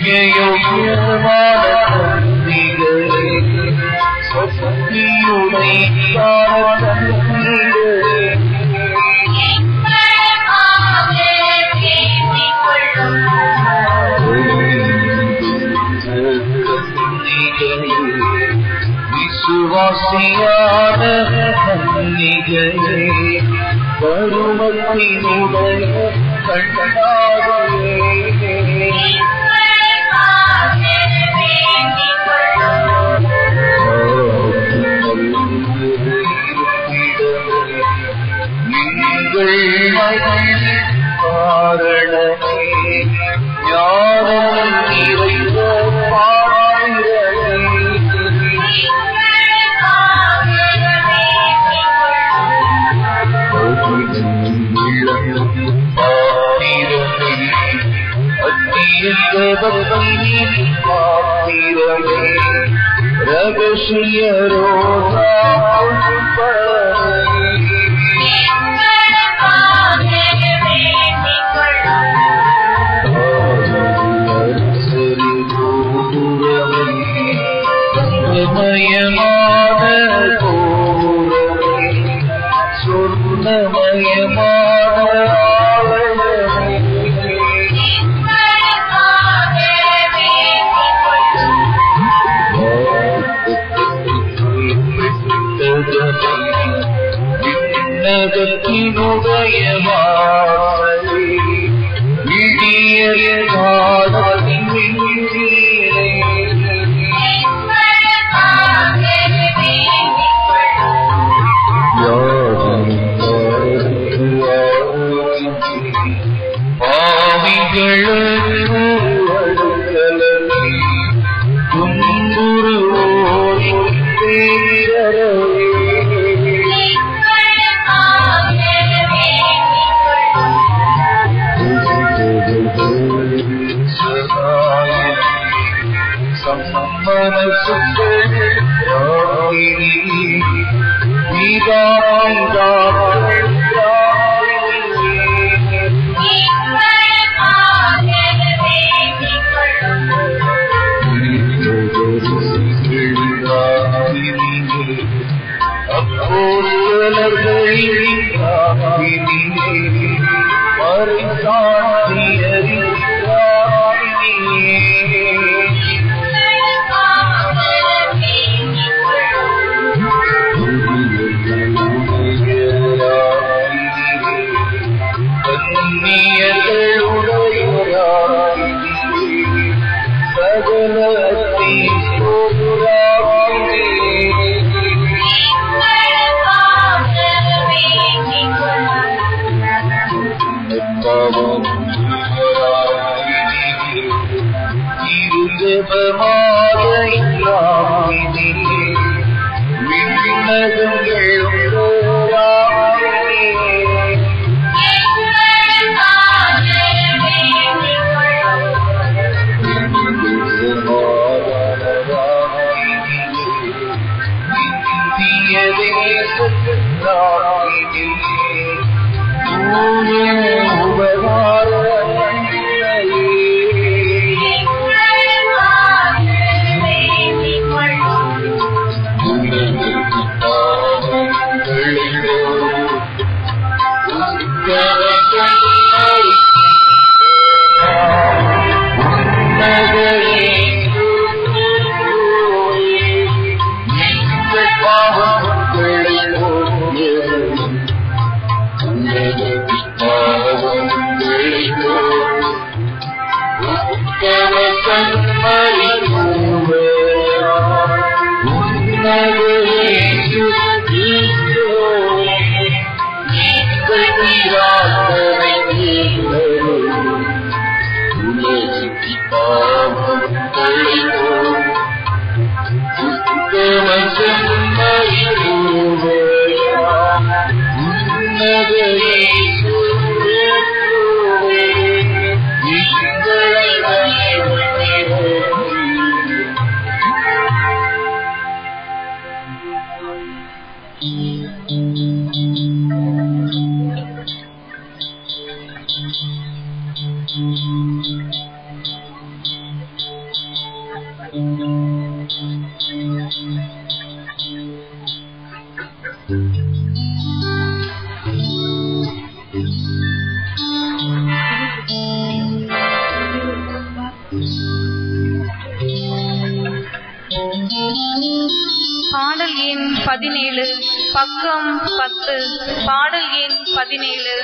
யோகியமான கன்னிகளே சக்தியுடை கன்னிகளே விசுவாசியான கன்னிகளே பருவத்தினுடைய கண்ணாகவே நீங்கள் காரணமே ஞானம் நிறைந்த பாடலே ரகசிய ரோஜா மயமான கோரமே சொர்ணமயமான ஆலயமே விண்ணகத்தினுடைய வாசலே விடிய காலத்தின் விண்ணிலே பாவிகளுக்கு அழுகலமே துன்புறுவோரின் பேரறவே பாடல் எண் பதினேழு பக்கம் பத்து பாடல் எண் பதினேழு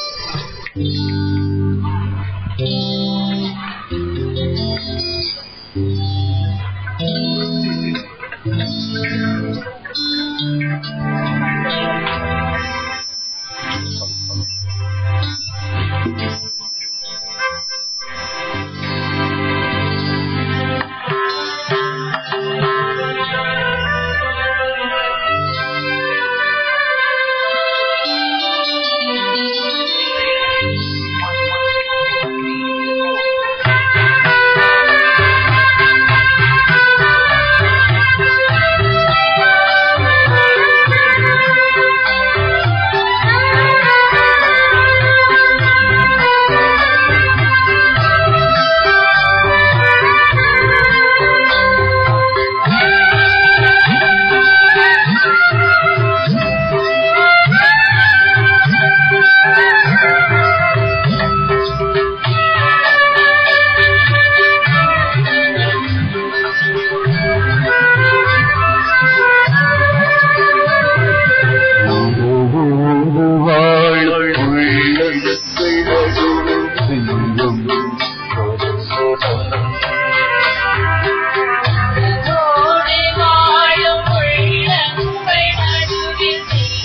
ஓடி வாழும் உள்ளங்கள் நடுவில்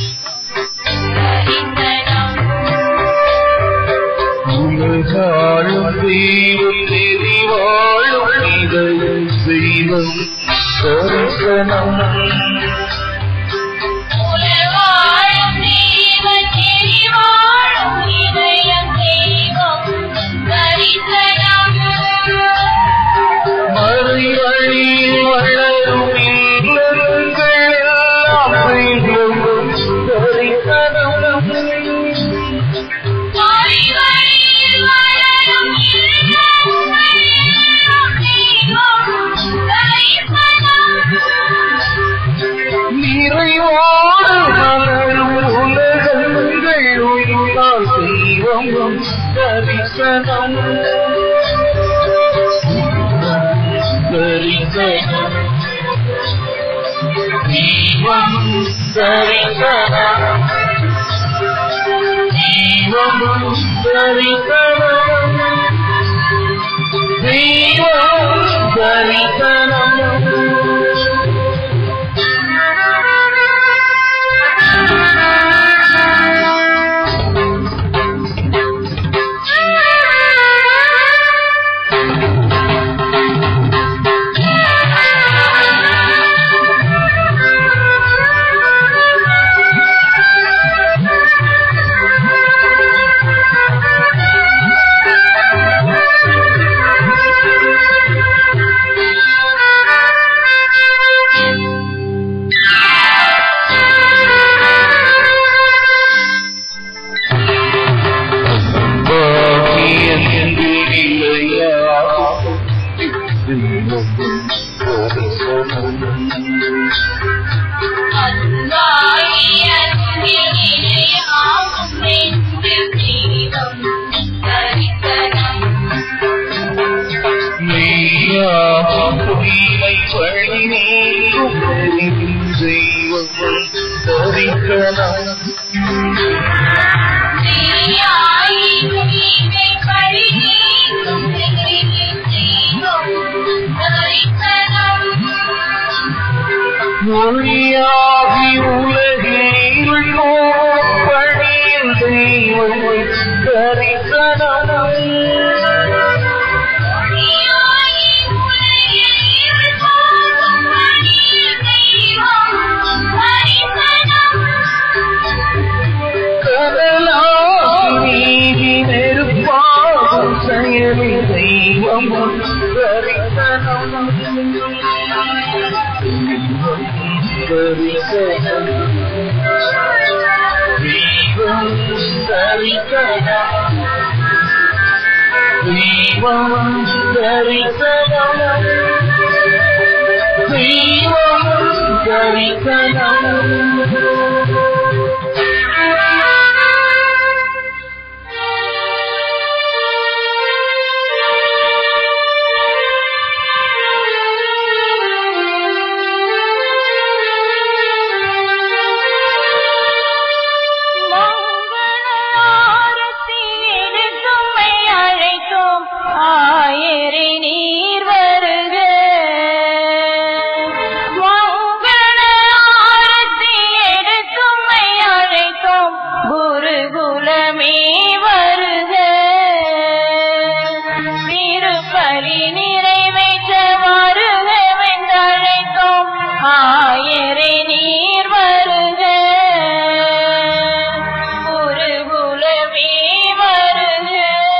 தரிசனம் உலகாளும் தெய்வம் நெறிவாழும் இதயம் செய்வம் தரிசனம் உலவாழும் தேவன் நெறிவாழும் இதயம் தெய்வம் தரிசனம் மறுவழியில் வளரும் இல்லங்கள் எல்லாம் தெய்வம் தரிசனம் மறுவழியில் வளரும் இல்லங்கள் எல்லாம் தெய்வம் தரிசனம் நிறைவாடு மலரும் உலகங்கள் உயிரால் தெய்வம் தரிசனம் தரிசனம் தெய்வம் தரிசனம் தெய்வம் தரிசனம் தெய்வம் தரிசனம் மொழியாகி உலகில் பணியில் தெய்வம் தரிசனம் நீதி நெருப்பாகும் செயலி தெய்வம் தரிசனம் தரிசனம் தெய்வம் தரிசனம் தெய்வம் தரிசனம் தெய்வம் தரிசனம் Thank you. திருப்பலி நிறைவேற்ற வருகவென்றழைத்தோம் ஆயரே நீர் வருக குருகுலவே வருக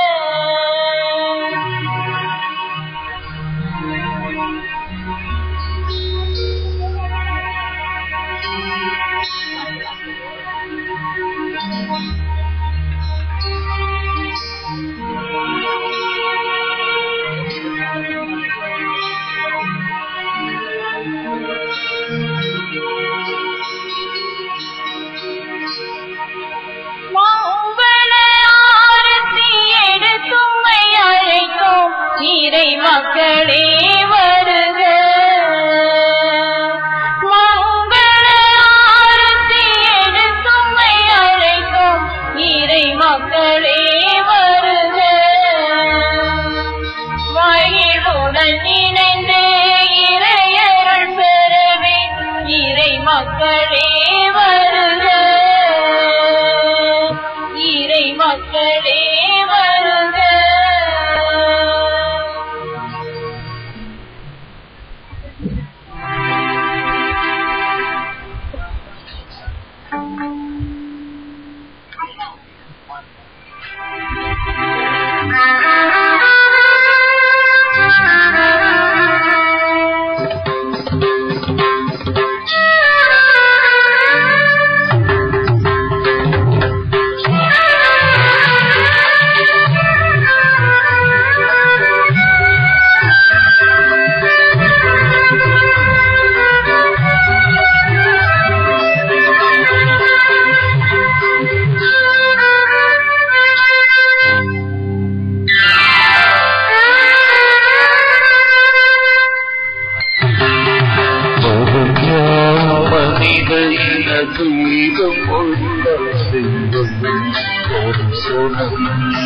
மாம்பழ ஆரத்தி எடுத்தும்மை அழைத்தோம் இறை மக்களே வருக மாம்பழ ஆரத்தி எடுத்தும்மை அழைத்தோம் இறை மக்களே வருக மகிழ்வுடன் இணைந்து இறையருள் பெறவே இறை மக்களே வருக இறை மக்களே வருக மனித இன துயிலும் உள்ள செல்வம் ஒரு சுரம்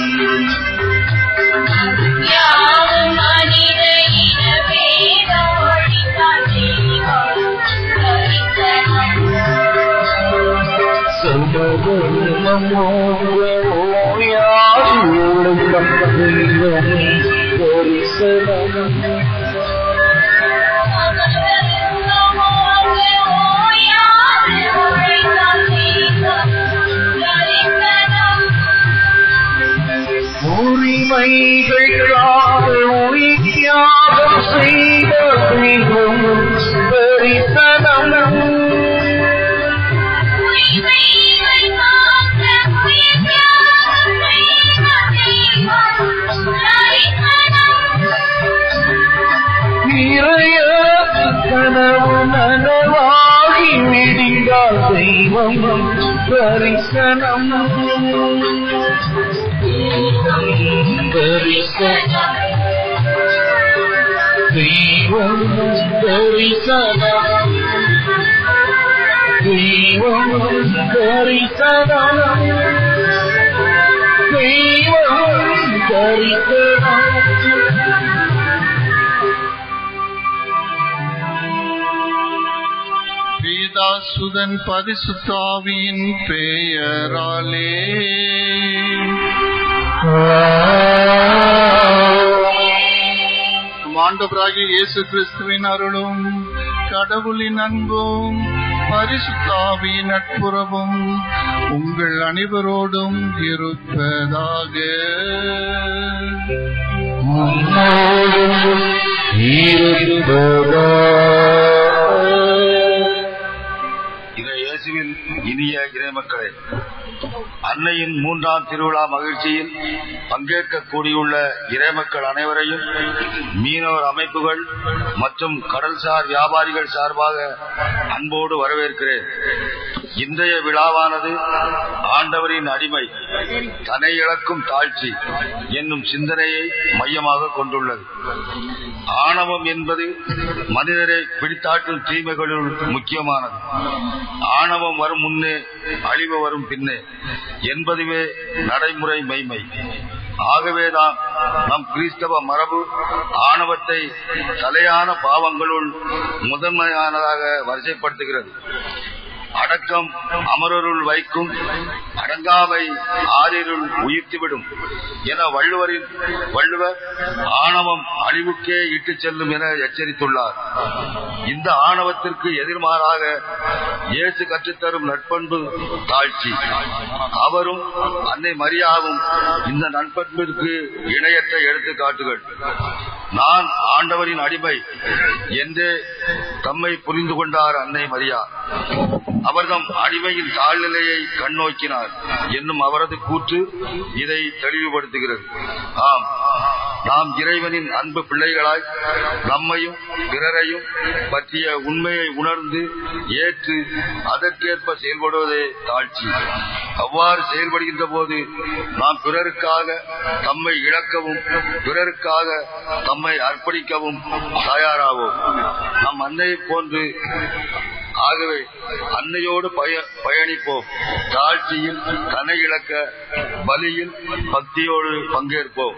யாவும் மனித இன வேதம் ஒழித்தால் தெய்வம் தரிசனம் சமபலம் ஓயாதுள்ள தெய்வம் ஒரு சரம் உரிமைகளுக்காக உயிர் தியாகம் செய்த தெய்வம் தரிசனம் நிறைய கனவு நனவாகி விடிந்தால் தெய்வம் தரிசனம் தரிசனம் தெய்வம் தரிசனம் தெய்வம் தரிசனம் தெய்வம் தரிசனம் பீதாசுதன் பரிசுத்தாவியின் பெயராலே நம் ஆண்டவராகிய இயேசு கிறிஸ்துவின் அருளும் கடவுளின் அன்பும் பரிசுத்தாவியின் நட்புறவும் உங்கள் அனைவரோடும் இருப்பதாக உம்மோடும் இருப்பதாக இதை இயேசுவின் இனிய இறைமக்களே அன்னையின் மூன்றாம் திருவிழா மகிழ்ச்சியில் பங்கேற்க கூடியுள்ள இறைமக்கள் அனைவரையும் மீனவர் அமைப்புகள் மற்றும் கடல்சார் வியாபாரிகள் சார்பாக அன்போடு வரவேற்கிறேன் இன்றைய விழாவானது ஆண்டவரின் அடிமை தன்னை இழக்கும் தாழ்ச்சி என்னும் சிந்தனையை மையமாக கொண்டுள்ளது ஆணவம் என்பது மனிதரை பிடித்தாட்டும் தீமைகளுள் முக்கியமானது ஆணவம் வரும் முன்னே அழிவு வரும் பின்னே என்பதுவே நடைமுறை மெய்மை ஆகவேதான் நம் கிறிஸ்தவ மரபு ஆணவத்தை தலையான பாவங்களுள் முதன்மையானதாக வரிசைப்படுத்துகிறது அடக்கம் அமரருள் வைக்கும் அடங்காமை ஆறிருள் உயிர்த்துவிடும் என வள்ளுவரின் வள்ளுவர் ஆணவம் அழிவுக்கே இட்டுச் செல்லும் என எச்சரித்துள்ளார் இந்த ஆணவத்திற்கு எதிர்மாறாக இயேசு கற்றுத்தரும் நட்பண்பு தாழ்ச்சி அவரும் அன்னை மரியாவும் இந்த நட்பண்பிற்கு இணையற்ற எடுத்துக்காட்டுகள் நான் ஆண்டவரின் அடிமை என்றே தம்மை புரிந்து கொண்டார் அன்னை மரியா அவர்தம் அடிமையின் தாழ்நிலையை கண்ணோக்கினார் என்னும் அவரது கூற்று இதை தெளிவுபடுத்துகிறது ஆம் நாம் இறைவனின் அன்பு பிள்ளைகளாய் நம்மையும் பிறரையும் பற்றிய உண்மையை உணர்ந்து ஏற்று அதற்கேற்ப செயல்படுவதே தாழ்ச்சி அவ்வாறு செயல்படுகின்ற போது நாம் பிறருக்காக தம்மை இழக்கவும் பிறருக்காக தம்மை அர்ப்பணிக்கவும் தயாராவோம் நம் அன்னையை போன்று ஆகவே அன்னையோடு பய- பயணிப்போம் தாழ்ச்சியில் தன்னை இழக்க பலியில் பக்தியோடு பங்கேற்போம்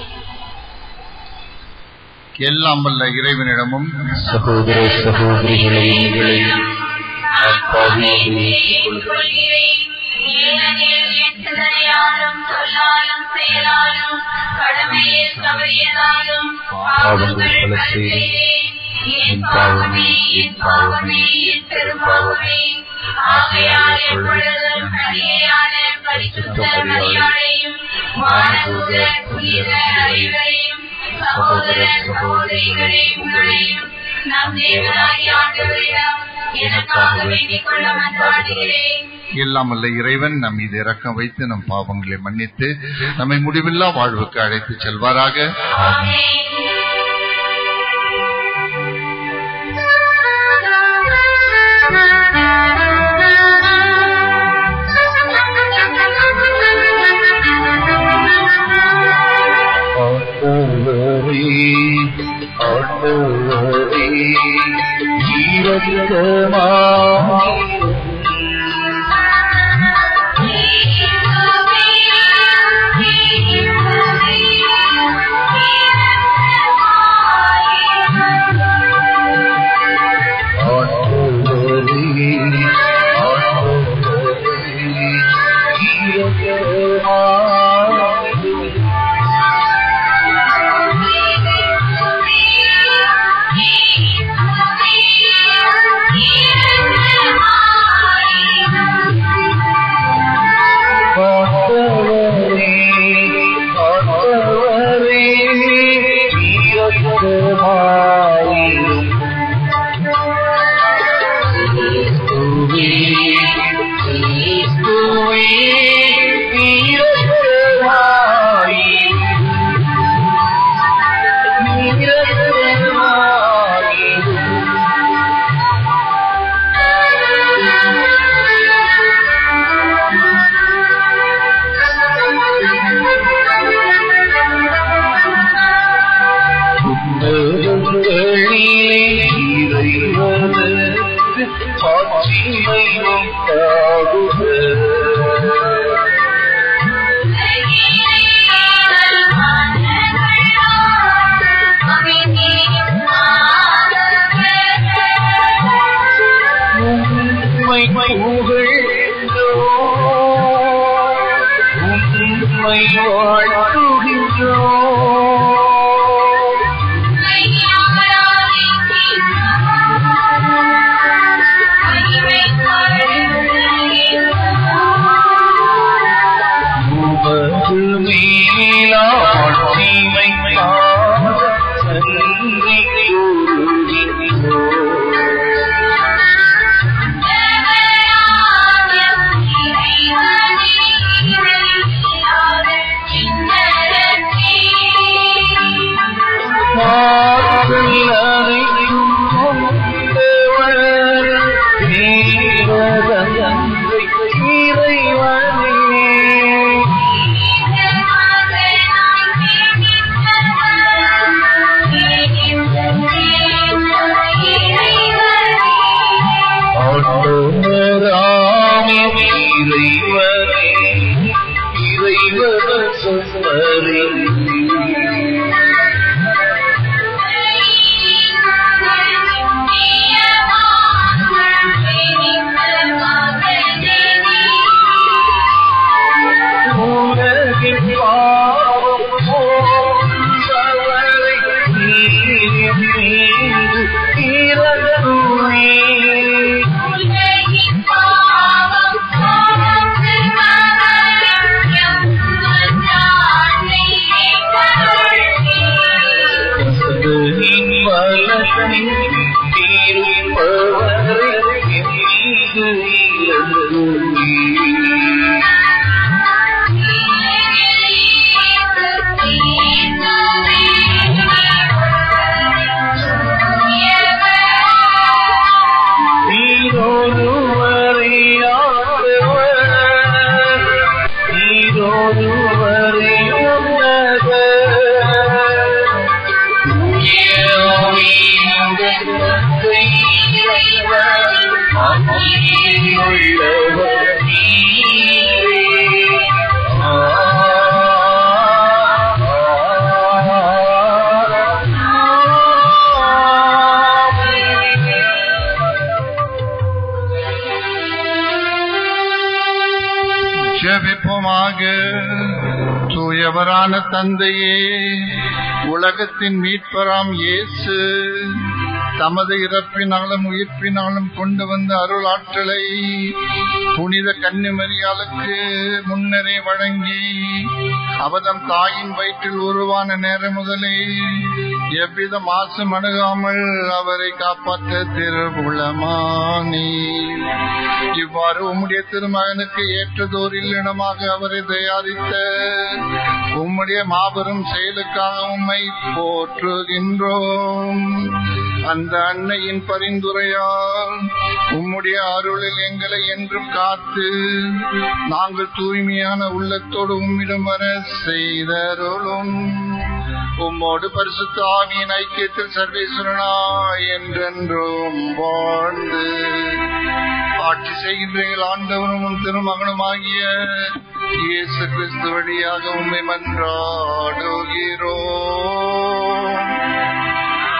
எல்லாம் வல்ல இறைவனிடமும் சகோதர சகோதரிகளை உங்களையும் நான் பாவியை கொள்கிறேன் ஏனெனில் என் சிந்தனையாலும் சொல்லாலும் செயலாலும் கடமையில் தவறியதாலும் பாவங்கள் பல செய்தேன் என் பாவமே என் பாவமே என் பெரும் பாவமே ஆகையால் எப்பொழுதும் அடியான பரிசுத்த மரியாதையும் வானதூத புனித அறிவரையும் சகோதர சகோதரிகளே உங்களையும் நம் தேவனாகி ஆண்டவரிடம் எனக்காக வேண்டிக் கொள்ள மன்றாடுகிறேன் எல்லாம் வல்ல இறைவன் நம் மீது இரக்கம் வைத்து நம் பாவங்களை மன்னித்து நம்மை முடிவில்லா வாழ்வுக்கு அழைத்து செல்வாராக ஆமென் ஆண்டவரே ஆண்டவரே ஜீவகமா ஆண்டவரே ஆண்டவரே ஜீவகமா ஆண்டவரே ஆண்டவரே இரக்கமாயிரும் கிறிஸ்துவே கிறிஸ்துவே இரக்கமாயிரும் இரக்கமாயிரும் உன்னதங்களிலே இறைவனுக்கு சாட்சிமை உண்டாகுக. உம்மை புகழ்கின்றோம். உம்மை வாழ்த்துகின்றோம் உமது மேலாட்சிமை நன்றி கூறுகின்றோம் ஆற்றல் அனைத்தும் கொண்டவர் தேவதந்தை இறைவனே ஆண்டவராமே இறைவனே இறைவன சொன்னரே தீர்ப்பவரை என் மீது இறங்குமே. நீரொருவரை ஆண்டவர், நீரொருவரை உன்னதர். தூயமையுடன் தந்தை இறைவன், ஆட்சியுள்ளவர் நீரே. ஆ, ஜெபிப்போமாக தூயவரான தந்தையே உலகத்தின் மீட்பராம் இயேசு தமது இறப்பினாலும் உயிர்ப்பினாலும் கொண்டு வந்த அருள் ஆற்றலை புனித கன்னிமரியாளுக்கு முன்னரே வழங்கி அவதம் தாயின் வயிற்றில் உருவான நேரம் முதலே எவ்வித மாசம் அணுகாமல் அவரை காப்பாற்ற திருவுளமானி இவ்வாறு உம்முடைய திருமகனுக்கு ஏற்றதோர் இல்லிடமாக அவரை தயாரித்த உம்முடைய மாபெரும் செயலுக்காக உம்மை போற்றுகின்றோம் அந்த அன்னையின் பரிந்துரையால் உம்முடைய அருளில் எங்களை என்றும் காத்து நாங்கள் தூய்மையான உள்ளத்தோடு உம்மிடம் வர செய்தருளும் உம்மோடு பரிசுத்த ஆவியின் ஐக்கியத்தில் சர்வேஸ்வரனா என்றென்றும் வாழ்ந்து ஆட்சி செய்கின்றீர்கள் ஆண்டவரும் உம் திருமகனுமாகிய இயேசு கிறிஸ்து வழியாக உம்மை மன்றாடுகிறோம்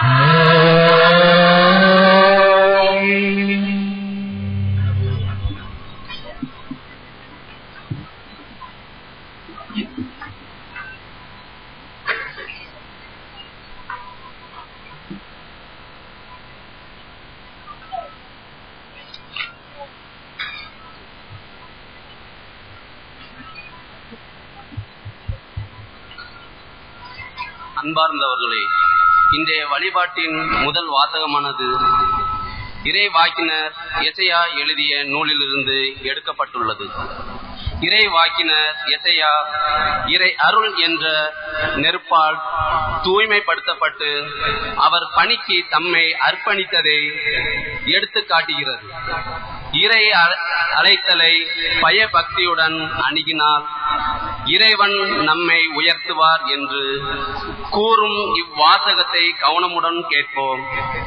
அன்பார்ந்தவர்களே இன்றைய வழிபாட்டின் முதல் வாசகமானது இறை வாக்கினர் எசையா எழுதிய நூலிலிருந்து எடுக்கப்பட்டுள்ளது இறை வாக்கினர் எசையா இறை அருள் என்ற நெருப்பால் தூய்மைப்படுத்தப்பட்டு அவர் பணிக்கு தம்மை அர்ப்பணித்ததை எடுத்து காட்டுகிறது இறை அ- அழைத்தலை பயபக்தியுடன் அணுகினால் இறைவன் நம்மை உயர்த்துவார் என்று கூறும் இவ்வாசகத்தை கவனமுடன் கேட்போம்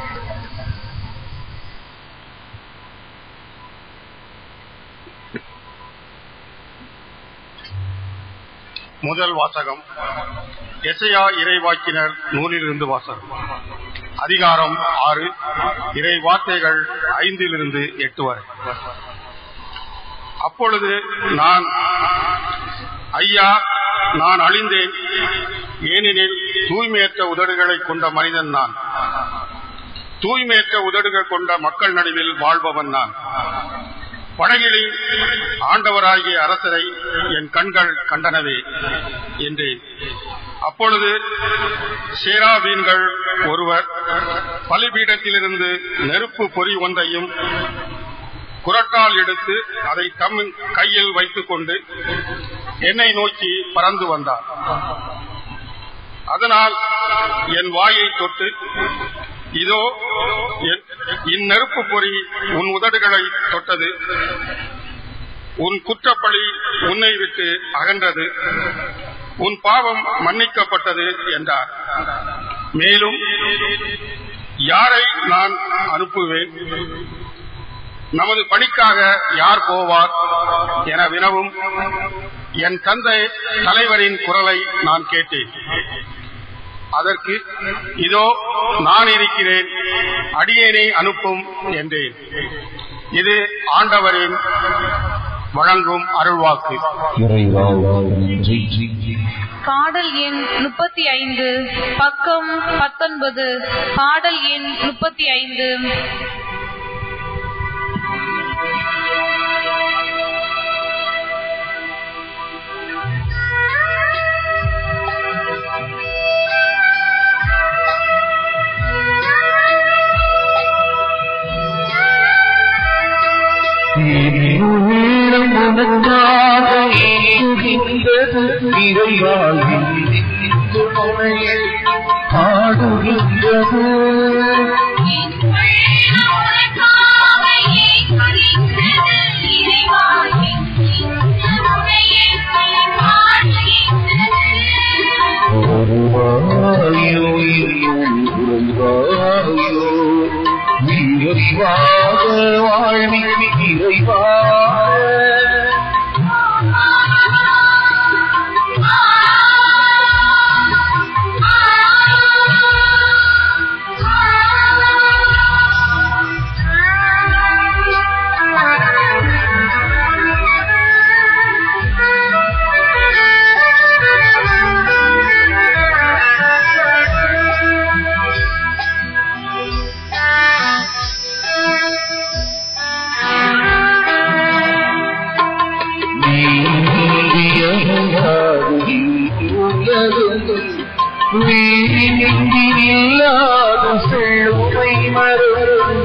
முதல் வாசகம் எசையா இறைவாக்கினர் நூலிலிருந்து வாசகம் அதிகாரம் ஆறு இறை வார்த்தைகள் ஐந்திலிருந்து எட்டு வரை அப்பொழுது நான் ஐயா நான் அழிந்தேன் ஏனெனில் தூய்மையற்ற உதடுகளை கொண்ட மனிதன் நான் தூய்மையற்ற உதடுகள் கொண்ட மக்கள் நடுவில் வாழ்பவன் நான் படகிலே ஆண்டவராகிய அரசரை என் கண்கள் கண்டனவே என்றேன் அப்பொழுது சேராபீன்கள் ஒருவர் பலிபீடத்திலிருந்து நெருப்பு பொறி ஒன்றையும் குரட்டால் எடுத்து அதை தம் கையில் வைத்துக் கொண்டு என்னை நோக்கி பறந்து வந்தார் அதனால் என் வாயை தொட்டு இதோ என்- இந்நெருப்பு பொறி உன் உதடுகளை தொட்டது உன் குற்றப்பழி உன்னை விட்டு அகன்றது உன் பாவம் மன்னிக்கப்பட்டது என்றார் மேலும் யாரை நான் அனுப்புவேன் நமது பணிக்காக யார் போவார் என வினவும் என் தந்தை தலைவரின் குரலை நான் கேட்டேன் அதற்கு இதோ நான் இருக்கிறேன் அடியேனை அனுப்பும் என்றேன் இது ஆண்டவரின் வழங்கும் அருள்வாக்கு இறைவா நன்றி பாடல் எண் முப்பத்தி ஐந்து பக்கம் பத்தொன்பது பாடல் எண் முப்பத்தி ஐந்து Thank you. உள்ளம் உனக்காக ஏங்குகின்றது இறைவாழ்வின் துணையில் பாடுகின்றது ஒருவாயோ இறைவாயோ இறைவாக வாழ்வின் இறைவா இல்லாத செழுமை மரம்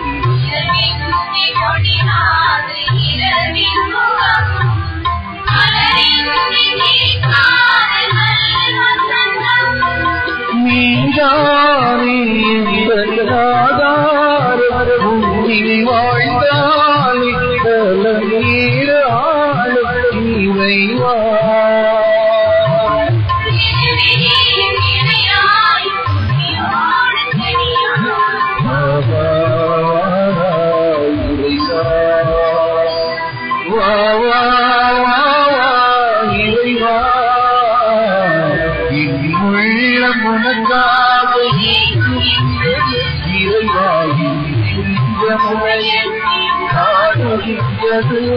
நீதானே எங்கள் ஆதாரம் உன்னில் வாழ்ந்தாலே பல நீராளும் இறைவா வா வா வா வா இறைவா என் உள்ளம் உனக்காக இறைவா இந்த முறையில் காடுகின்றது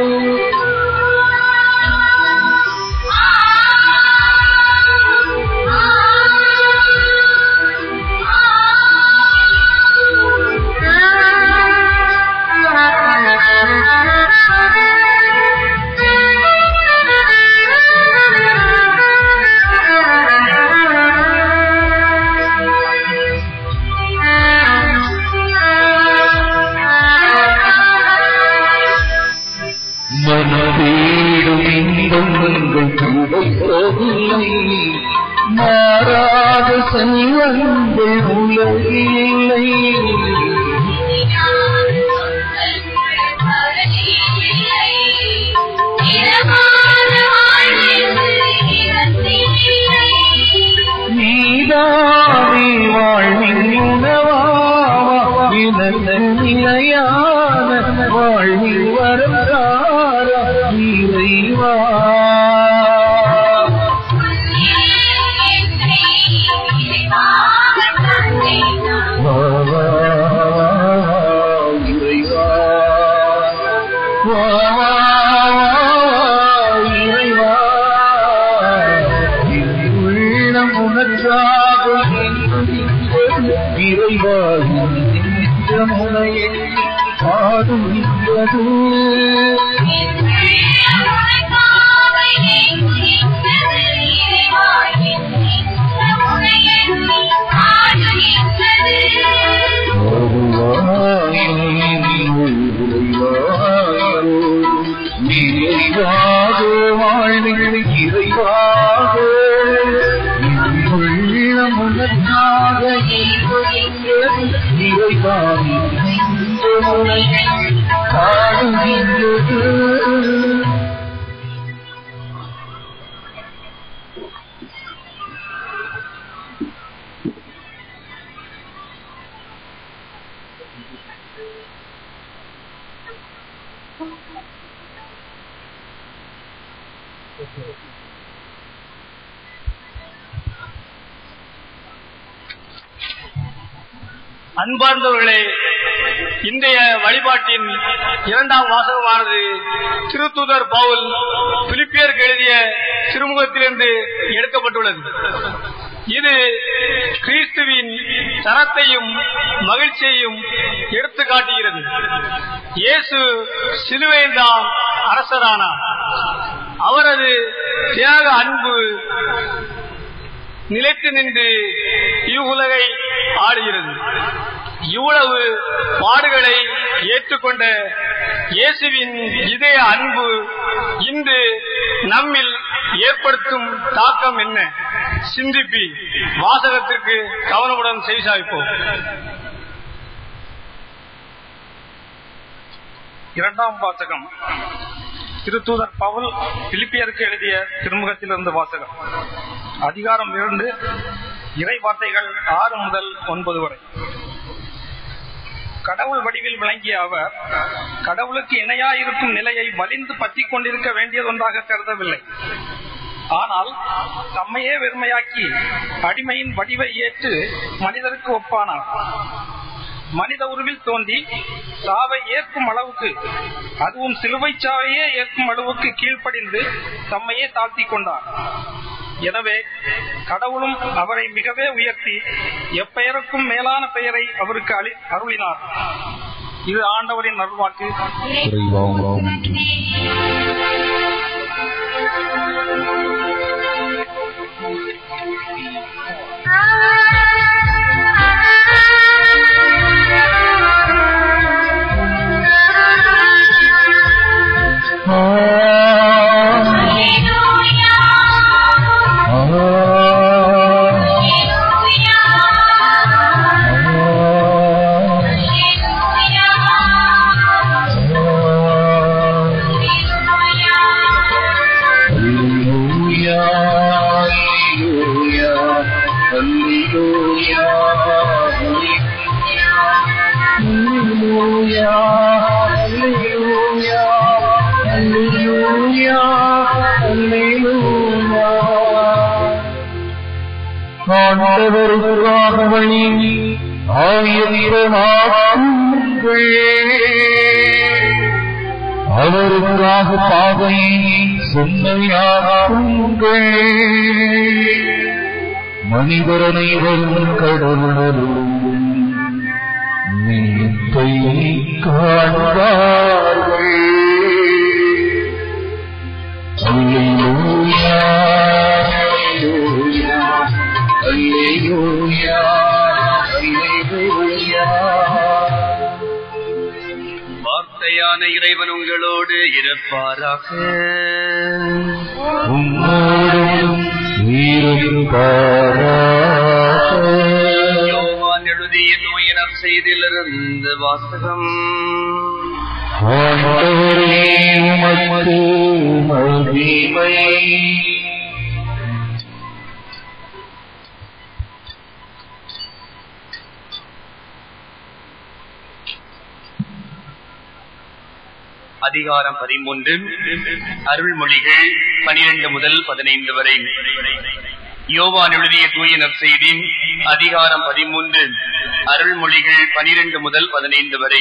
மனதேடும் இன்பங்கள் கிடைப்பதில்லை மாறாத செல்வங்கள் உலகில்லை நீதானே வாழ்வின் உணவாவா இனந்த நிலையான வாழ்வில் வரலாற இறைவா வா, வா, இறைவா வா, வா, இறைவா என் உள்ளம் உனக்காக இறைவா இந்த முனையை பாடுகின்றது நிறைவாக வாழ்வில் இறைவாக உள்ளம் உனக்காக இறைவாக காடுகின்றது அன்பார்ந்தவர்களே இன்றைய வழிபாட்டின் இரண்டாம் வாசகமானது திருத்தூதர் பவுல் பிலிப்பியருக்கு எழுதிய திருமுகத்திலிருந்து எடுக்கப்பட்டுள்ளது இது கிறிஸ்துவின் தரத்தையும் மகிழ்ச்சியையும் எடுத்து காட்டுகிறது இயேசு சிலுவையில்தான் அரசரானார் அவரது தியாக அன்பு நிலைத்து நின்று இவ்வுலகை ஆடுகிறது இவ்வளவு பாடுகளை ஏற்றுக்கொண்ட இயேசுவின் இதய அன்பு இன்று நம்மில் ஏற்படுத்தும் தாக்கம் என்ன சிந்திப்பி வாசகத்திற்கு கவனமுடன் செவிசாய்ப்போம் இரண்டாம் வாசகம் திருத்தூதர் பவுல் பிலிப்பியருக்கு எழுதிய திருமுகத்திலிருந்து வாசகம் அதிகாரம் இரண்டு இறை வார்த்தைகள் ஆறு முதல் ஒன்பது வரை கடவுள் வடிவில் விளங்கிய அவர் கடவுளுக்கு இணையாயிருக்கும் நிலையை வலிந்து பற்றிக் கொண்டிருக்க வேண்டியதொன்றாக கருதவில்லை ஆனால் தம்மையே வெறுமையாக்கி அடிமையின் வடிவை ஏற்று மனிதருக்கு ஒப்பானார் மனித உருவில் தோன்றி சாவை ஏற்கும் அளவுக்கு அதுவும் சிலுவை சாவையே ஏற்கும் அளவுக்கு கீழ்ப்படிந்து தம்மையே தாழ்த்தி கொண்டார் எனவே கடவுளும் அவரை மிகவே உயர்த்தி எப்பெயருக்கும் மேலான பெயரை அவருக்கு அளி- அருளினார் இது ஆண்டவரின் நல்வாக்கு ஆண்டவருக்காக வழி ஆயிரமாக்குங்கள் அவருக்காக பாதையை செம்மையாக்குங்கள் மனிதரனைவரும் கடவுளரும் மீட்பை காண்பார்கள் அல்லேலூயா அல்லேலூயா அல்லேலூயா வார்த்தையான இறைவன் உங்களோடு இருப்பாராக உம்மோடும் இருப்பாராக யோவான் எழுதிய நோயினர் செய்திலிருந்து வாசகம் ஆண்டவரே உமக்கு மகிமை அதிகாரம் பதிமூன்று அருள்மொழிகள் பனிரெண்டு முதல் பதினைந்து வரை யோவான் எழுதிய தூயனர் செய்தி அதிகாரம் பதிமூன்று அருள்மொழிகள் பனிரெண்டு முதல் பதினைந்து வரை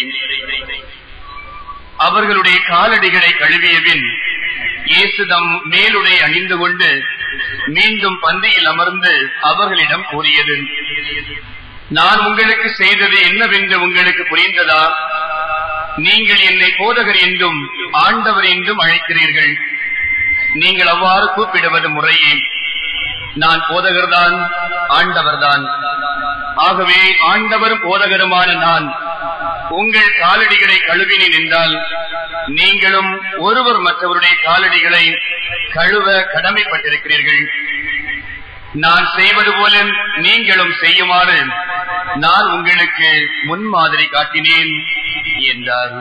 அவர்களுடைய காலடிகளை கழுவியபின் இயேசு தம் மேலுடை அணிந்து கொண்டு மீண்டும் பந்தியில் அமர்ந்து அவர்களிடம் கூறியது நான் உங்களுக்கு செய்தது என்னவென்று உங்களுக்கு புரிந்ததா நீங்கள் என்னை போதகர் என்றும் ஆண்டவர் என்றும் அழைக்கிறீர்கள் நீங்கள் அவ்வாறு கூப்பிடுவது முறையே நான் போதகர்தான் ஆண்டவர்தான் ஆகவே ஆண்டவரும் போதகருமான நான் உங்கள் காலடிகளை கழுவினேன் என்றால் நீங்களும் ஒருவர் மற்றவருடைய காலடிகளை கழுவ கடமைப்பட்டிருக்கிறீர்கள் நான் செய்வது போல நீங்களும் செய்யுமாறு நான் உங்களுக்கு முன்மாதிரி காட்டினேன் என்றார்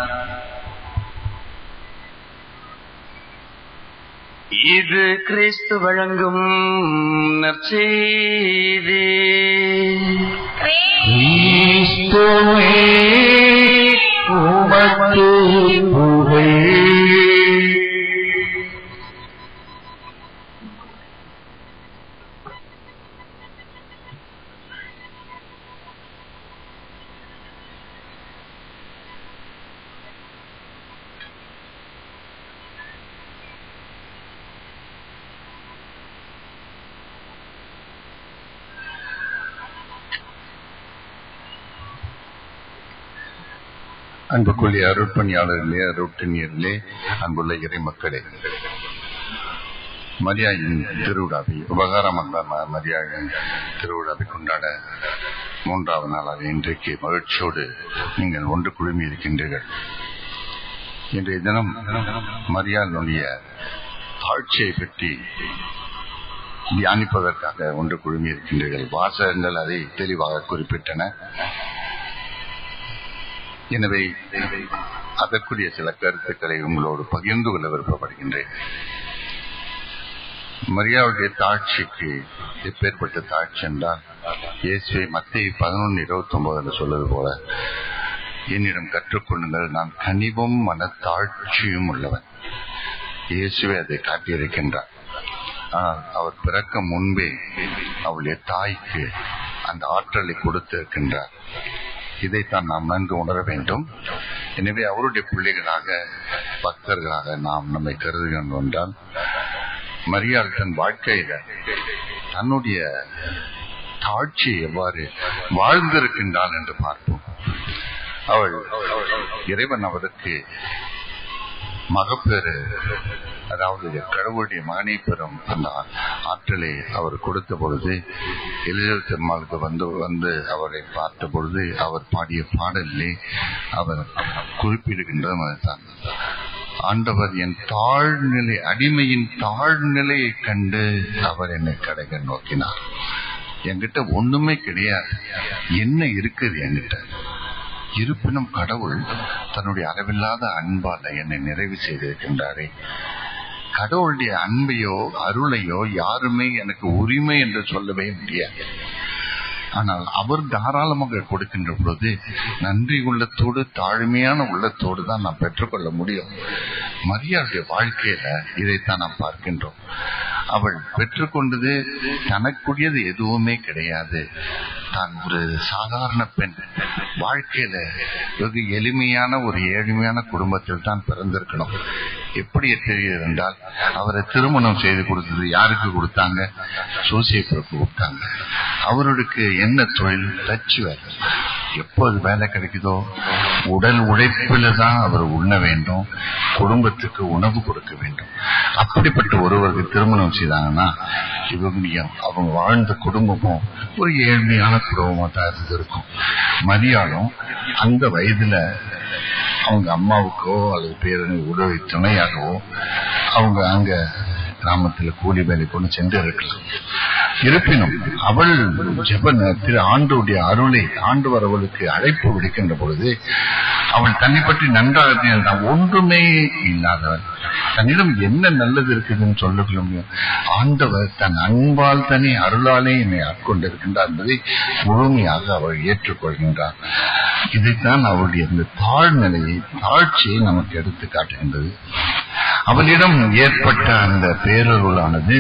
இது கிறிஸ்து வழங்கும் நற்செய்தி கிறிஸ்துவே உமக்கு புகழ் அன்புக்குரிய அருட்பணியாளர்களே அருட்கண்ணியர்களே அன்புள்ள இறை மக்களே மரியாயின் திருவிழாவை உபகாரமாக மரியாயின் திருவிழாவை கொண்டாட மூன்றாவது நாளாக இன்றைக்கு மகிழ்ச்சியோடு நீங்கள் ஒன்று குழுமி இருக்கின்றீர்கள் இன்றைய தினம் மரியாளுடைய தாழ்ச்சியை பற்றி தியானிப்பதற்காக ஒன்று குழுமி இருக்கின்றீர்கள் வாசகங்கள் அதை தெளிவாக குறிப்பிட்டன எனவே அதற்குரிய சில கருத்துக்களை உங்களோடு பகிர்ந்து கொள்ள விருப்பப்படுகின்றேன் மரியாவுடைய தாட்சிக்கு எப்பேற்பட்ட தாட்சி என்றால் இயேசுவை மத்திய பதினொன்று இருபத்தி ஒன்பதுல சொல்வது போல என்னிடம் கற்றுக்கொள்ளுங்கள் நான் கனிவும் மனத்தாட்சியும் உள்ளவன் இயேசுவே அதை காட்டியிருக்கின்றார் ஆனால் அவர் பிறக்க முன்பே அவளுடைய தாய்க்கு அந்த ஆற்றலை கொடுத்திருக்கின்றார் இதைத்தான் நாம் நன்கு உணர வேண்டும் எனவே அவருடைய பிள்ளைகளாக பக்தர்களாக நாம் நம்மை கருதுகின்றோம் என்றால் மரியாள் தன் வாழ்க்கையில தன்னுடைய தாட்சி எவ்வாறு வாழ்ந்திருக்கின்றாள் என்று பார்ப்போம் அவள் இறைவன் அவருக்கு மகப்பேறு அதாவது கடவுளுடைய மகனை பெறும் அந்த ஆற்றலை அவர் கொடுத்த பொழுது எலிசபெத் அம்மாவுக்கு வந்து வந்து அவரை பார்த்த பொழுது அவர் பாடிய பாடலிலே அவர் குறிப்பிடுகின்றதும் அதுதான் ஆண்டவர் என் தாழ்நிலை அடிமையின் தாழ்நிலையை கண்டு அவர் என்னை கடைக நோக்கினார் என்கிட்ட ஒண்ணுமே கிடையாது என்ன இருக்குது என்கிட்ட இருப்பினும் கடவுள் தன்னுடைய அளவில்லாத அன்பால என்னை நிறைவு செய்திருக்கின்றாரே கடவுளுடைய அன்பையோ அருளையோ யாருமே எனக்கு உரிமை என்று சொல்லவே முடியாது ஆனால் அவர் தாராளமாக கொடுக்கின்ற பொழுது நன்றி உள்ளத்தோடு தாழ்மையான உள்ளத்தோடு தான் நாம் பெற்றுக்கொள்ள முடியும் மரியாளுடைய வாழ்க்கையில இதைத்தான் நாம் பார்க்கின்றோம் அவள் பெற்றுக்கொண்டது தனக்குரியது எதுவுமே கிடையாது தான் ஒரு சாதாரண பெண் வாழ்க்கையில வெகு எளிமையான ஒரு ஏழ்மையான குடும்பத்தில் தான் பிறந்திருக்கணும் எப்படி தெரியுது என்றால் அவரை திருமணம் செய்து கொடுத்தது யாருக்கு கொடுத்தாங்க சோசியப்பருக்கு கொடுத்தாங்க அவருக்கு என்ன தொழில் தச்சு வேலை எப்போது வேலை கிடைக்குதோ உடல் உழைப்பில தான் அவர் உண்ண வேண்டும் குடும்பத்துக்கு உணவு கொடுக்க வேண்டும் அப்படிப்பட்ட ஒருவருக்கு திருமணம் செய்தாங்கன்னா இவங்க அவங்க வாழ்ந்த குடும்பமும் ஒரு ஏழ்மையான குடும்பமா தான் இருந்திருக்கும் மரியாளும் அந்த வயதுல அவங்க அம்மாவுக்கோ அல்லது பேரணி உதவி துணையாகவோ அவங்க அங்க கிராமத்துல கூலி வேலை கொண்டு சென்று இருக்கலாம் இருப்பினும் அவள் ஜெப திரு ஆண்டுடைய அருளை ஆண்டவர் அவளுக்கு அழைப்பு விடுக்கின்ற பொழுது அவள் தன்னை பற்றி நன்றாக தெரிந்தால் ஒன்றுமே இல்லாதவள் தன்னிடம் என்ன நல்லது இருக்குதுன்னு சொல்ல முடியும் ஆண்டவர் தன் அன்பால் தனி அருளாலே என்னை ஆட்கொண்டிருக்கின்றார் என்பதை முழுமையாக அவள் ஏற்றுக்கொள்கின்றார் இதைத்தான் அவளுடைய இந்த தாழ்நிலையை தாழ்ச்சியை நமக்கு எடுத்து காட்டுகின்றது அவளிடம் ஏற்பட்ட அந்த பேரருளானது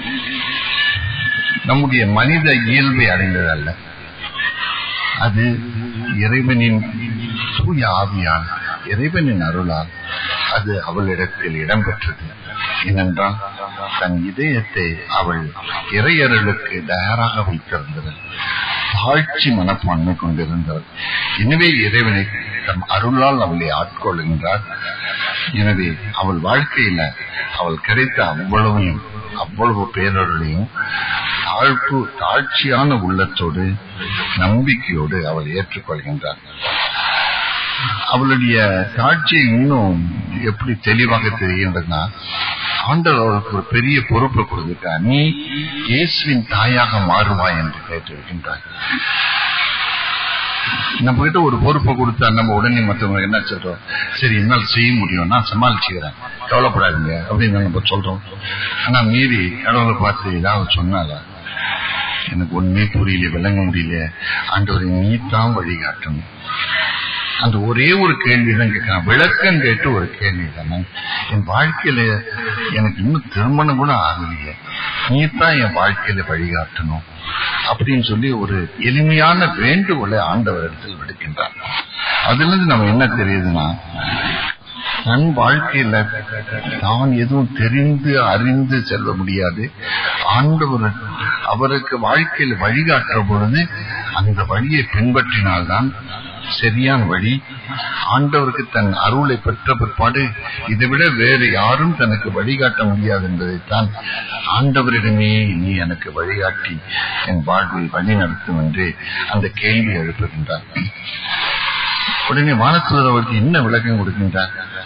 நம்முடைய மனித இயல்பை அடைந்ததல்ல அது இறைவனின் தூய ஆவியால் இறைவனின் அருளால் அது அவளிடத்தில் இடம்பெற்றது ஏனென்றால் தன் இதயத்தை அவள் இறையருளுக்கு தயாராக வைத்திருந்தவள் தாழ்ச்சி மனப்பான்மை கொண்டிருந்தவள் எனவே இறைவனை தம் அருளால் அவளை ஆட்கொள்கின்றார் எனவே அவள் வாழ்க்கையில அவள் கிடைத்த அவ்வளவையும் அவ்வளவு பேரருளையும் தாழ்ப்பு தாழ்ச்சியான உள்ளத்தோடு நம்பிக்கையோடு அவள் ஏற்றுக்கொள்கின்றார் அவளுடைய தாட்சியை இன்னும் எப்படி தெளிவாக தெரிகின்றதுன்னா ஆண்டவர் அவளுக்கு ஒரு பெரிய பொறுப்பை கொடுத்துட்டா நீ இயேசுவின் தாயாக மாறுவாய் என்று கேட்டிருக்கின்றார் நம்ம கிட்ட ஒரு பொறுப்பை கொடுத்தா நம்ம உடனே மற்றவங்க என்ன சொல்றோம் சரி என்னால் செய்ய முடியும் நான் சமாளிச்சுக்கிறேன் கவலைப்படாதீங்க அப்படின்னு நம்ம சொல்றோம் ஆனா மீறி கடவுளை பார்த்து ஏதாவது சொன்னால எனக்கு ஒண்ணுமே புரியல விளங்க முடியல ஆண்டவரை நீ தான் வழிகாட்டணும் அந்த ஒரே ஒரு கேள்வி தான் கேட்கிறேன் விளக்கம் கேட்டு ஒரு கேள்வி தானே என் வாழ்க்கையில எனக்கு இன்னும் திருமணம் கூட ஆகலையே நீ தான் என் வாழ்க்கையில வழிகாட்டணும் அப்படின்னு சொல்லி ஒரு எளிமையான வேண்டுகோளை ஆண்டவர் இடத்தில் விடுக்கின்றார் அதுல இருந்து நம்ம என்ன தெரியுதுன்னா தன் வாழ்க்கையில தான் எதுவும் தெரிந்து அறிந்து செல்ல முடியாது ஆண்டவர் அவருக்கு வாழ்க்கையில் வழிகாட்டுற பொழுது அந்த வழியை பின்பற்றினால்தான் சரியான வழி ஆண்டவருக்கு தன் அருளை பெற்ற பிற்பாடு இதை விட வேறு யாரும் தனக்கு வழிகாட்ட முடியாது என்பதைத்தான் ஆண்டவரிடமே நீ எனக்கு வழிகாட்டி என் வாழ்வை வழி நடத்தும் என்று அந்த கேள்வி எழுப்புகின்றார் உடனே வானத்தூதர் அவருக்கு என்ன விளக்கம் கொடுக்கின்றார்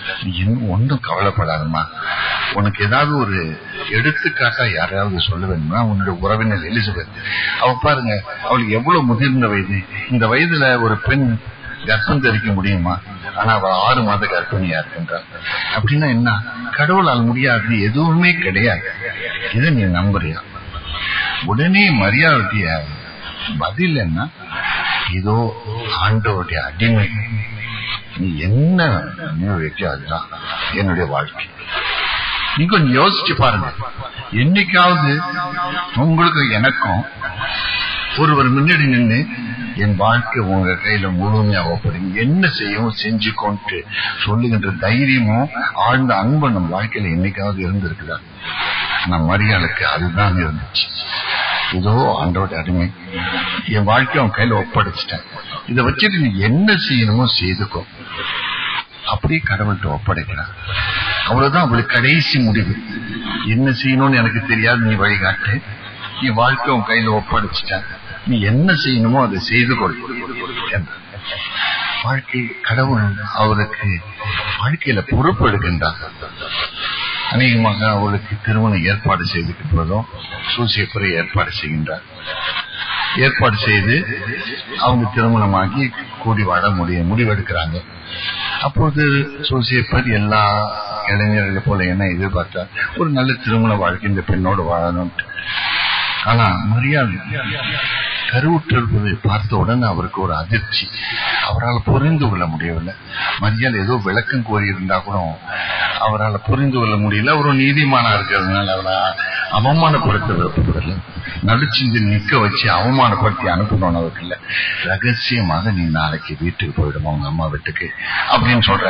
நீ இன்னும் ஒன்றும் கவலைப்படாதம்மா உனக்கு ஏதாவது ஒரு எடுத்துக்காட்டா யாரையாவது சொல்ல வேணும்னா உன்னுடைய உறவினர் எலிசபெத் அவ பாருங்க அவளுக்கு எவ்வளவு முதிர்ந்த வயது இந்த வயதுல ஒரு பெண் கர்ப்பம் தரிக்க முடியுமா ஆனா அவ ஆறு மாத கர்ப்பிணியா இருக்கின்றார் அப்படின்னா என்ன கடவுளால் முடியாது எதுவுமே கிடையாது இதை நீ நம்புறியா உடனே மரியாதைய பதில் என்ன இதோ ஆண்டவருடைய அடிமை நீ என்ன வைக்கோ அதுதான் என்னுடைய வாழ்க்கை நீ கொஞ்சம் யோசிச்சு பாருங்க என்னைக்காவது உங்களுக்கு எனக்கும் ஒருவர் முன்னாடி நின்று என் வாழ்க்கை உங்க கையில முழுமையா ஒப்படைங்க என்ன செய்யவும் செஞ்சுக்கோன்ட்டு சொல்லுகின்ற தைரியமும் ஆழ்ந்த அன்பு நம் வாழ்க்கையில என்னைக்காவது இருந்திருக்குதா நம் மரியாளுக்கு அதுதான் இருந்துச்சு இதோ ஆண்டோட அடிமை என் வாழ்க்கை அவன் கையில ஒப்படைச்சிட்டேன் இதை வச்சுட்டு நீ என்ன செய்யணுமோ செய்துக்கோ அப்படியே கடவுள்கிட்ட ஒப்படைக்கிறான் அவ்வளவுதான் அவளுக்கு கடைசி முடிவு என்ன செய்யணும்னு எனக்கு தெரியாது நீ வழிகாட்டு நீ வாழ்க்கை உன் கையில ஒப்படைச்சிட்டேன் நீ என்ன செய்யணுமோ அதை செய்து கொள் என்றார். வாழ்க்கை கடவுள் அவருக்கு வாழ்க்கையில பொறுப்பு எடுக்கின்றார் அநேகமாக அவளுக்கு திருமணம் ஏற்பாடு செய்துட்டு போதும் சூசியப்பரை ஏற்பாடு செய்கின்றார் ஏற்பாடு செய்து அவங்க திருமணமாகி கூடி வாழ முடிய முடிவெடுக்கிறாங்க அப்போது சூசியப்பர் எல்லா இளைஞர்களை போல என்ன எதிர்பார்த்தார் ஒரு நல்ல திருமண வாழ்க்கை இந்த பெண்ணோடு வாழணும்ட்டு ஆனா மரியாதை கருவுற்றிருப்பதை பார்த்த உடனே அவருக்கு ஒரு அதிர்ச்சி அவரால் புரிந்து கொள்ள முடியவில்லை மரியாதை ஏதோ விளக்கம் கோரியிருந்தா கூட அவரால் புரிந்து கொள்ள முடியல அவர் ஒரு நீதிமானா இருக்கிறதுனால அவரை அவமானப்படுத்த விருப்பப்படல நடுச்சிந்தில் நிக்க வச்சு அவமானப்படுத்தி அனுப்பணும் அவருக்கு இல்ல ரகசியமாக நீ நாளைக்கு வீட்டுக்கு போயிடுமா உங்க அம்மா வீட்டுக்கு அப்படின்னு சொல்ற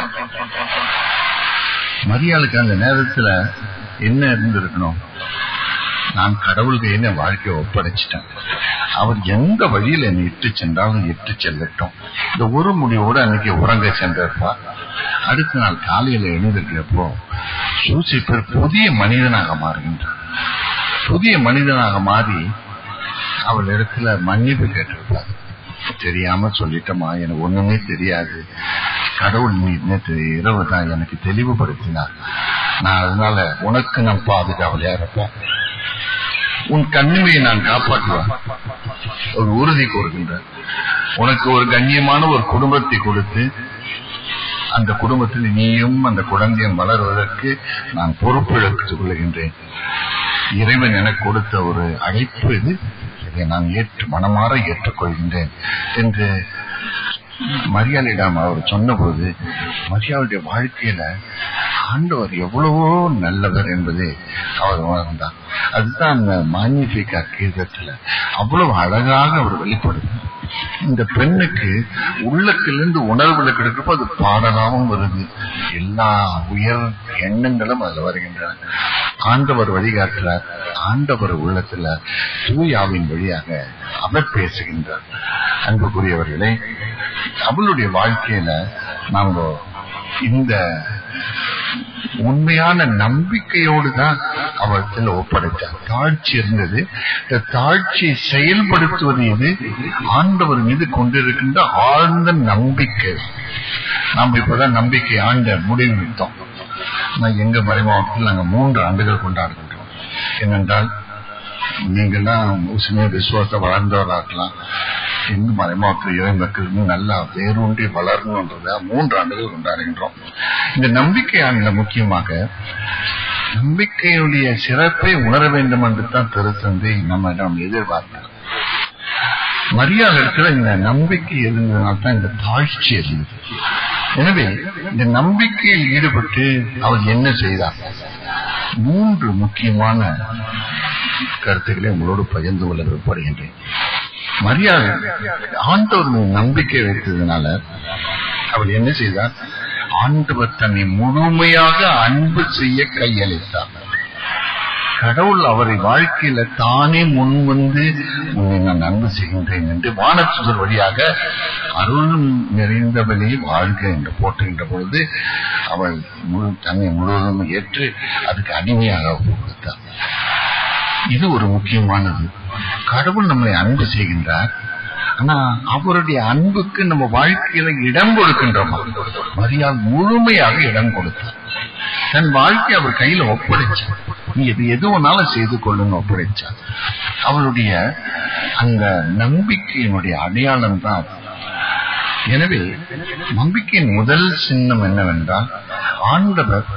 மரியாளுக்கு அந்த நேரத்துல என்ன இருந்திருக்கணும் நான் கடவுள் கையில வாழ்க்கையை ஒப்படைச்சிட்டேன் அவர் எந்த வழியில என்னை இட்டு சென்றாலும் இட்டு செல்லட்டும் இந்த ஒரு முடிவோட அன்னைக்கு உறங்க சென்றப்பா அடுத்த நாள் காலையில எழுந்திருக்கிறப்போ சூசிப்பர் புதிய மனிதனாக மாறுகின்றார் புதிய மனிதனாக மாறி அவள் இடத்துல மன்னிப்பு கேட்டிருப்பார் தெரியாம சொல்லிட்டமா எனக்கு ஒண்ணுமே தெரியாது கடவுள் நீ நேற்று இரவு தான் எனக்கு தெளிவுபடுத்தினார் நான் அதனால உனக்கு நான் பாதுகாவலையா இருப்பேன் உன் கண்ணிமையை நான் காப்பாற்றுவேன் ஒரு உறுதி கூறுகின்றார் உனக்கு ஒரு கண்ணியமான ஒரு குடும்பத்தை கொடுத்து அந்த குடும்பத்தில் நீயும் அந்த குழந்தையும் வளர்வதற்கு நான் பொறுப்பு எடுத்துக் கொள்கின்றேன் இறைவன் எனக்கு கொடுத்த ஒரு அழைப்பு இது இதை நான் ஏற்று மனமாற ஏற்றுக்கொள்கின்றேன் என்று மரியாதையிடம் அவர் சொன்னபோது மரியாதையுடைய வாழ்க்கையில ஆண்டவர் எவ்வளவோ நல்லவர் என்பதை அவர் உணர்ந்தார் அதுதான் அந்த மானிபிகா கீதத்துல அவ்வளவு அழகாக அவர் வெளிப்படுத்தார் இந்த பெண்ணுக்கு உள்ளத்திலிருந்து உணர்வுல கிடைக்கிறப்போ அது பாடலாகவும் வருது எல்லா உயர் எண்ணங்களும் அதுல வருகின்றன ஆண்டவர் வழிகாட்டுறார் ஆண்டவர் உள்ளத்துல தூயாவின் வழியாக அவர் பேசுகின்றார் அன்புக்குரியவர்களே அவளுடைய வாழ்க்கையில நாங்க இந்த உண்மையான நம்பிக்கையோடு தான் அவர்கிட்ட ஒப்படைத்தார் தாழ்ச்சி இருந்தது இந்த தாழ்ச்சியை செயல்படுத்துவது இது ஆண்டவர் மீது கொண்டிருக்கின்ற ஆழ்ந்த நம்பிக்கை நாம் இப்பதான் நம்பிக்கை ஆண்ட முடிவு விட்டோம் நான் எங்க மறைமாவட்டத்தில் நாங்க மூன்று ஆண்டுகள் கொண்டாடுகின்றோம் ஏனென்றால் நீங்கெல்லாம் முஸ்லிம் விசுவாச வளர்ந்தவராகலாம் இந்து மறைமாவட்ட இறை மக்கள் நல்லா வேரூன்றி வளரணுன்றத மூன்று ஆண்டுகள் கொண்டாடுகின்றோம் இந்த நம்பிக்கை ஆண்டில் முக்கியமாக நம்பிக்கையுடைய சிறப்பை உணர வேண்டும் என்று தான் திருத்தந்தை நம்மிடம் எதிர்பார்த்தார் மரியாதை இடத்துல இந்த நம்பிக்கை இருந்ததுனால தான் இந்த தாழ்ச்சி இருந்தது எனவே இந்த நம்பிக்கையில் ஈடுபட்டு அவர் என்ன செய்தார் மூன்று முக்கியமான கருத்துக்களை உங்களோடு பகிர்ந்து கொள்ள விருப்பப்படுகின்றேன் மரியாதை ஆண்டவர் மீது நம்பிக்கை வைத்ததுனால அவர் என்ன செய்தார் ஆண்டவர் தன்னை முழுமையாக அன்பு செய்ய கையளித்தார் கடவுள் அவரை வாழ்க்கையில தானே முன் வந்து உன்னை நான் அன்பு செய்கின்றேன் என்று வானச்சுதர் வழியாக அருள் நிறைந்தவளே வாழ்க என்று போட்டுகின்ற பொழுது அவள் முழு தன்னை முழுவதும் ஏற்று அதுக்கு அடிமையாக கொடுத்தார் இது ஒரு முக்கியமானது கடவுள் நம்மை அன்பு செய்கின்றார் ஆனா அவருடைய அன்புக்கு நம்ம வாழ்க்கையில இடம் கொடுக்கின்றோமா மரியாள் முழுமையாக இடம் கொடுத்தார் தன் வாழ்க்கை அவர் கையில ஒப்படைச்சார் நீ எது எது வேணாலும் செய்து கொள்ளுங்க ஒப்படைச்சார் அவளுடைய அந்த நம்பிக்கையினுடைய அடையாளம் தான் அது. எனவே நம்பிக்கையின் முதல் சின்னம் என்னவென்றால் ஆண்டவர்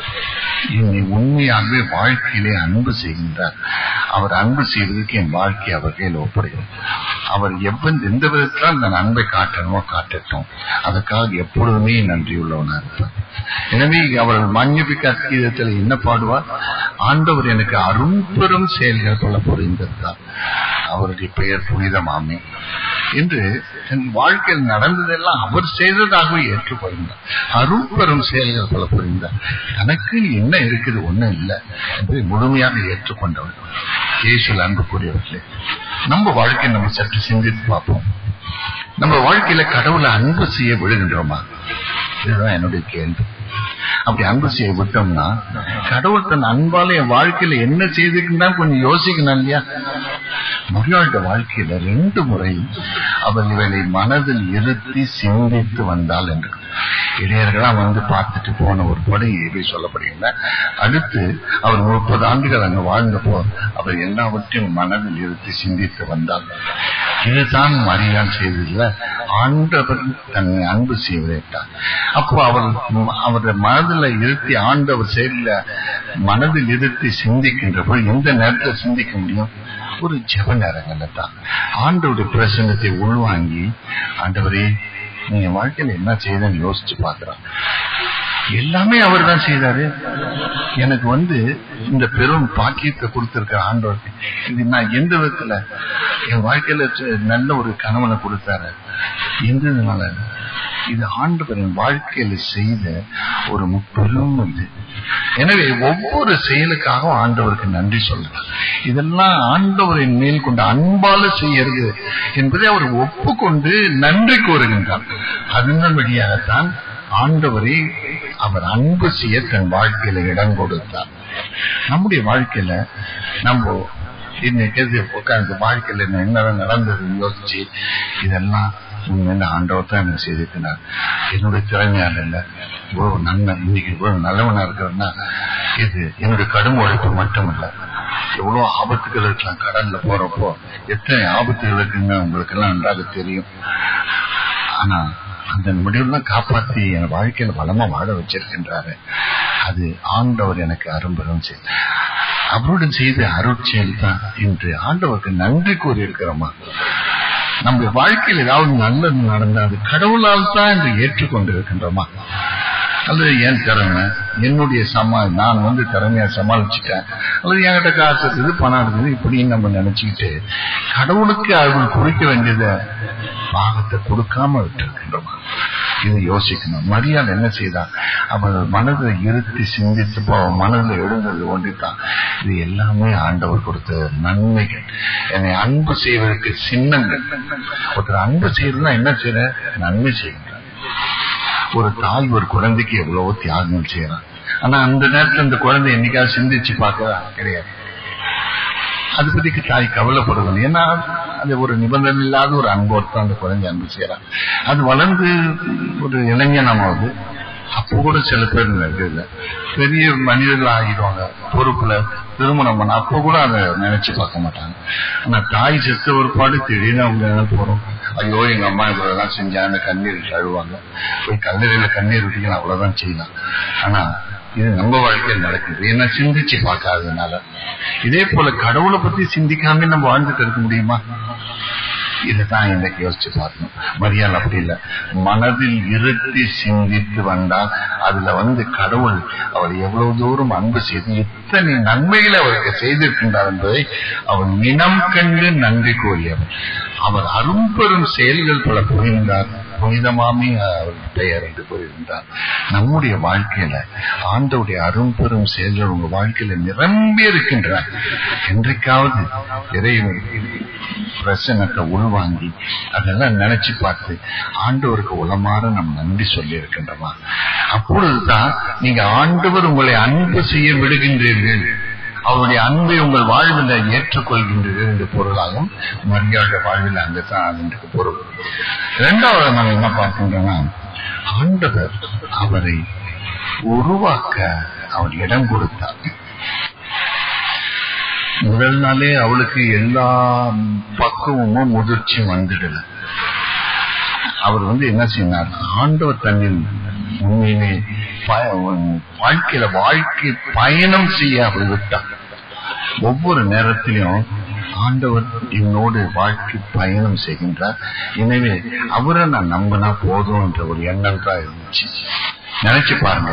என்னை உண்மையாகவே வாழ்க்கையிலே அன்பு செய்கின்றார் அவர் அன்பு செய்வதற்கு என் வாழ்க்கை அவர் கையில் ஒப்படைக்கிறார் அவர் எவ்வளவு எந்த விதத்தில் நான் அன்பை காட்டணுமோ காட்டட்டும் அதுக்காக எப்பொழுதுமே நன்றியுள்ளவனா இருப்பார் எனவே அவர்கள் மன்னிப்பிக்க கீதத்தில் என்ன பாடுவார் ஆண்டவர் எனக்கு அரும்பெரும் செயல்கள் போல புரிந்திருந்தார் அவருடைய பெயர் புனிதமாமே என்று என் வாழ்க்கையில் நடந்ததெல்லாம் அவர் செய்ததாகவே ஏற்றுக்கொண்டார் அரும்பெரும் செயல்கள் போல புரிந்தார் தனக்கு என்ன இருக்குது ஒண்ணும் இல்லை என்பதை முழுமையாக ஏற்றுக்கொண்டவர் இயேசுல அன்புக்குரியவர்களே நம்ம வாழ்க்கையை நம்ம சற்று சிந்தித்து பார்ப்போம் நம்ம வாழ்க்கையில கடவுளை அன்பு செய்ய விழுகின்றோமா இதுதான் என்னுடைய கேள்வி அப்படி அன்பு செய்ய விட்டோம்னா கடவுள் தன் அன்பால என் வாழ்க்கையில என்ன செய்திருக்குன்னு கொஞ்சம் யோசிக்கணும் இல்லையா மரியாளுடைய வாழ்க்கையில ரெண்டு முறை அவர் இவளை மனதில் இருத்தி சிந்தித்து வந்தால் என்று இளையர்களா வந்து பார்த்துட்டு போன ஒரு படை இவை சொல்லப்படுகின்ற அடுத்து அவர் முப்பது ஆண்டுகள் அங்கு வாழ்ந்தப்போ அவர் எல்லாவற்றையும் மனதில் இருத்தி சிந்தித்து வந்தார் இதுதான் மரியாள் செய்ததில்ல ஆண்டவர் தன்னை அன்பு செய்வதைட்டார் அப்போ அவர் அவருடைய மனதில் இருத்தி ஆண்டவர் செயலில் மனதில் இருத்தி சிந்திக்கின்ற போது எந்த நேரத்தில் சிந்திக்க முடியும் ஒரு ஜெப நேரங்கள்ல தான் ஆண்டவருடைய பிரசங்கத்தை உள்வாங்கி ஆண்டவரே நீங்க வாழ்க்கையில என்ன செய்யுதுன்னு யோசிச்சு பாக்குறான் எல்லாமே அவர் தான் செய்தாரு எனக்கு வந்து இந்த பெரும் பாக்கியத்தை கொடுத்திருக்கிற ஆண்டவர் இது நான் எந்த விதத்துல என் வாழ்க்கையில ச- நல்ல ஒரு கணவனை கொடுத்தாரு எந்ததுனால இது ஆண்டவர் என் வாழ்க்கையில செய்த ஒரு பெரும் இது எனவே ஒவ்வொரு செயலுக்காகவும் ஆண்டவருக்கு நன்றி சொல்லுங்கள் இதெல்லாம் ஆண்டவரின் மேல் கொண்ட அன்பால செய்யறது என்பதை அவர் ஒப்புக்கொண்டு நன்றி கூறுகின்றார் அதன் வழியாகத்தான் ஆண்டவரை அவர் அன்பு செய்ய தன் வாழ்க்கையில இடம் கொடுத்தார் நம்முடைய வாழ்க்கையில நம்ம இன்னைக்கு எது உட்கார்ந்து வாழ்க்கையில என்ன என்னதான் நடந்ததுன்னு யோசிச்சு இதெல்லாம் உண்மையில ஆண்டவர் தான் எனக்கு செய்திருக்கிறார் என்னுடைய திறமையால இல்ல இவ்வளவு நன்மை இன்னைக்கு இவ்வளவு நல்லவனா இருக்கிறதுனா இது என்னுடைய கடும் உழைப்பு மட்டும் இல்ல எவ்வளவு ஆபத்துகள் இருக்கலாம் கடல்ல போறப்போ எத்தனை ஆபத்துகள் இருக்குங்க உங்களுக்கு எல்லாம் நன்றாக தெரியும் ஆனா அந்த முடிவுலாம் காப்பாத்தி என் வாழ்க்கையில வளமா வாழ வச்சிருக்கின்றாரு அது ஆண்டவர் எனக்கு அரும்பெரும் செயல் அவருடன் செய்த அருட்செயல் தான் இன்று ஆண்டவருக்கு நன்றி கூறி இருக்கிறோமா நம்ம வாழ்க்கையில் ஏதாவது நல்லது நடந்தா அது கடவுளால் தான் என்று ஏற்றுக்கொண்டு இருக்கின்றோமா அல்லது என் திறமை என்னுடைய சமா நான் வந்து திறமையா சமாளிச்சுட்டேன் அல்லது என்கிட்ட காசு இருக்குது பணம் இருக்குது இப்படின்னு நம்ம நினைச்சுக்கிட்டு கடவுளுக்கு அவர்கள் குறிக்க வேண்டியதை பாகத்தை கொடுக்காம விட்டுருக்கின்றோமா இதை யோசிக்கணும் மரியாதை என்ன செய்தா அவள் மனதை இருத்தி சிந்தித்தப்போ அவன் மனதில் எழுந்தது ஒன்றித்தான் இது எல்லாமே ஆண்டவர் கொடுத்த நன்மைகள் என்னை அன்பு செய்வதற்கு சின்னங்கள் ஒருத்தர் அன்பு செய்யறதுனா என்ன செய்யற நன்மை செய்கின்றார் ஒரு தாய் ஒரு குழந்தைக்கு எவ்வளவோ தியாகம் செய்யறான் ஆனா அந்த நேரத்துல அந்த குழந்தை என்னைக்காவது சிந்திச்சு பார்க்க கிடையாது அது பத்தி தாய் கவலைப்படுவது ஏன்னா அது ஒரு நிபந்தனை இல்லாத ஒரு அன்போடு தான் அந்த குழந்தை அன்பு செய்யறான் அது வளர்ந்து ஒரு இளைஞனமாவது அப்போ கூட சில பேர் இருக்குது பெரிய மனிதர்கள் ஆகிடுவாங்க பொறுப்புல திருமணம் பண்ண அப்போ கூட அதை நினைச்சு பார்க்க மாட்டாங்க ஆனா தாய் செத்த ஒரு பாடு திடீர்னு அவங்க என்ன போறோம் ஐயோ எங்க அம்மா இவ்வளவுதான் செஞ்சாங்க கண்ணீர் விட்டு அழுவாங்க போய் கல்லறையில கண்ணீர் விட்டு அவ்வளவுதான் செய்யலாம் ஆனா இது நம்ம வாழ்க்கையில் நடக்குது என்ன சிந்திச்சு பார்க்காததுனால இதே போல கடவுளை பத்தி சிந்திக்காம நம்ம வாழ்ந்துட்டு இருக்க முடியுமா இதைதான் இன்னைக்கு யோசிச்சு பார்க்கணும் மரியாதை அப்படி இல்லை மனதில் இருத்தி சிந்தித்து வந்தால் அதுல வந்து கடவுள் அவர் எவ்வளவு தூரம் அன்பு செய்து இத்தனை நன்மைகளை அவருக்கு செய்திருக்கின்றார் என்பதை அவர் இனம் கண்டு நன்றி கூறியவர் அவர் அரும்பெரும் செயல்கள் பல புரிந்தார் புனிதமாமே அவர் பெயர் என்று கூறியிருந்தார் நம்முடைய வாழ்க்கையில ஆண்டவுடைய அரும்பெரும் செயல்கள் உங்க வாழ்க்கையில நிரம்பி இருக்கின்றன என்றைக்காவது இறைவன் பிரசனத்தை உள்வாங்கி அதெல்லாம் நினைச்சு பார்த்து ஆண்டவருக்கு உளமாற நம்ம நன்றி சொல்லி இருக்கின்றோமா அப்பொழுதுதான் நீங்க ஆண்டவர் உங்களை அன்பு செய்ய விடுகின்றீர்கள் அவருடைய அன்பை உங்கள் வாழ்வில் ஏற்றுக்கொள்கின்றீர்கள் என்று பொருளாகும் மரியாதை வாழ்வில் அங்கே தான் அதற்கு பொருள் இரண்டாவது நம்ம என்ன பார்க்கின்றோம்னா ஆண்டவர் அவரை உருவாக்க அவர் இடம் கொடுத்தார் முதல் நாளே அவளுக்கு எல்லா பக்குவமும் முதிர்ச்சியும் வந்துடல அவர் வந்து என்ன செய்யினார் ஆண்டவர் தன்னில் உண்மையிலே ப- வாழ்க்கையில வாழ்க்கை பயணம் செய்ய அவர் விட்டார் ஒவ்வொரு நேரத்திலும் ஆண்டவர் என்னோடு வாழ்க்கை பயணம் செய்கின்றார் எனவே அவரை நான் நம்பினா போதும் என்ற ஒரு எண்ணம் தான் இருந்துச்சு நினைச்சு பாருங்க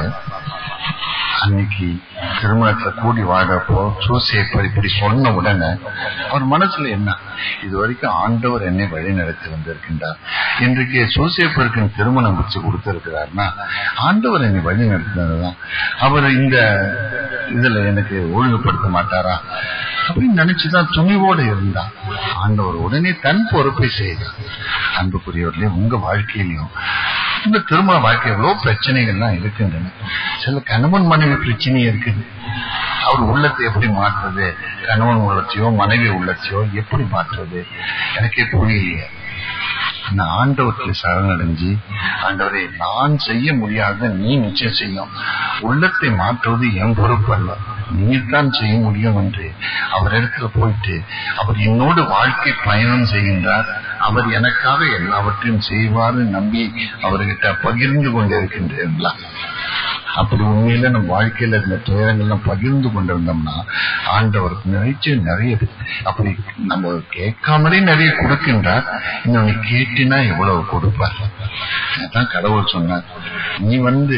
அன்னைக்கு திருமணத்துல கூடி வாழறப்போ சூசேப்பர் இப்படி சொன்ன உடனே அவர் மனசுல என்ன இது வரைக்கும் ஆண்டவர் என்னை வழி நடத்தி வந்திருக்கின்றார் இன்றைக்கு சூசேப்பருக்கு திருமணம் வச்சு கொடுத்திருக்கிறார்னா ஆண்டவர் என்னை வழி நடத்தினதுதான் அவர் இந்த இதுல எனக்கு ஒழுங்குபடுத்த மாட்டாரா அப்படின்னு நினைச்சுதான் துணிவோடு இருந்தா ஆண்டவர் உடனே தன் பொறுப்பை செய்தார் அன்புக்குரியவர்களே உங்க வாழ்க்கையிலையும் இந்த திருமண வாழ்க்கை எவ்வளவு பிரச்சனைகள்லாம் இருக்கின்றன சில கணவன் மனைவி பிரச்சனையே இருக்குது அவர் உள்ளத்தை எப்படி மாற்றுறது கணவன் உள்ளத்தையோ மனைவி உள்ளத்தையோ எப்படி மாற்றுறது எனக்கே புரியலையே நான் ஆண்டவருக்கு சரணடைஞ்சு ஆண்டவரே நான் செய்ய முடியாத நீ நிச்சயம் செய்யும் உள்ளத்தை மாற்றுவது என் பொறுப்பு அல்ல நீர் தான் செய்ய முடியும் என்று அவரிடத்துல போயிட்டு அவர் என்னோடு வாழ்க்கை பயணம் செய்கின்றார் அவர் எனக்காக எல்லாவற்றையும் செய்வார் நம்பி அவர்கிட்ட பகிர்ந்து கொண்டிருக்கின்றீர்களா அப்படி உண்மையில நம்ம வாழ்க்கையில இருந்த துயரங்கள்லாம் பகிர்ந்து கொண்டிருந்தோம்னா ஆண்டவருக்கு நிறைய நிறைய அப்படி நம்ம கேட்காமலே நிறைய கொடுக்கின்றார் இன்னொன்னு கேட்டினா எவ்வளவு கொடுப்பார் அதான் கடவுள் சொன்னார் நீ வந்து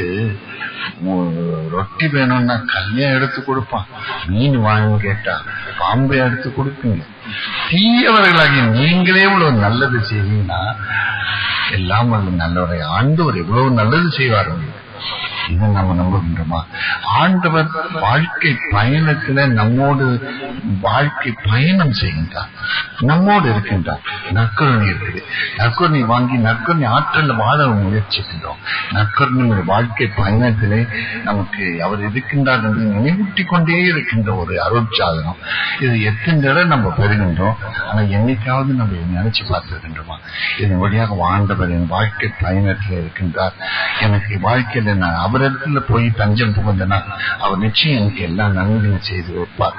உ- ரொட்டி வேணும்னா கல்லையா எடுத்து கொடுப்பான் மீன் வாங்கி கேட்டா பாம்பை எடுத்து கொடுப்பீங்க தீயவர்களாகி நீங்களே இவ்வளவு நல்லது செய்வீங்கன்னா எல்லாம் வல்ல நல்லவரை ஆண்டவர் எவ்வளவு நல்லது செய்வார் உங்களுக்கு இதை நம்ம நம்புகின்றோமா ஆண்டவர் வாழ்க்கை பயணத்துல நம்மோடு வாழ்க்கை பயணம் செய்கின்றார் நம்மோடு இருக்கின்றார் நற்கருணை இருக்குது நற்கருணை வாங்கி நற்கருணை ஆற்றல் வாழ முயற்சிக்கின்றோம் நற்கருணை வாழ்க்கை பயணத்திலே நமக்கு அவர் இருக்கின்றார் என்று நினைவூட்டி கொண்டே இருக்கின்ற ஒரு அருட்சாதனம் இது எத்தனை தடவை நம்ம பெறுகின்றோம் ஆனா என்னைக்காவது நம்ம இதை நினைச்சு பார்த்திருக்கின்றோமா இதன் வழியாக ஆண்டவர் என் வாழ்க்கை பயணத்தில் இருக்கின்றார் எனக்கு வாழ்க்கையில நான் அவரிடத்துல போய் தஞ்சம் புகுந்தனா அவர் நிச்சயம் எனக்கு எல்லா நன்மையும் செய்து வைப்பார்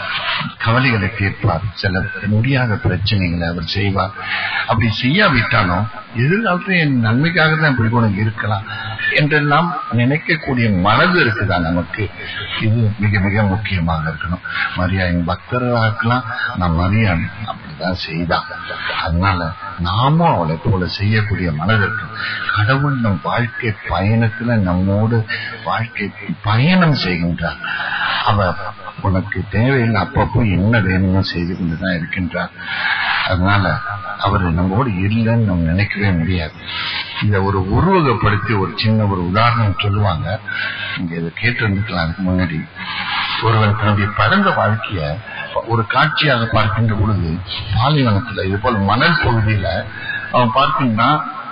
கவலைகளை தீர்ப்பார் சில முடியாத பிரச்சனைகளை அவர் செய்வார் அப்படி செய்யாவிட்டாலும் எதிர்காலத்துல என் நன்மைக்காக தான் இப்படி கூட இருக்கலாம் என்றெல்லாம் நினைக்கக்கூடிய மனது இருக்குதா நமக்கு இது மிக மிக முக்கியமாக இருக்கணும் மரியா என் பக்தராக்கலாம் நான் மரியா அப்படிதான் செய்தான் அதனால நாமும் அவளை போல செய்யக்கூடிய மனது இருக்கும் கடவுள் நம் வாழ்க்கை பயணத்துல நம்மோடு வாழ்க்கை பயணம் செய்கின்றார் அவர் உனக்கு தேவையில்லை அப்பப்போ என்ன வேணுமோ செய்து கொண்டுதான் இருக்கின்றார் அதனால அவர் நம்மோடு இல்லைன்னு நம்ம நினைக்கவே முடியாது இத ஒரு உருவகப்படுத்தி ஒரு சின்ன ஒரு உதாரணம் சொல்லுவாங்க இங்க இதை கேட்டிருந்துக்கலாம் அதுக்கு முன்னாடி ஒருவன் தன்னுடைய பரந்த வாழ்க்கைய ஒரு காட்சியாக பார்க்கின்ற பொழுது பாலைவனத்துல இது போல மணல் பகுதியில அவன் பார்க்கின்றா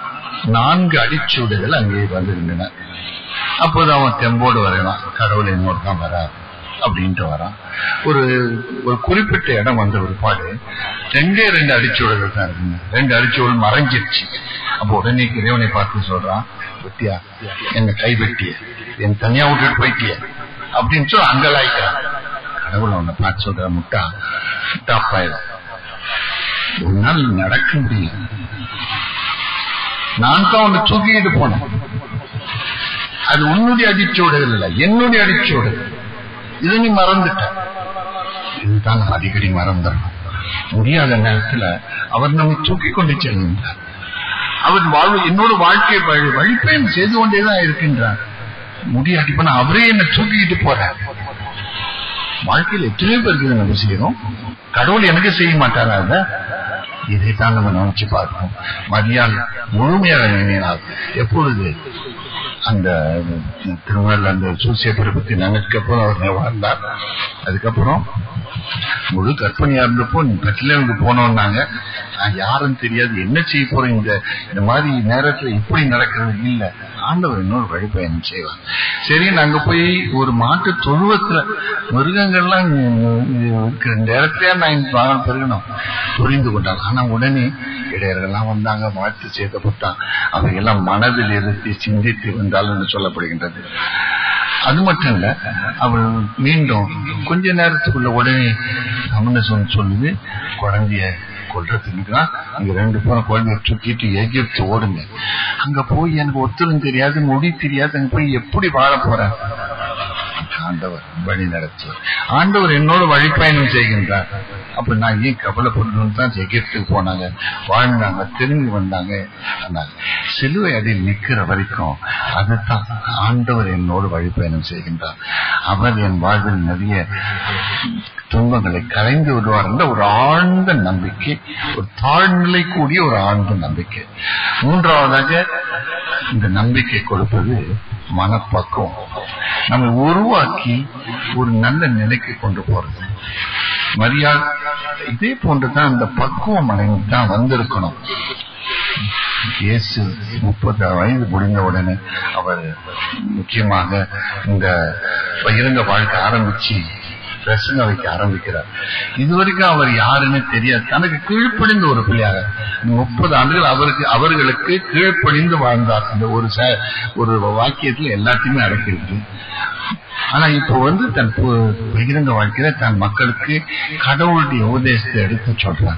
நான்கு அடிச்சூடுகள் அங்கே வந்திருந்தன அப்போது அவன் தெம்போடு வரைவான் கடவுள் என்னோடு தான் வரார் அப்படின்ட்டு வரான் ஒரு ஒரு குறிப்பிட்ட இடம் வந்த ஒருபாடு ரெண்டே ரெண்டு அடிச்சூடுகள் தான் இருக்குங்க ரெண்டு அடிச்சூடல் மறைஞ்சிருச்சு அப்போ உடனே இறைவனை பார்த்து சொல்றான் வெட்டியா என்ன கை வெட்டிய என் தனியா விட்டுட்டு போயிட்டிய அப்படின்னு சொல்லி அங்கலாய்க்கிறான் கடவுள் அவனை பார்த்து சொல்ற முட்டா முட்டாப்பாயிடும் உன்னால் நடக்க முடியும் நான் தான் உன்னை தூக்கிட்டு போனேன் அது உன்னுடைய அடிச்சோடுகள் இல்ல என்னுடைய அடிச்சோடுகள் இதை நீ மறந்துட்ட இதுதான் நம்ம அடிக்கடி மறந்துடணும் முடியாத நேரத்துல அவர் நம்மை தூக்கி கொண்டு செல்கின்றார் அவர் வாழ்வு என்னோட வாழ்க்கை வழி வழிப்பயணம் செய்து கொண்டேதான் இருக்கின்றார் முடியாட்டி போனா அவரே என்ன தூக்கிக்கிட்டு போறார் வாழ்க்கையில் எத்தனையோ பேருக்கு இதை நம்ம செய்யறோம் கடவுள் எனக்கு செய்ய மாட்டாரா அத இதைத்தான் நம்ம நினைச்சு பார்ப்போம் மரியாதை முழுமையாக நினைனால் எப்பொழுது அந்த திருமணம் அந்த சூசியப்பரை பத்தி நினைச்சப்போ அவர் வாழ்ந்தார் அதுக்கப்புறம் முழு கற்பனையா இருந்தப்போ கட்டில இருந்து போனோம்னாங்க நான் யாருன்னு தெரியாது என்ன செய்ய போறேன் இந்த இந்த மாதிரி நேரத்துல இப்படி நடக்கிறது இல்ல ஆண்டவர் இன்னொரு வழிபயணம் செய்வார் சரி நாங்க போய் ஒரு மாட்டு தொழுவத்துல மிருகங்கள்லாம் இருக்கிற நேரத்தையே நான் இந்த வாகனம் பெருகணும் புரிந்து கொண்டார் ஆனா உடனே இடையர்கள்லாம் வந்தாங்க வாழ்த்து சேர்க்கப்பட்டான் அவையெல்லாம் மனதில் இருத்தி சிந்தித்து வந்தால் என்று சொல்லப்படுகின்றது அது மட்டும் இல்ல அவள் மீண்டும் கொஞ்ச நேரத்துக்குள்ள உடனே சமணசன் சொல்லுது குழந்தைய கொல்றதுக்கு அங்க ரெண்டு பேரும் குழந்தைய தூக்கிட்டு எகிப்து ஓடுங்க அங்க போய் எனக்கு ஒத்துரும் தெரியாது மொழி தெரியாது அங்க போய் எப்படி வாழ போறேன் ஆண்டவர் வழி நடத்துவார் ஆண்டவர் என்னோட வழிப்பயணம் செய்கின்றார் அப்ப நான் ஏன் கவலைப்படணும்னு தான் எகிப்துக்கு போனாங்க வாழ்ந்தாங்க திரும்பி வந்தாங்க ஆனாங்க சிலுவை அடியில் நிக்கிற வரைக்கும் அதுதான் ஆண்டவர் என்னோடு வழிப்பயணம் செய்கின்றார் அவர் என் வாழ்வில் நிறைய துன்பங்களை கலைந்து விடுவார் என்ற ஒரு ஆழ்ந்த நம்பிக்கை ஒரு தாழ்நிலை கூடிய ஒரு ஆழ்ந்த நம்பிக்கை மூன்றாவதாக இந்த நம்பிக்கை கொடுப்பது மனப்பக்குவம் நம்ம உருவாக்கி ஒரு நல்ல நிலைக்கு கொண்டு போறது மரியாதை இதே போன்றுதான் அந்த பக்குவம் அடைந்து தான் வந்திருக்கணும் இயேசு முப்பது வயது முடிந்த உடனே அவர் முக்கியமாக இந்த பகிரங்க வாழ்க்கை ஆரம்பிச்சு பிரசங்க வைக்க ஆரம்பிக்கிறார் இதுவரைக்கும் அவர் யாருன்னு தெரியாது தனக்கு கீழ்ப்படிந்த ஒரு பிள்ளையாக முப்பது ஆண்டுகள் அவருக்கு அவர்களுக்கு கீழ்ப்படிந்து வாழ்ந்தார் இந்த ஒரு ச- ஒரு வாக்கியத்துல எல்லாத்தையுமே அடக்கியிருக்கு ஆனா இப்போ வந்து தன் பு- பகிரங்க வாழ்க்கையில தன் மக்களுக்கு கடவுளுடைய உபதேசத்தை எடுத்து சொல்றார்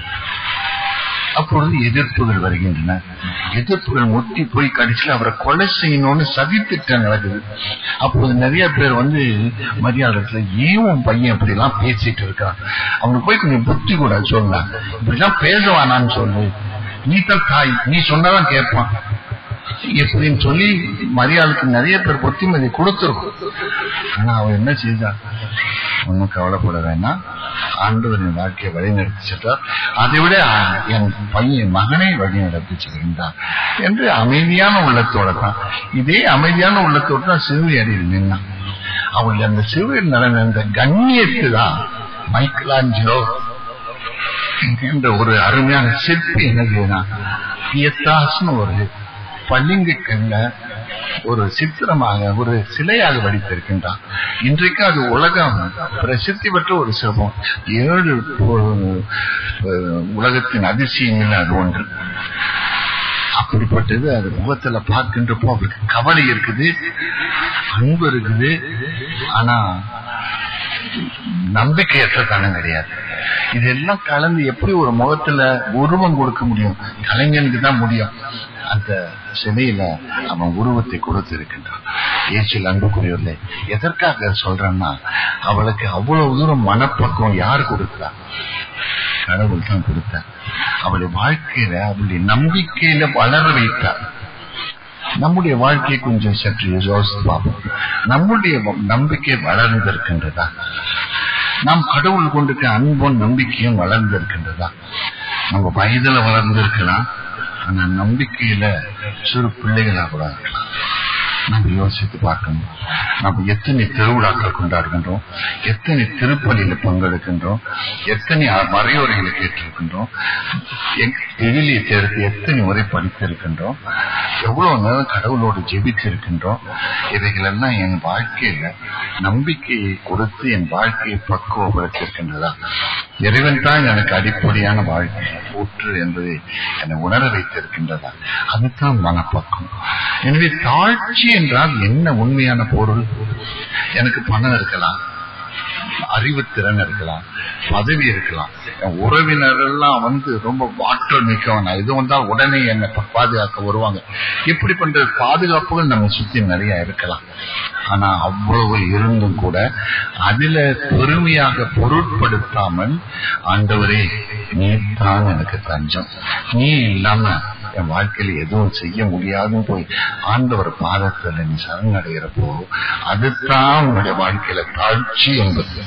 அப்பொழுது எதிர்ப்புகள் வருகின்றன எதிர்ப்புகள் முட்டி போய் கடைசியில் அவரை கொலை செய்யணும்னு சதித்திட்டம் நடக்குது அப்போது நிறைய பேர் வந்து மரியாதை ஏன் உன் பையன் இப்படி எல்லாம் பேசிட்டு இருக்கான் அவனுக்கு போய் கொஞ்சம் புத்தி கூட சொல்லலாம் இப்படி எல்லாம் பேசுவானான்னு சொல்லு நீ தான் தாய் நீ சொன்னதான் கேட்பான் எப்படின்னு சொல்லி மரியாளுக்கு நிறைய பேர் புத்திமதி கொடுத்துருக்கும் ஆனா அவன் என்ன செய்தான் ஒன்னும் கவலைப்பட வேண்டாம் ஆண்டவரின் வாழ்க்கையை வழிநடத்தி சென்றார் அதை விட ஆ, என் பையன் மகனை வழிநடத்தி செல்கின்றார் என்று அமைதியான உள்ளத்தோட தான் இதே அமைதியான உள்ளத்தோட தான் சிறுவை அடியில் நின்னான் அவள் அந்த சிறுவையில் நடந்த அந்த கண்ணியத்து தான் மைக்கலாஞ்சலோ என்ற ஒரு அருமையான சிற்பி என்ன செய்யலாம் பியத்தாஸ்னு ஒரு பளிங்கு கல்ல ஒரு சித்திரமாக ஒரு சிலையாக வடித்திருக்கின்றான் இன்றைக்கு அது உலகம் பிரசித்தி பெற்ற ஒரு சிற்பம் ஏழு பொ- அஹ் உலகத்தின் அதிசயங்கள் அது ஒன்று அப்படிப்பட்டது அது முகத்துல பார்க்கின்றப்போ அவருக்கு கவலை இருக்குது அன்பு இருக்குது ஆனா நம்பிக்கையற்ற தனம் கிடையாது இதெல்லாம் கலந்து எப்படி ஒரு முகத்துல உருவம் கொடுக்க முடியும் கலைஞனுக்கு தான் முடியும் அந்த சிலையில அவன் உருவத்தை கொடுத்து இருக்கின்றான் ஏச்சில் அன்புக்குரியவர்களே எதற்காக சொல்றேன்னா அவளுக்கு அவ்வளவு தூரம் மனப்பக்குவம் யார் கொடுத்தா கடவுள் தான் கொடுத்தார் அவளுடைய வாழ்க்கையில அவளுடைய நம்பிக்கையில வளர வைத்தார் நம்முடைய வாழ்க்கையை கொஞ்சம் சற்று யோசித்து பார்ப்போம் நம்முடைய நம்பிக்கை வளர்ந்திருக்கின்றதா நாம் கடவுள் கொண்டிருக்க அன்பும் நம்பிக்கையும் வளர்ந்திருக்கின்றதா நம்ம வயதுல வளர்ந்திருக்கலாம் ஆனா நம்பிக்கையில சிறு பிள்ளைகளா கூட இருக்கலாம் நம்ம யோசித்து பார்க்கணும் நம்ம எத்தனை திருவிழாக்கள் கொண்டாடுகின்றோம் எத்தனை திருப்பலியில பங்கெடுக்கின்றோம் எத்தனை மறையுறைகளை கேட்டிருக்கின்றோம் எழிலிய தேர்த்து எத்தனை முறை படித்திருக்கின்றோம் எவ்வளவு நேரம் கடவுளோடு ஜெபித்திருக்கின்றோம் இவைகளெல்லாம் என் வாழ்க்கையில நம்பிக்கையை கொடுத்து என் வாழ்க்கையை பக்குவப்படுத்தியிருக்கின்றதா இறைவன் தான் எனக்கு அடிப்படையான வாழ்க்கை ஊற்று என்பதை என்னை உணர வைத்திருக்கின்றதா அதுதான் மனப்பக்கம் எனவே தாழ்ச்சி என்றால் என்ன உண்மையான பொருள் எனக்கு பணம் இருக்கலாம் அறிவுத்திறன் இருக்கலாம் பதவி இருக்கலாம் என் உறவினர் எல்லாம் வந்து ரொம்ப ஆற்றல் மிக்கவன் இது வந்தா உடனே என்னை பாதுகாக்க வருவாங்க இப்படி பண்ற பாதுகாப்புகள் நம்ம சுத்தி நிறைய இருக்கலாம் ஆனா அவ்வளவு இருந்தும் கூட அதுல பெருமையாக பொருட்படுத்தாமல் ஆண்டவரே நீ தான் எனக்கு தஞ்சம் நீ இல்லாம என் வாழ்க்கையில எதுவும் செய்ய முடியாதுன்னு போய் ஆண்டவர் பாதத்துல நீ சரணடைகிறப்போ அதுதான் உன்னுடைய வாழ்க்கையில தாழ்ச்சி என்பது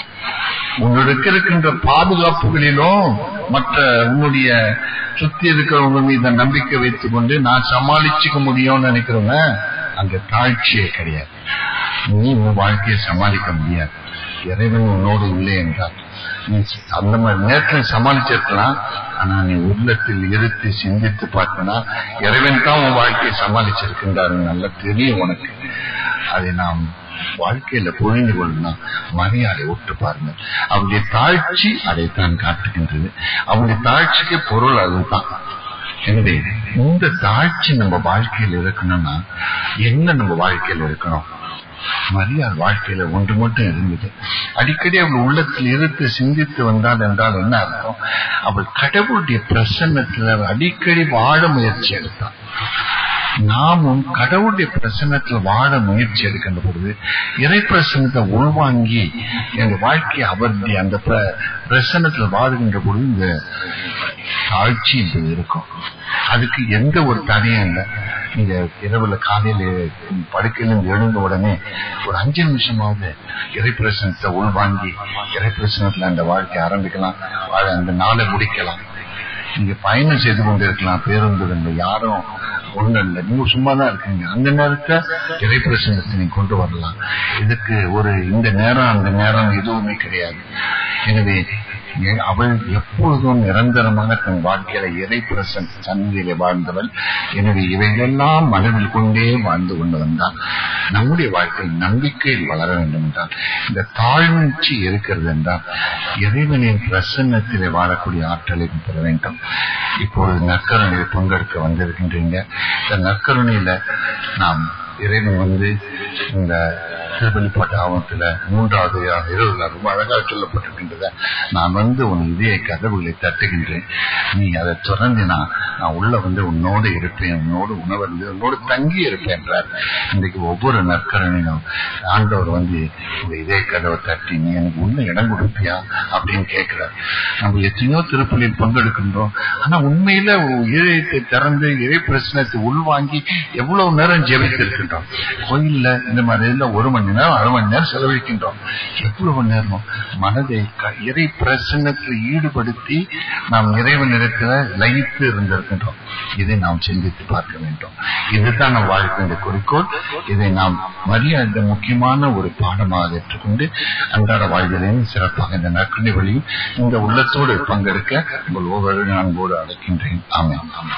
உன்னுடைய இருக்கின்ற பாதுகாப்புகளிலும் மற்ற உன்னுடைய சுத்தி இருக்கிறவங்க மீத நம்பிக்கை வைத்துக் கொண்டு நான் சமாளிச்சுக்க முடியும்னு நினைக்கிறவங்க அங்க தாழ்ச்சியே கிடையாது நீ உன் வாழ்க்கையை சமாளிக்க முடியாது இறைவன் உன்னோடு இல்லை என்றால் நீ அந்த மாதிரி நேரத்தில் சமாளிச்சிருக்கலாம் ஆனா நீ உள்ளத்தில் இருத்தி சிந்தித்து பார்த்தனா இறைவன் தான் உன் வாழ்க்கையை சமாளிச்சிருக்கின்றாரு நல்லா தெரியும் உனக்கு அதை நாம் வாழ்க்கையில புரிந்து கொள்ளணும் மரியாதை விட்டு பாருங்க அவருடைய தாழ்ச்சி அதைத்தான் காட்டுகின்றது அவருடைய தாழ்ச்சிக்கு பொருள் அதுதான் எனவே இந்த தாழ்ச்சி நம்ம வாழ்க்கையில் இருக்கணும்னா என்ன நம்ம வாழ்க்கையில் இருக்கணும் மரியாள் வாழ்க்கையில ஒன்று மட்டும் இருந்தது அடிக்கடி அவள் உள்ளத்தில் இருத்து சிந்தித்து வந்தாள் என்றால் என்ன அர்த்தம் அவள் கடவுளுடைய பிரசன்னத்துல அடிக்கடி வாழ முயற்சி எடுத்தாள் நாமும் கடவுளுடைய பிரசன்னத்தில் வாழ முயற்சி எடுக்கின்ற பொழுது இறை பிரசன்னத்தை உள்வாங்கி எங்க வாழ்க்கையை அவருடைய அந்த பிர- பிரசன்னத்தில் வாழுகின்ற பொழுது இந்த தாழ்ச்சி என்பது இருக்கும் அதுக்கு எந்த ஒரு தடையும் இல்லை நீங்க இரவுல காலையில படுக்கையிலிருந்து எழுந்த உடனே ஒரு அஞ்சு நிமிஷமாவது இறைப்பிரசனத்தை உள்வாங்கி இறைப்பிரசனத்துல அந்த வாழ்க்கை ஆரம்பிக்கலாம் வாழ அந்த நாளை முடிக்கலாம் நீங்க பயணம் செய்து கொண்டிருக்கலாம் பேருந்துகள்ல யாரும் ஒண்ணு இல்லை நீங்க சும்மா தான் இருக்கீங்க அந்த நேரத்தை இறைப்பிரசனத்தை நீங்க கொண்டு வரலாம் இதுக்கு ஒரு இந்த நேரம் அந்த நேரம் எதுவுமே கிடையாது எனவே எ- அவள் எப்பொழுதும் நிரந்தரமாக தன் வாழ்க்கையில இறைப்பிரசன் சந்நிதியிலே வாழ்ந்தவள் எனவே இவைகளெல்லாம் மனதில் கொண்டே வாழ்ந்து கொண்டு வந்தால் நம்முடைய வாழ்க்கை நம்பிக்கையில் வளர வேண்டும் என்றால் இந்த தாழ்ச்சி இருக்கிறது என்றால் இறைவனின் பிரசன்னத்திலே வாழக்கூடிய ஆற்றலை பெற வேண்டும் இப்பொழுது நற்கருணையில் பங்கெடுக்க வந்திருக்கின்றீங்க இந்த நற்கருணையில நாம் இறைவன் வந்து இந்த திருவள்ளிப்பட்ட ஆவணத்துல மூன்றாவது இருபதுல ரொம்ப அழகாக சொல்லப்பட்டிருக்கின்றத நான் வந்து உன் இதய கதவுகளை தட்டுகின்றேன் நீ அதை திறந்தினா நான் உள்ள வந்து உன்னோடு இருப்பேன் உன்னோடு உணவருந்து உன்னோடு தங்கி இருப்பேன் என்றார் இன்றைக்கு ஒவ்வொரு நற்கரணையும் ஆண்டவர் வந்து இந்த இதய கதவை தட்டி நீ எனக்கு உள்ள இடம் கொடுப்பியா அப்படின்னு கேட்கிறார் நம்ம எத்தனையோ திருப்பலியில் பங்கெடுக்கின்றோம் ஆனா உண்மையில இதயத்தை திறந்து இறை பிரச்சனத்தை உள்வாங்கி எவ்வளவு நேரம் ஜெபித்திருக்கின்றோம் கோயில்ல இந்த மாதிரி இருந்தா ஒரு மணி நேரம் அரை மணி நேரம் செலவழிக்கின்றோம் எவ்வளவு நேரம் மனதை க- இறை பிரசன்னத்தில் ஈடுபடுத்தி நாம் இறைவனிடத்துல லயித்து இருந்திருக்கின்றோம் இதை நாம் சிந்தித்து பார்க்க வேண்டும் இதுதான் நம் வாழ்க்கையின் குறிக்கோள் இதை நாம் மரியாதை முக்கியமான ஒரு பாடமாக ஏற்றுக்கொண்டு அன்றாட வாழ்விலையும் சிறப்பாக இந்த நற்கணி வழியும் இந்த உள்ளத்தோடு பங்கெடுக்க உங்கள் ஒவ்வொரு அன்போடு அழைக்கின்றேன் ஆமென் ஆமென்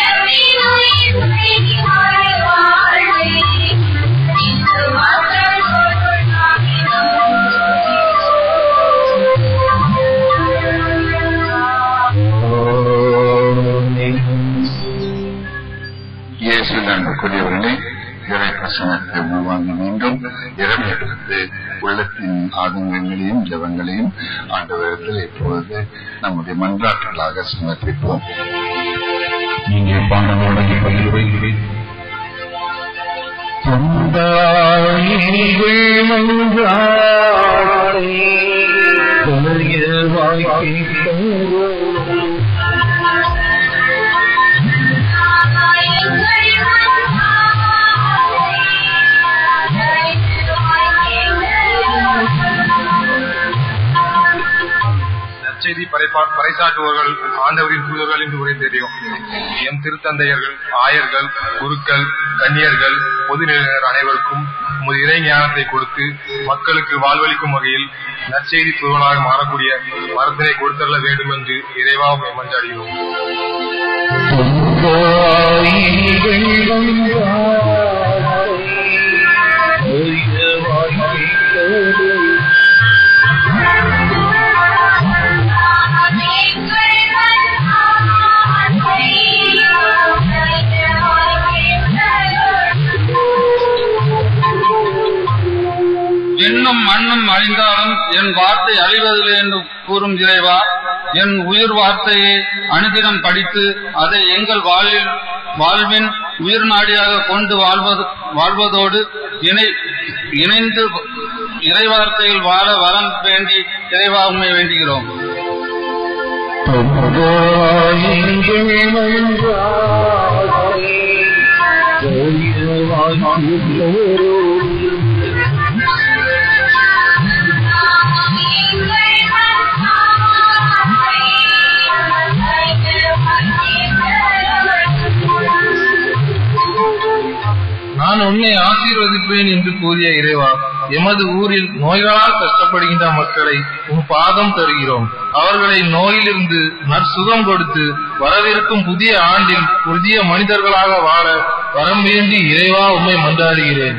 Thank you. இயேசு அன்புக்குரியவர்களே இறை பிரசனத்தை உள்வாங்கி மீண்டும் இறைவனிடத்து உள்ளத்தின் ஆதங்கங்களையும் ஜபங்களையும் ஆண்டவரத்தில் இப்பொழுது நம்முடைய மன்றாட்டுகளாக சமர்ப்பிப்போம் நீங்கள் பாடலோடு பகிர்வைகிறேன் நற்செய்தி பறைப்பா- பறைசாற்றுபவர்கள் ஆண்டவரின் தூதர்கள் என்று உரை தெரியும் எம் திருத்தந்தையர்கள் ஆயர்கள் குருக்கள் கன்னியர்கள் பொதுநிலையினர் அனைவருக்கும் உமது இறை ஞானத்தை கொடுத்து மக்களுக்கு வாழ்வளிக்கும் வகையில் நற்செய்தி தூதர்களாக மாறக்கூடிய மரத்தினை கொடுத்தள்ள வேண்டும் என்று இறைவா உம்மை மன்றாடுகிறோம் விண்ணும் மண்ணும் அழிந்தாலும் என் வார்த்தை அழிவதில்லை என்று கூறும் இறைவா என் உயிர் வார்த்தையை அனுதினம் படித்து அதை எங்கள் வாழ்வில் வாழ்வின் உயிர் நாடியாக கொண்டு வாழ்வது வாழ்வதோடு இணை இணைந்து இறைவார்த்தையில் வாழ வரம் வேண்டி இறைவா உண்மை வேண்டுகிறோம் நான் உன்னை ஆசீர்வதிப்பேன் என்று கூறிய இறைவா எமது ஊரில் நோய்களால் கஷ்டப்படுகின்ற மக்களை உன் பாதம் தருகிறோம் அவர்களை நோயிலிருந்து நற்சுகம் கொடுத்து வரவிருக்கும் புதிய ஆண்டில் புதிய மனிதர்களாக வாழ வரம் வேண்டி இறைவா உம்மை மன்றாடுகிறேன்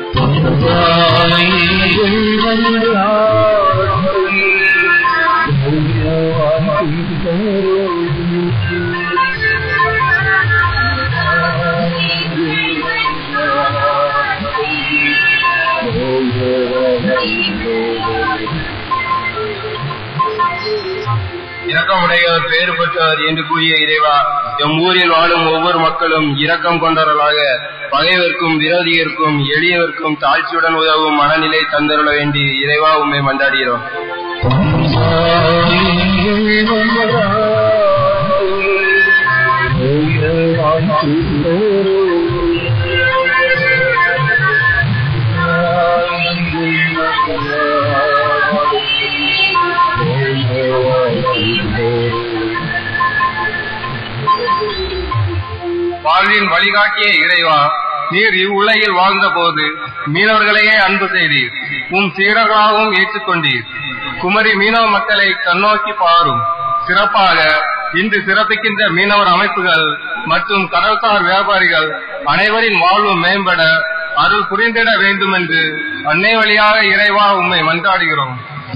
இரக்கமுடையவர் பேறு பெற்றவர் என்று கூறிய இறைவா எம் ஊரில் வாழும் ஒவ்வொரு மக்களும் இரக்கம் கொண்டவர்களாக பகைவர்க்கும் விரோதியர்க்கும் எளியவர்க்கும் தாழ்ச்சியுடன் உதவும் மனநிலை தந்தருள வேண்டி இறைவா உண்மை மன்றாடுகிறோம் வாழ்வின் வழிகாட்டிய இறைவா நீர் இவ்வுலகில் வாழ்ந்த போது மீனவர்களையே அன்பு செய்தீர் உம் சீடர்களாகவும் ஏற்றுக்கொண்டீர் குமரி மீனவ மக்களை கண்ணோக்கி பாரும் சிறப்பாக இன்று சிறப்பிக்கின்ற மீனவர் அமைப்புகள் மற்றும் கடல்சார் வியாபாரிகள் அனைவரின் வாழ்வும் மேம்பட அருள் புரிந்திட வேண்டும் என்று அன்னை வழியாக இறைவா உம்மை மன்றாடுகிறோம்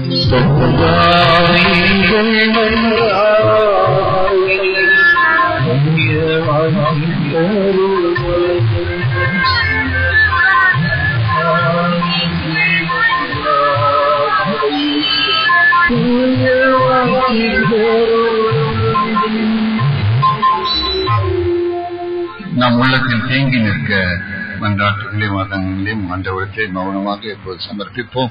நம் உள்ளத்தில் தேங்கி நிற்க மன்றாட்டுகளையும் மதங்களையும் ஆண்டவரத்தை மௌனமாக இப்போது சமர்ப்பிப்போம்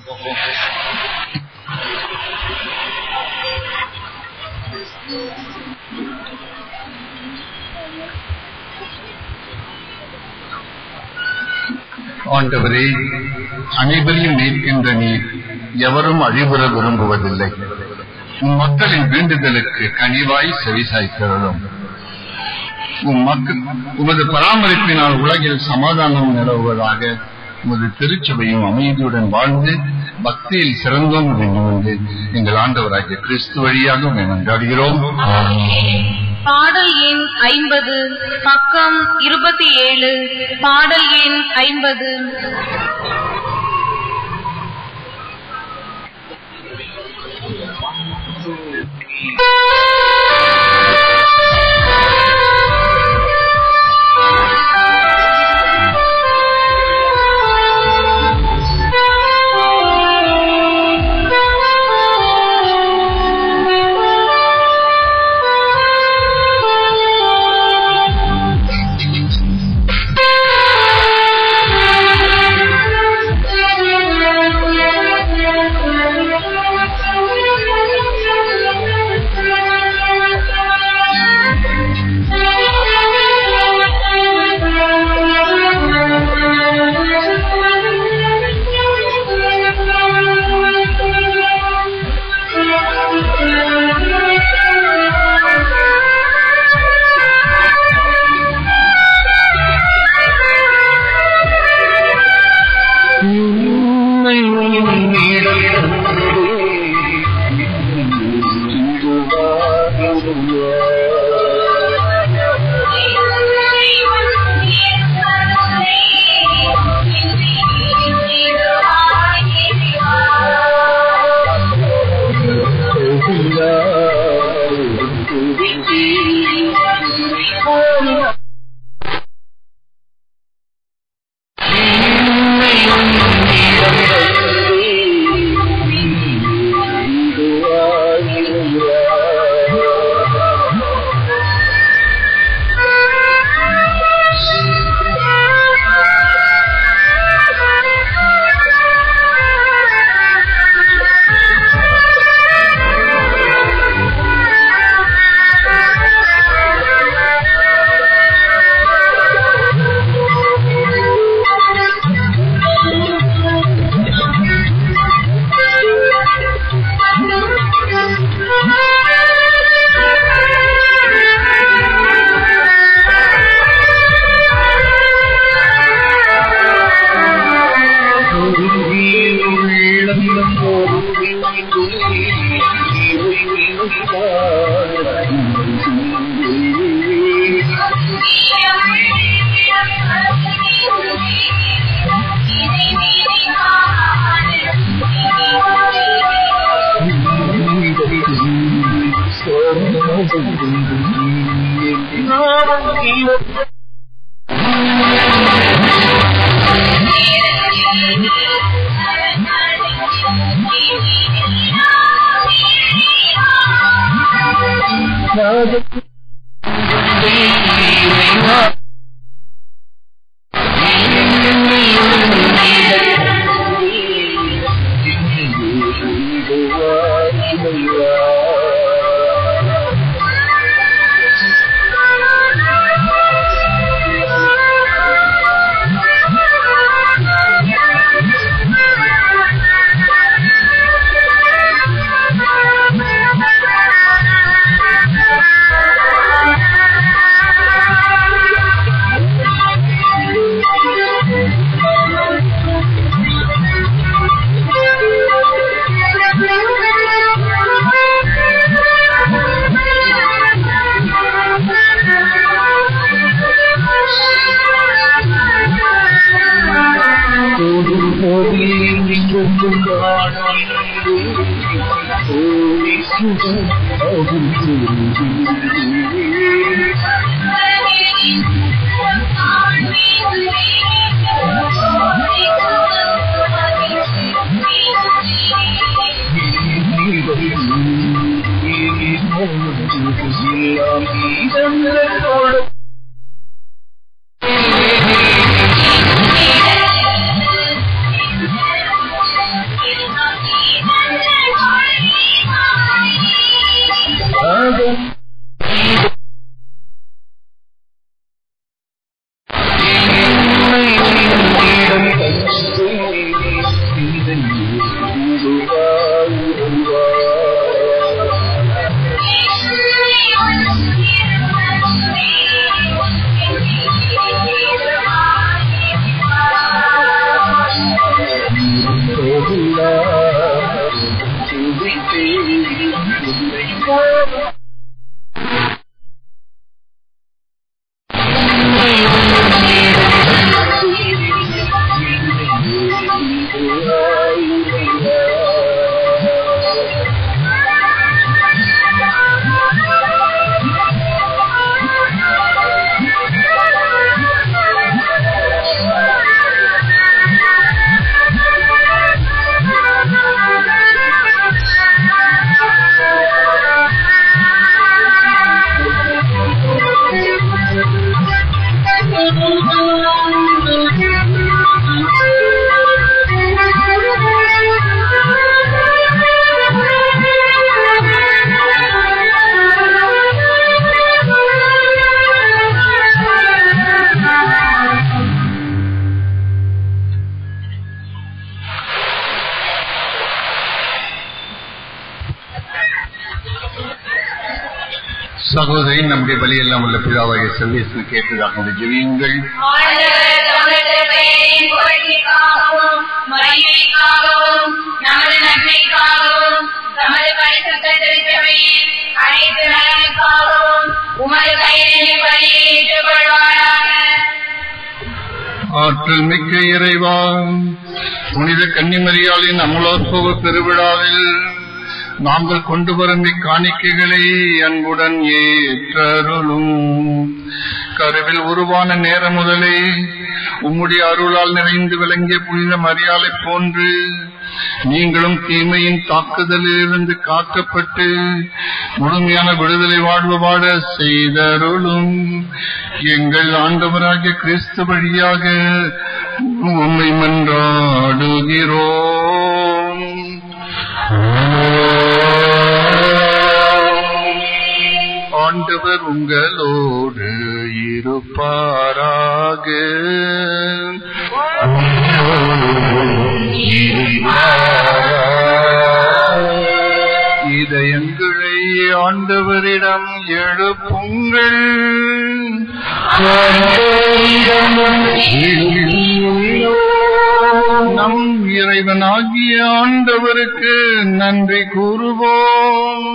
ஆண்டவரே அனைவரையும் மீட்கின்ற நீர் எவரும் அழிவுற விரும்புவதில்லை உன் மக்களின் வேண்டுதலுக்கு கனிவாய் செவிசாய்க்கிறதும் உம் மக்கள் உமது பராமரிப்பினால் உலகில் சமாதானம் நிலவுவதாக உமது திருச்சபையும் அமைதியுடன் வாழ்ந்து பக்தியில் சிறந்தோம் வேண்டும் என்று எங்கள் ஆண்டவராகிய கிறிஸ்து வழியாக உம்மை மன்றாடுகிறோம் பாடல் எண் ஐம்பது பக்கம் இருபத்தி ஏழு பாடல் எண் ஐம்பது Thank you. சகோதரி நம்முடைய பலியெல்லாம் உள்ள பிதாவாகிய செல்வேசன் கேட்டதாக ஜெபியுங்கள் ஆண்டவர் தமது பெயரின் புகழ்ச்சிக்காகவும் மகிமைக்காகவும் நமது நன்மைக்காகவும் தமது பரிசுத்த திருச்சபையின் அனைத்து நலனுக்காகவும் உமது கையிலே பலியை ஏற்றுக்கொள்வாராக ஆற்றல் மிக்க இறைவா புனித கன்னிமரியாளின் அமலோத்சவ பெருவிழாவில் நாங்கள் கொண்டு வரும் இக்காணிக்கைகளை அன்புடன் ஏற்றருளும் கருவில் உருவான நேரம் முதலே உம்முடைய அருளால் நிறைந்து விளங்கிய புனித மரியாதை போன்று நீங்களும் தீமையின் தாக்குதலிலிருந்து காக்கப்பட்டு முழுமையான விடுதலை வாழ்வு வாழ செய்தருளும் எங்கள் ஆண்டவராகிய கிறிஸ்து வழியாக உம்மை மன்றாடுகிறோம் ஆண்டவர் உங்களோடு இருப்பாராக இதயங்களை ஆண்டவரிடம் எழுப்புங்கள் நம் இறைவனாகிய ஆண்டவருக்கு நன்றி கூறுவோம்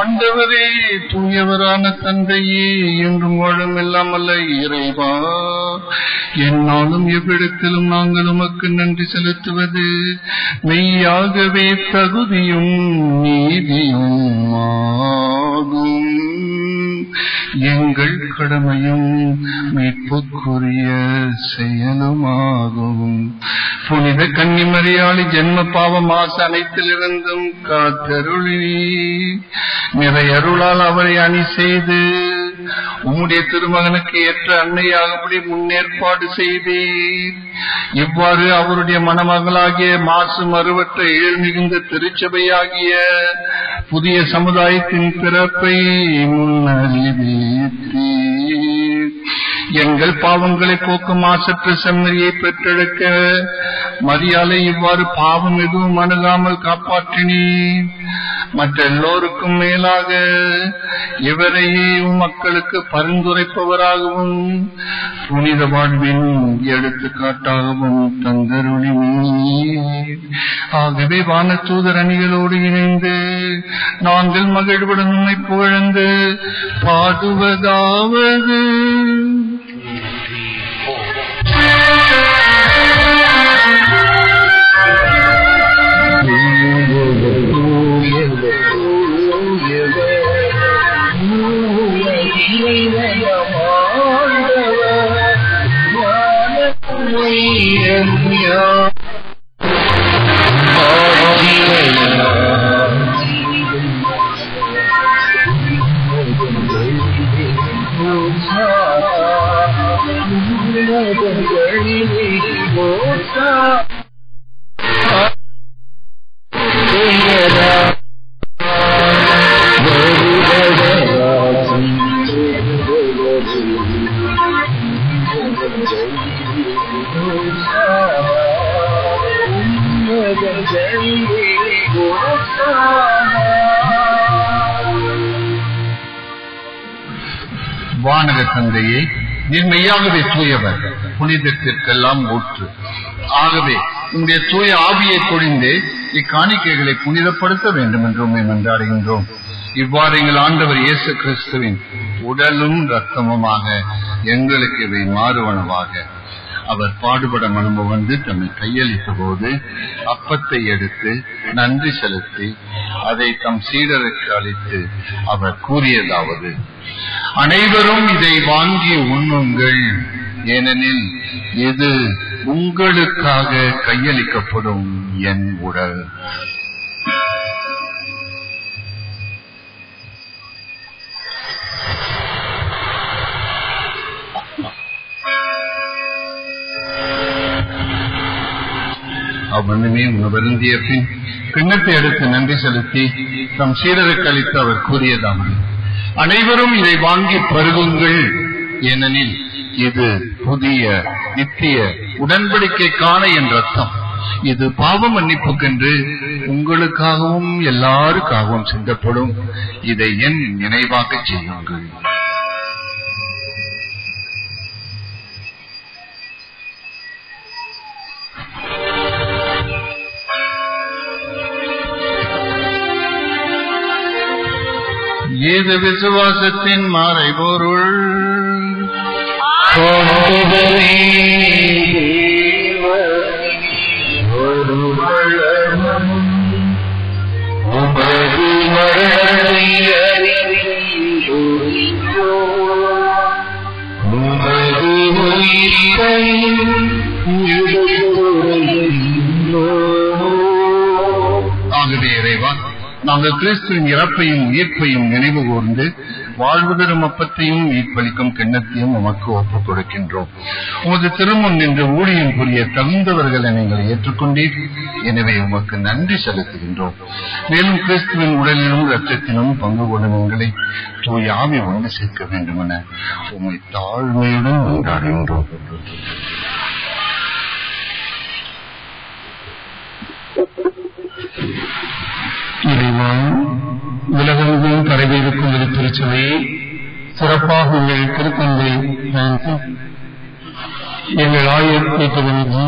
ஆண்டவரே தூயவரான தந்தையே என்றும் வாழும் இல்லாமல்ல இறைவா என்னாலும் எவ்விடத்திலும் நாங்கள் உமக்கு நன்றி செலுத்துவது மெய்யாகவே தகுதியும் நீதியும் ஆகும் எங்கள் கடமையும் மீட்புக்குரிய செயலுமாகும் புனித கன்னிமரியாளி ஜென்ம பாவ மாச அனைத்திலிருந்தும் காத்தருளி நிறையருளால் அவரை அணி செய்து உம்முடைய திருமகனுக்கு ஏற்ற அன்னையாகப்படி முன்னேற்பாடு செய்தீர் இவ்வாறு அவருடைய மணமகளாகிய மாசு மறுவற்ற ஏழ் மிகுந்த திருச்சபையாகிய புதிய சமுதாயத்தின் பிறப்பை முன்னறிவித்தீர் எங்கள் பாவங்களை போக்கும் மாசற்ற செம்மறியை பெற்றெடுக்க மரியாதை இவ்வாறு பாவம் எதுவும் அணுகாமல் காப்பாற்றினீர் மற்ற எல்லோருக்கும் மேலாக இவரையே உம் மக்களுக்கு பரிந்துரைப்பவராகவும் புனித வாழ்வின் எடுத்துக்காட்டாகவும் தந்தருளினீர் ஆகவே வானத்தூதர் அணிகளோடு இணைந்து நாங்கள் மகிழ்வுடன் உண்மை புகழ்ந்து பாடுவதாவது வானக தந்தையே நீர் மெய்யாகவே தூயவர் புனிதத்திற்கெல்லாம் ஊற்று ஆகவே உங்களுடைய தூய ஆவியை பொழிந்து இக்காணிக்கைகளை புனிதப்படுத்த வேண்டும் என்று உண்மை மன்றாடுகின்றோம் இவ்வாறு எங்கள் ஆண்டவர் இயேசு கிறிஸ்துவின் உடலும் ரத்தமுமாக எங்களுக்கு இவை மாறுவனவாக அவர் பாடுபட மனமு வந்து தம்மை கையளித்த போது அப்பத்தை எடுத்து நன்றி செலுத்தி அதை தம் சீடருக்கு அளித்து அவர் கூறியதாவது அனைவரும் இதை வாங்கி உண்ணுங்கள் ஏனெனில் இது உங்களுக்காக கையளிக்கப்படும் என் உடல் அவ்வண்ணமே உணவருந்திய பின் கிண்ணத்தை எடுத்து நன்றி செலுத்தி தம் சீடருக்கு அளித்து அவர் கூறியதாவது அனைவரும் இதை வாங்கி பருகுங்கள் ஏனெனில் இது புதிய நித்திய உடன்படிக்கைக்கான என் ரத்தம் இது பாவ மன்னிப்புக்கென்று உங்களுக்காகவும் எல்லாருக்காகவும் சிந்தப்படும் இதை என் நினைவாக செய்யுங்கள் ஏது விசுவாசத்தின் மறைபொருள் ஆகவே இறைவா நாங்கள் கிறிஸ்துவின் இறப்பையும் உயிர்ப்பையும் நினைவு கூர்ந்து வாழ்வுதரும் அப்பத்தையும் மீட்பளிக்கும் கிண்ணத்தையும் உமக்கு ஒப்புக் கொடுக்கின்றோம் உமது திருமுன் நின்று ஊழியம் புரிய தகுந்தவர்களை நீங்கள் ஏற்றுக்கொண்டீர் எனவே உமக்கு நன்றி செலுத்துகின்றோம் மேலும் கிறிஸ்துவின் உடலிலும் இரத்தத்திலும் பங்கு கொள்ளும் எங்களை தூய் ஆவி ஒன்று சேர்க்க வேண்டும் என உம்மை தாழ்மையுடன் கொண்டாடுகின்றோம் இறைவா உலகெங்கும் பரவியிருக்கும் ஒரு திருச்சபையை சிறப்பாக உங்கள் திருத்தந்தை பிரான்சிஸ் எங்கள் ஆயர் கேட்டதற்கு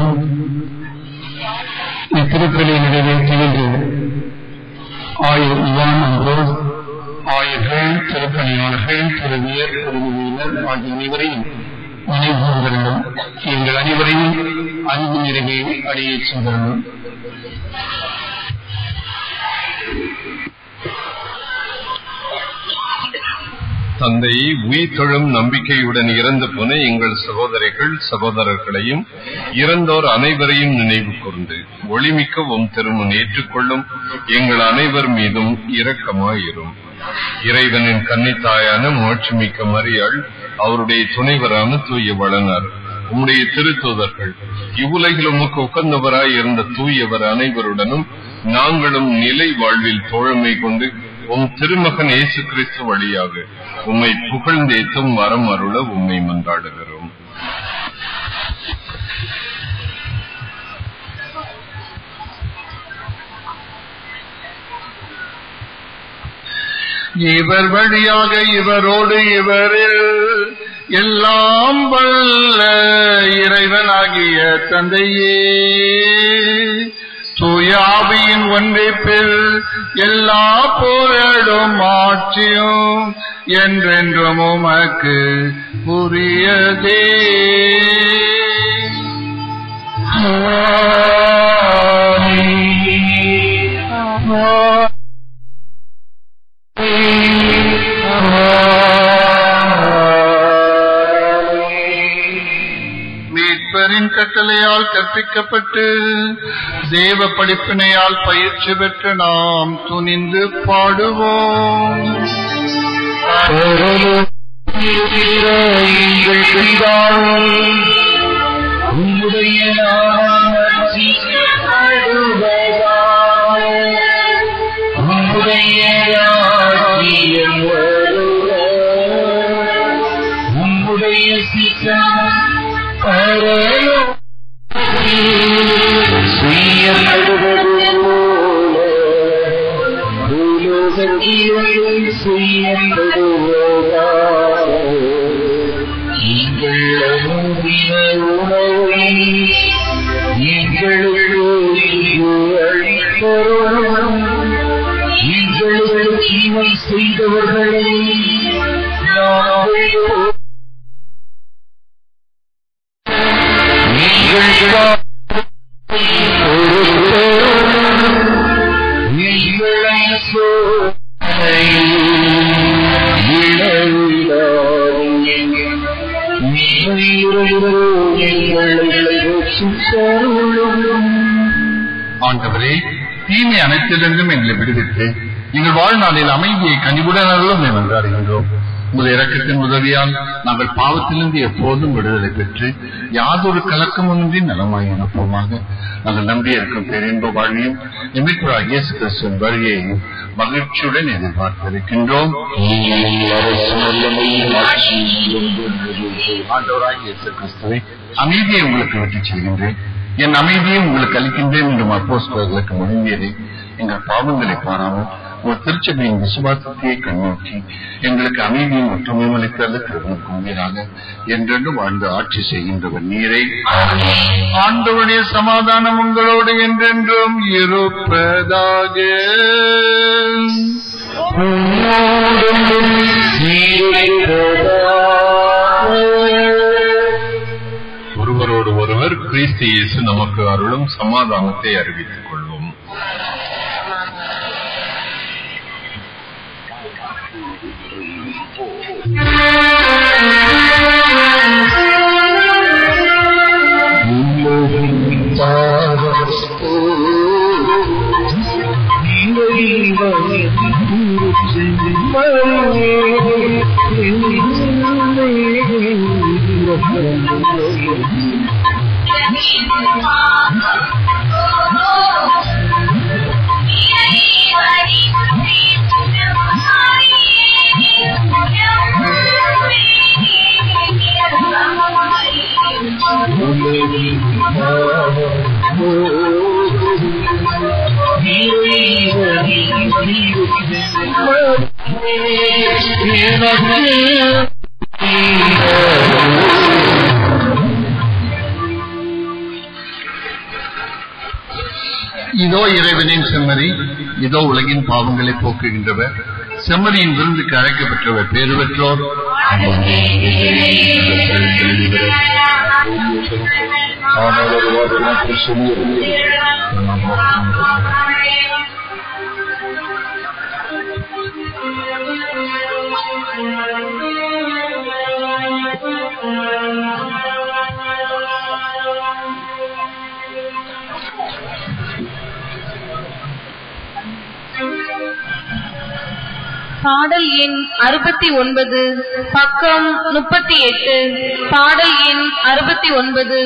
இத்திருப்பலை நிறைவேற்றுகின்ற ஆயர் இவான் அம்ரோஸ் ஆகிய அனைவரையும் நினைவுகிறோம் எங்கள் அனைவரையும் அன்பு நிறைவே அடைய செய்கிறோம் தந்தை உயிர்த்தெழும் நம்பிக்கையுடன் இறந்து போன எங்கள் சகோதரிகள் சகோதரர்களையும் இறந்தோர் அனைவரையும் நினைவு கூர்ந்து ஒளிமிக்க உம் திருமண் ஏற்றுக்கொள்ளும் எங்கள் அனைவர் மீதும் இரக்கமாயிரும் இறைவனின் கன்னித்தாயான மாட்சிமிக்க மரியாள் அவருடைய துணைவரான தூய வளனார் உம்முடைய திருத்தூதர்கள் இவ்வுலகில் உமக்கு உகந்தவராய் இருந்த தூயவர் அனைவருடனும் நாங்களும் நிலை வாழ்வில் தோழமை கொண்டு உம் திருமகன் இயேசு கிறிஸ்து வழியாக உம்மை புகழ்ந்தேத்தும் வரம் அருள உம்மை மன்றாடுகிறோம் இவர் வழியாக இவரோடு இவரில் எல்லாம் வல்ல இறைவனாகிய தந்தையே தூயாவியின் ஒன்றிப்பில் எல்லா புகழும் ஆட்சியும் என்றென்றும் உமக்கு உரியதே ஆமென். மீட்பரின் கட்டளையால் கற்பிக்கப்பட்டு தேவ படிப்பினையால் பயிற்சி பெற்ற நாம் துணிந்து பாடுவோம் உம்முடைய உம்முடைய ராஜ்யம் வருக உம்முடைய சித்தம் பரலோகத்தில் செய்யப்படுவது போல பூலோகத்திலும் செய்யப்படுவதாக எங்கள் அனுதின உணவை எங்களுக்கு இன்று அளித்தருளும் எங்களுக்கு தீமை செய்தவர்களை நாங்கள் ஆண்டவரே தீமை அனைத்திலிருந்தும் எங்களை விடுவித்து எங்கள் வாழ்நாளில் அமைதியை கனிவுடன் அருளும் என்று அறிகின்றோம் உங்கள் இரக்கத்தின் உதவியால் நாங்கள் பாவத்திலிருந்து எப்போதும் விடுதலை பெற்று யாதொரு கலக்கமுமின்றி நலமாய் இருப்போமாக நாங்கள் நம்பியிருக்கும் பேரின்ப வாழ்வையும் எமித்ரா இயேசு கிறிஸ்துவின் வருகையையும் மகிழ்ச்சியுடன் எதிர்பார்த்திருக்கின்றோம் ஆண்டவராய் இயேசு கிறிஸ்துவை அமைதியை உங்களுக்கு விட்டுச் செல்கின்றேன் என் அமைதியை உங்களுக்கு அளிக்கின்றேன் என்று அப்போஸ்தலர்களுக்கு முழங்கியதை எங்கள் பாவங்களை பாராமல் ஒரு திருச்சபையின் விசுவாசத்தையே கண்ணோக்கி எங்களுக்கு அமைதியும் ஒற்றுமையும் அளித்தது திருமணக்கும்பீராக என்றென்றும் வாழ்ந்து ஆட்சி செய்கின்றவர் நீரை ஆண்டவனுடைய சமாதானம் உங்களோடு என்றென்றும் இருப்பதாக ஒருவரோடு ஒருவர் கிறிஸ்து இயேசு நமக்கு அருளும் சமாதானத்தை அறிவித்துக் கொள்வோம் இதோ இறைவனின் செம்மறி இதோ உலகின் பாவங்களை போக்குகின்றவர் செம்மறியின் விருந்துக்கு அழைக்கப்பட்டவர் பேறு பெற்றோர் ஆனால் ஒரு வார்த்தை மட்டும் சொல்லியிருக்கிறேன் பாடல் எண் அறுபத்தி ஒன்பது பக்கம் முப்பத்தி எட்டு பாடல் எண் அறுபத்தி ஒன்பது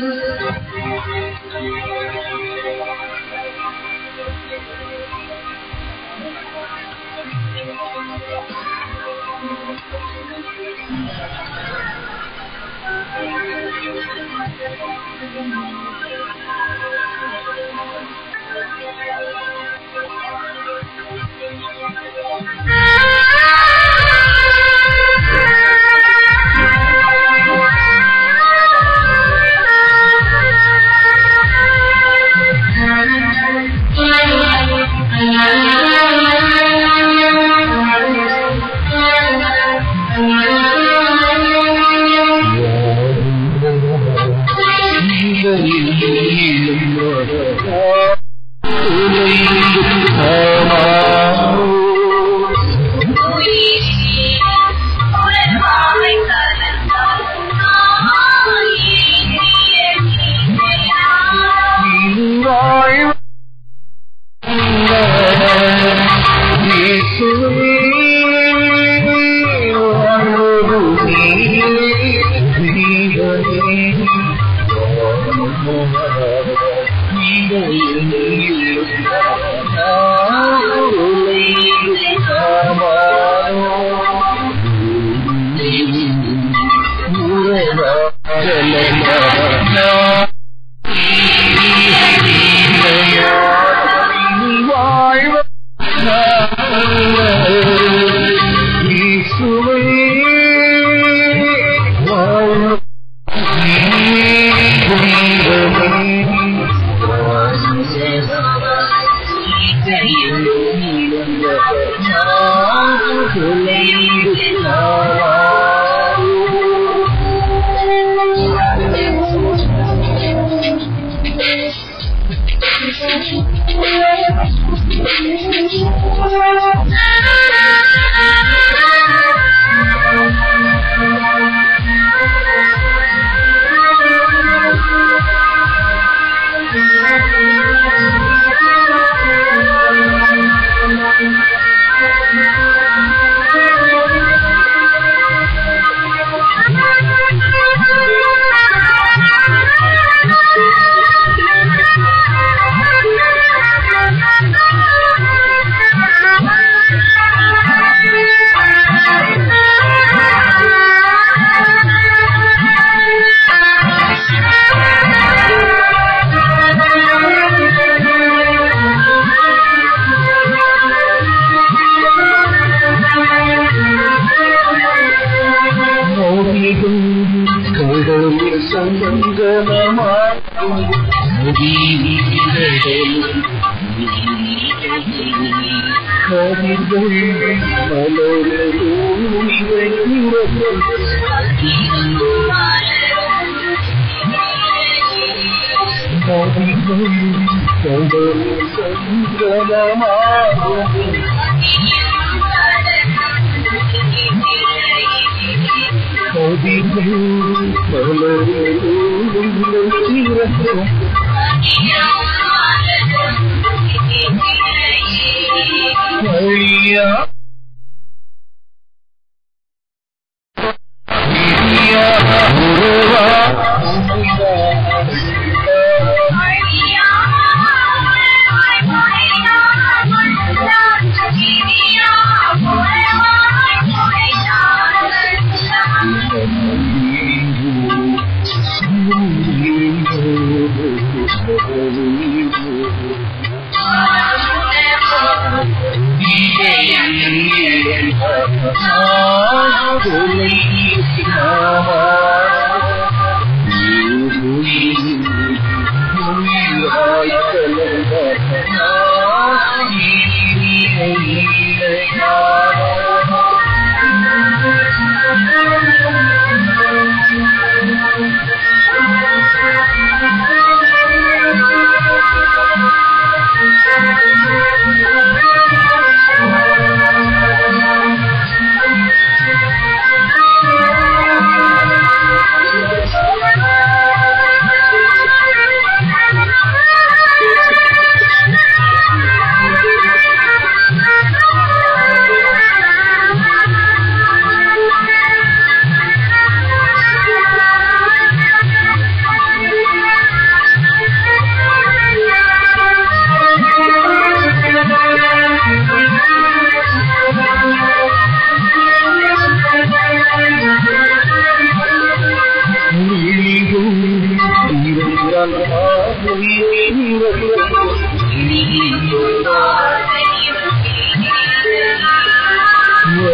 Thank you.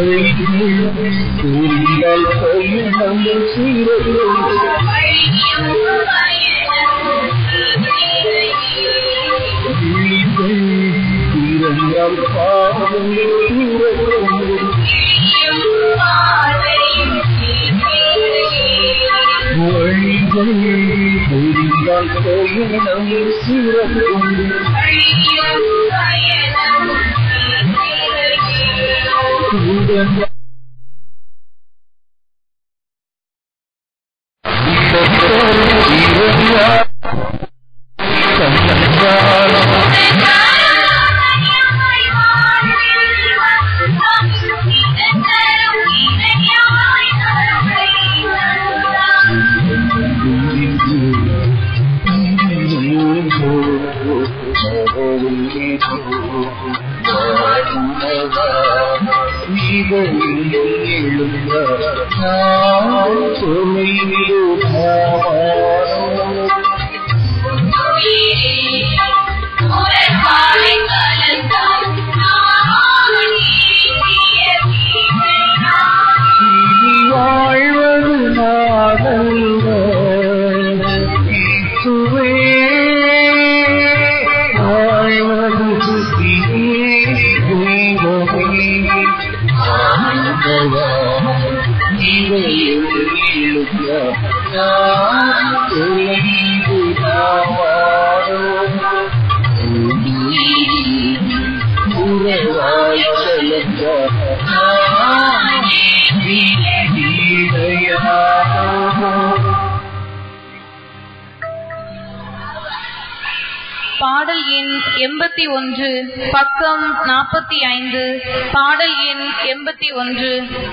பாடல் எண் எண்பத்தி ஒன்று பக்கம் நாற்பத்தி ஐந்து பாடல் எண் எண்பத்தி ஒன்று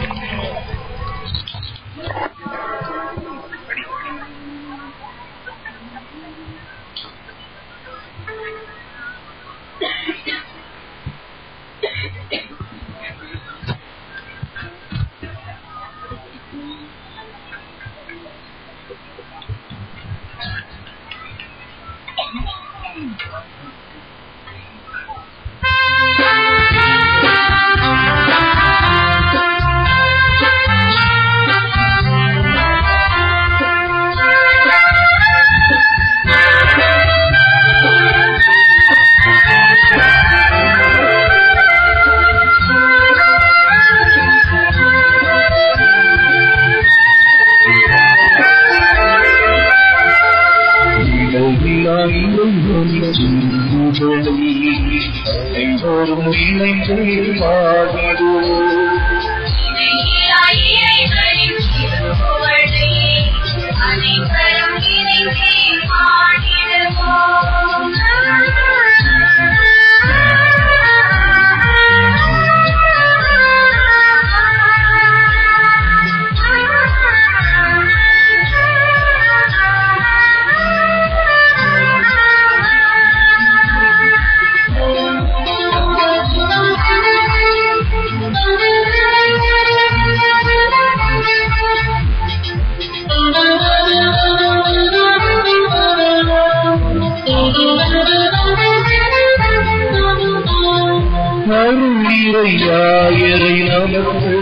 அருளிரையாயரை நமக்கு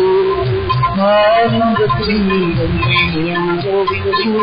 ஆனந்தத்தில் நம்மை ஓவித்து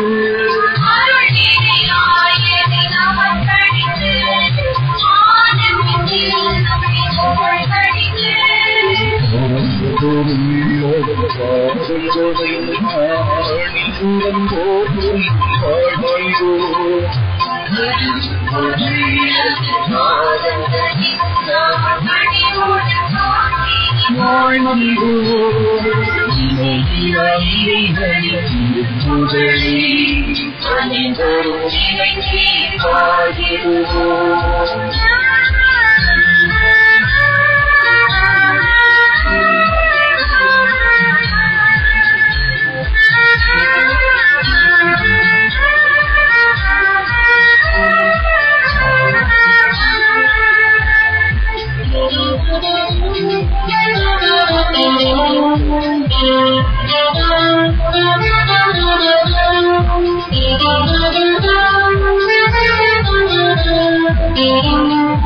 Thank you.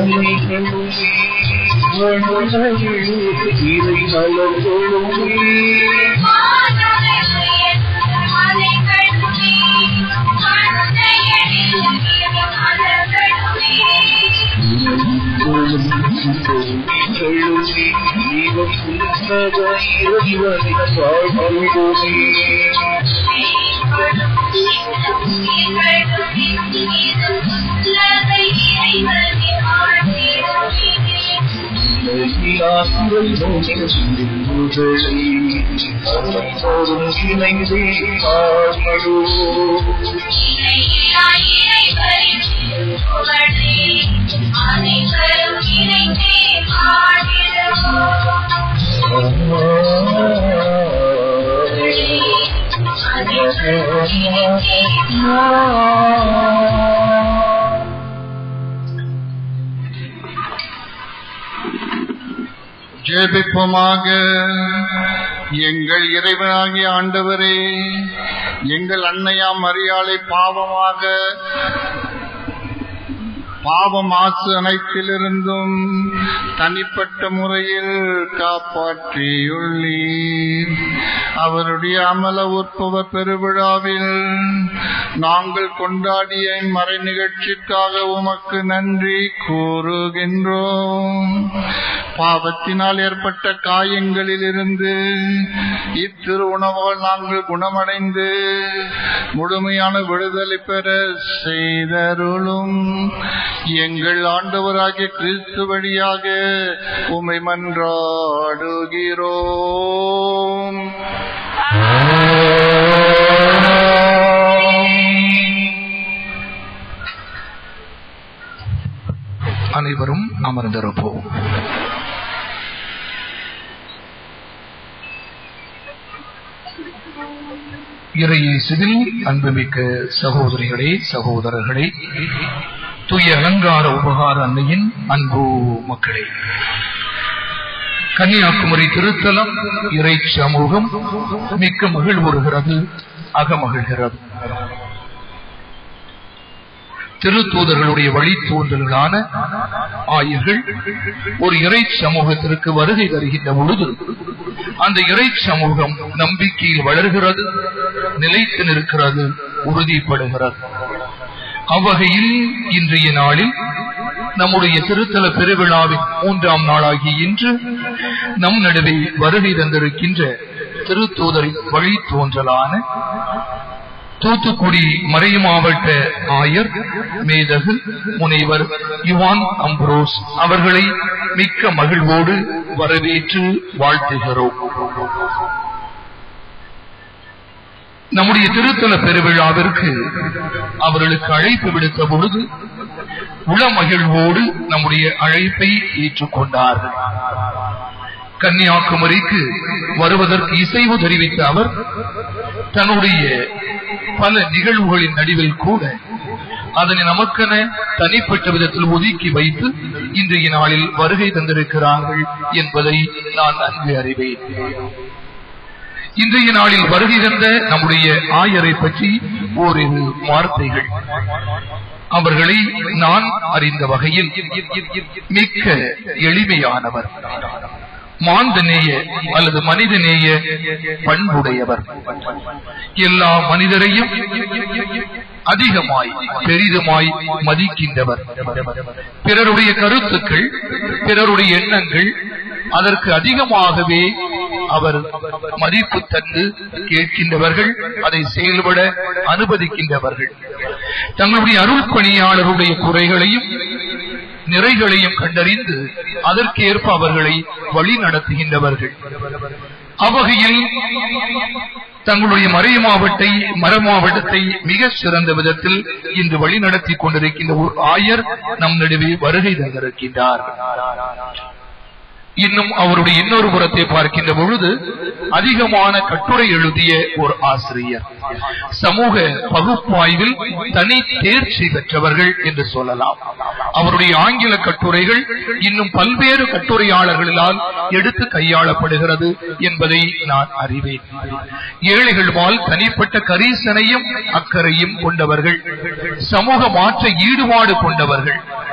கண்ணிகளுமே வண்ணங்களே இறை நலங்களுமே கண்ணிகளுமே இவன் புன்னக இறைவனை பாடுவோமே இல்லாக்குறை நோக்கங்களை அனைவரும் இணைந்தே பாடுவோம் அனைவரும் இணைந்தே பாடிடுவோம் ஜெபிப்போமாக எங்கள் இறைவனாகிய ஆண்டவரே எங்கள் அன்னையாம் மரியாதை பாவமாக பாவ மாசு அனைத்திலிருந்தும் தனிப்பட்ட முறையில் காப்பாற்றியுள்ளீர் அவருடைய அமல உற்பவ பெருவிழாவில் நாங்கள் கொண்டாடிய மறை நிகழ்ச்சிக்காக உமக்கு நன்றி கூறுகின்றோம் பாவத்தினால் ஏற்பட்ட காயங்களிலிருந்து இத்திரு உணவால் நாங்கள் குணமடைந்து முழுமையான விடுதலை பெற செய்தருளும் எங்கள் ஆண்டவராகிய கிறிஸ்து வழியாக உமை மன்றாடுகிறோம் அனைவரும் அமர்ந்திருப்போம் இறையேசுவில் அன்புமிக்க சகோதரிகளே சகோதரர்களே தூய அலங்கார உபகார அன்னையின் அன்பு மக்களே கன்னியாகுமரி திருத்தலம் இறை சமூகம் மிக்க மகிழ்வுறுகிறது அகமகிழ்கிறது திருத்தூதர்களுடைய வழித்தோன்றல்களான ஆயர்கள் ஒரு இறை சமூகத்திற்கு வருகை தருகின்ற பொழுது அந்த இறை சமூகம் நம்பிக்கையில் வளர்கிறது நிலைத்து நிற்கிறது உறுதிப்படுகிறது அவ்வகையில் இன்றைய நாளில் நம்முடைய திருத்தல பெருவிழாவின் மூன்றாம் நாளாகிய இன்று நம் நடுவே வருகை தந்திருக்கின்ற திருத்தூதரின் வழித்தோன்றலான தூத்துக்குடி மறை மாவட்ட ஆயர் மேதகு முனைவர் யுவான் அம்ப்ரோஸ் அவர்களை மிக்க மகிழ்வோடு வரவேற்று வாழ்த்துகிறோம் நம்முடைய திருத்தல பெருவிழாவிற்கு அவர்களுக்கு அழைப்பு விடுத்த பொழுது உளமகிழ்வோடு நம்முடைய அழைப்பை ஏற்றுக்கொண்டார்கள் கன்னியாகுமரிக்கு வருவதற்கு இசைவு தெரிவித்த அவர் தன்னுடைய பல நிகழ்வுகளின் நடுவில் கூட அதனை நமக்கென தனிப்பட்ட விதத்தில் ஒதுக்கி வைத்து இன்றைய நாளில் வருகை தந்திருக்கிறார்கள் என்பதை நான் நன்கு அறிவேன் இன்றைய நாளில் வருகை தந்த நம்முடைய ஆயரை பற்றி ஓரிரு வார்த்தைகள் அவர்களை நான் அறிந்த வகையில் மிக்க எளிமையானவர் மாந்தநேய அல்லது மனிதநேய பண்புடையவர் எல்லா மனிதரையும் அதிகமாய் பெரிதுமாய் மதிக்கின்றவர் பிறருடைய கருத்துக்கள் பிறருடைய எண்ணங்கள் அதற்கு அதிகமாகவே அவர் மதிப்பு தந்து கேட்கின்றவர்கள் அதை செயல்பட அனுமதிக்கின்றவர்கள் தங்களுடைய அருள் பணியாளருடைய குறைகளையும் நிறைகளையும் கண்டறிந்து அதற்கேற்ப அவர்களை வழி நடத்துகின்றவர்கள் அவ்வகையில் தங்களுடைய மறை மாவட்டை மர மாவட்டத்தை மிக சிறந்த விதத்தில் இன்று வழி நடத்தி கொண்டிருக்கின்ற ஒரு ஆயர் நம் நடுவே வருகை தந்திருக்கின்றார் இன்னும் அவருடைய இன்னொரு புறத்தை பார்க்கின்ற பொழுது அதிகமான கட்டுரை எழுதிய ஒரு ஆசிரியர் சமூக பகுப்பாய்வில் தனி தேர்ச்சி பெற்றவர்கள் என்று சொல்லலாம் அவருடைய ஆங்கில கட்டுரைகள் இன்னும் பல்வேறு கட்டுரையாளர்களால் எடுத்து கையாளப்படுகிறது என்பதை நான் அறிவேன் ஏழைகள் வாழ் தனிப்பட்ட கரீசனையும் அக்கறையும் கொண்டவர்கள் சமூக மாற்ற ஈடுபாடு கொண்டவர்கள்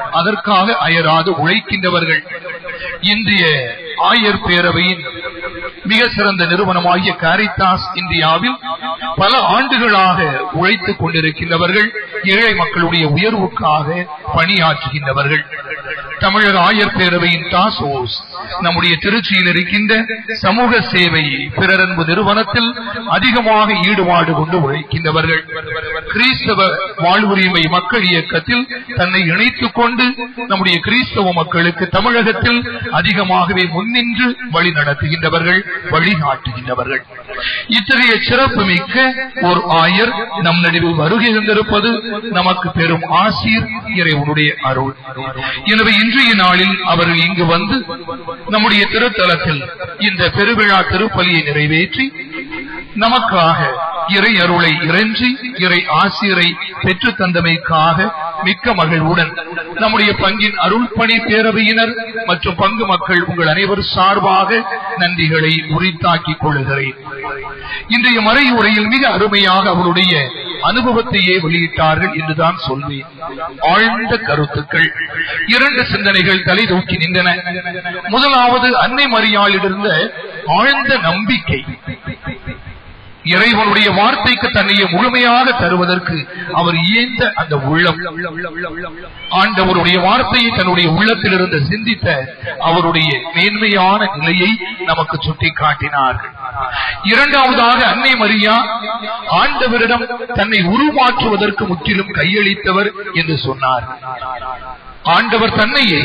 அதற்காக அயராது உழைக்கின்றவர்கள் இந்திய ஆயர் பேரவையின் மிக சிறந்த நிறுவனமாகிய காரித்தாஸ் இந்தியாவில் பல ஆண்டுகளாக உழைத்துக் கொண்டிருக்கின்றவர்கள் ஏழை மக்களுடைய உயர்வுக்காக பணியாற்றுகின்றவர்கள் தமிழக ஆயர் பேரவையின் டாசோஸ் நம்முடைய திருச்சியில் இருக்கின்ற சமூக சேவை பிறரன்பு நிறுவனத்தில் அதிகமாக ஈடுபாடு கொண்டு உழைக்கின்றவர்கள் கிறிஸ்தவ வாழ்வுரிமை மக்கள் இயக்கத்தில் தன்னை இணைத்துக் கொண்டு நம்முடைய கிறிஸ்தவ மக்களுக்கு தமிழகத்தில் அதிகமாகவே முன்னின்று வழி நடத்துகின்றவர்கள் வழிகாட்டுகின்றவர்கள் இத்தகைய சிறப்பு மிக்க ஒரு ஆயர் நம் நடுவில் வருகை இருந்திருப்பது நமக்கு பெரும் ஆசீர் இறைவனுடைய அருள் எனவே இன்றைய நாளில் அவர்கள் இங்கு வந்து நம்முடைய திருத்தலத்தில் இந்த பெருவிழா திருப்பலியை நிறைவேற்றி நமக்காக இறை அருளை இறைஞ்சி இறை ஆசிரியரை பெற்று தந்தமைக்காக மிக்க மகிழ்வுடன் நம்முடைய பங்கின் அருள் பணி பேரவையினர் மற்றும் பங்கு மக்கள் உங்கள் அனைவர் சார்பாக நன்றிகளை உரித்தாக்கிக் கொள்கிறேன் இன்றைய மறையுரையில் மிக அருமையாக அவருடைய அனுபவத்தையே வெளியிட்டார்கள் என்றுதான் சொல்வேன் ஆழ்ந்த கருத்துக்கள் இரண்டு சிந்தனைகள் தலை தூக்கி நின்றன முதலாவது அன்னை மரியாளிலிருந்த ஆழ்ந்த நம்பிக்கை இறைவனுடைய வார்த்தைக்கு தன்னையே முழுமையாக தருவதற்கு அவர் இயந்த அந்த உள்ளம் ஆண்டவருடைய வார்த்தையை தன்னுடைய உள்ளத்திலிருந்து சிந்தித்த அவருடைய மேன்மையான நிலையை நமக்கு சுட்டி காட்டினார்கள் இரண்டாவதாக அன்னை மரியா ஆண்டவரிடம் தன்னை உருமாற்றுவதற்கு முற்றிலும் கையளித்தவர் என்று சொன்னார் ஆண்டவர் தன்னையே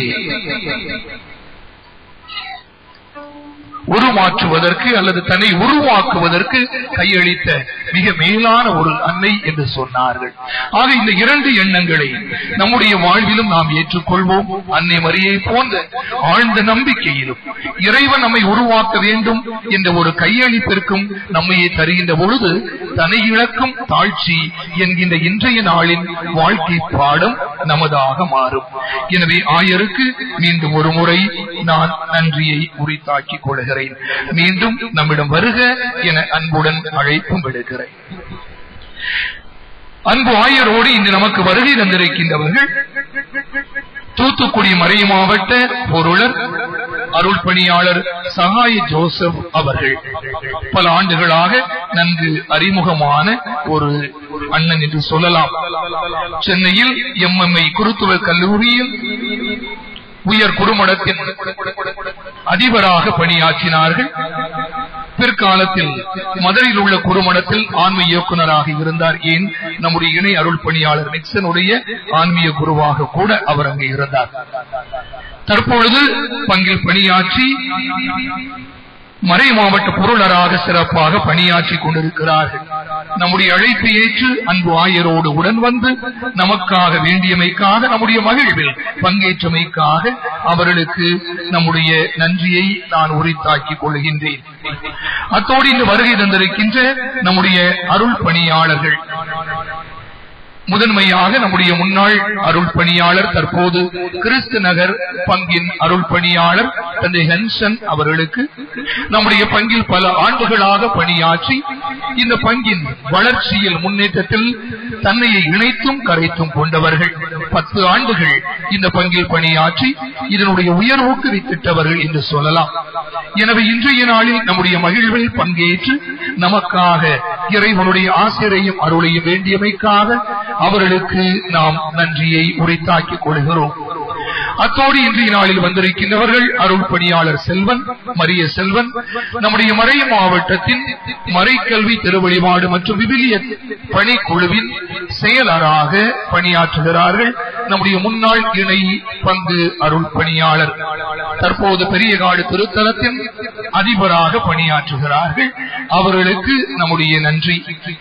உருமாற்றுவதற்கு அல்லது தன்னை உருவாக்குவதற்கு கையளித்த மிக மேலான ஒரு அன்னை என்று சொன்னார்கள் ஆக இந்த இரண்டு எண்ணங்களை நம்முடைய வாழ்விலும் நாம் ஏற்றுக்கொள்வோம் அன்னை மரியை போன்ற ஆழ்ந்த நம்பிக்கையிலும் இறைவன் நம்மை உருவாக்க வேண்டும் என்ற ஒரு கையளிப்பிற்கும் நம்மையே தருகின்ற பொழுது தன்னை இழக்கும் தாழ்ச்சி என்கின்ற இன்றைய நாளின் வாழ்க்கை பாடம் நமதாக மாறும் எனவே ஆயருக்கு மீண்டும் ஒரு முறை நான் நன்றியை உரித்தாக்கிக் கொள்கிறேன் மீண்டும் நம்மிடம் வருக என அன்புடன் அழைப்பும் விடுகிறேன் அன்பு ஆயரோடு இன்று நமக்கு வருகை தந்திருக்கின்றவர்கள் தூத்துக்குடி மறை மாவட்ட பொருளர் அருள் பணியாளர் சகாய ஜோசப் அவர்கள் பல ஆண்டுகளாக நன்கு அறிமுகமான ஒரு அண்ணன் என்று சொல்லலாம் சென்னையில் எம்எம்ஐ குருத்துவ கல்லூரியில் உயர் குறுமடத்தின் அதிபராக பணியாற்றினார்கள் பிற்காலத்தில் மதுரையில் உள்ள குறுமடத்தில் ஆன்மீக இயக்குநராக இருந்தார் ஏன் நம்முடைய இணை அருள் பணியாளர் நிக்சனுடைய ஆன்மீக குருவாக கூட அவர் அங்கே இருந்தார் தற்பொழுது பங்கில் பணியாற்றி மறை மாவட்ட பொருளராக சிறப்பாக பணியாற்றிக் கொண்டிருக்கிறார்கள் நம்முடைய அழைப்பை ஏற்று அன்பு ஆயரோடு உடன் வந்து நமக்காக வேண்டியமைக்காக நம்முடைய மகிழ்வில் பங்கேற்றமைக்காக அவர்களுக்கு நம்முடைய நன்றியை நான் உரித்தாக்கிக் கொள்கின்றேன் அத்தோடு இன்று வருகை தந்திருக்கின்ற நம்முடைய அருள் பணியாளர்கள் முதன்மையாக நம்முடைய முன்னாள் அருள் பணியாளர் தற்போது கிறிஸ்து நகர் பங்கின் அருள் பணியாளர் தந்தை ஹென்சன் அவர்களுக்கு நம்முடைய பங்கில் பல ஆண்டுகளாக பணியாற்றி இந்த பங்கின் வளர்ச்சியில் முன்னேற்றத்தில் தன்னையை இணைத்தும் கரைத்தும் கொண்டவர்கள் பத்து ஆண்டுகள் இந்த பங்கில் பணியாற்றி இதனுடைய உயர்வுக்கு வித்திட்டவர்கள் என்று சொல்லலாம் எனவே இன்றைய நாளில் நம்முடைய மகிழ்வில் பங்கேற்று நமக்காக இறைவனுடைய ஆசிரியையும் அருளையும் வேண்டியமைக்காக அவர்களுக்கு நாம் நன்றியை உரைத்தாக்கிக் கொள்கிறோம் அத்தோடு இன்றைய நாளில் வந்திருக்கின்றவர்கள் அருள் பணியாளர் செல்வன் மரிய செல்வன் நம்முடைய மறை மாவட்டத்தின் மறைக்கல்வி திருவழிபாடு மற்றும் விவிலிய பணிக்குழுவின் செயலராக பணியாற்றுகிறார்கள் நம்முடைய முன்னாள் இணை பங்கு அருள் பணியாளர் தற்போது பெரியகாடு திருத்தலத்தின் அதிபராக பணியாற்றுகிறார்கள் அவர்களுக்கு நம்முடைய நன்றி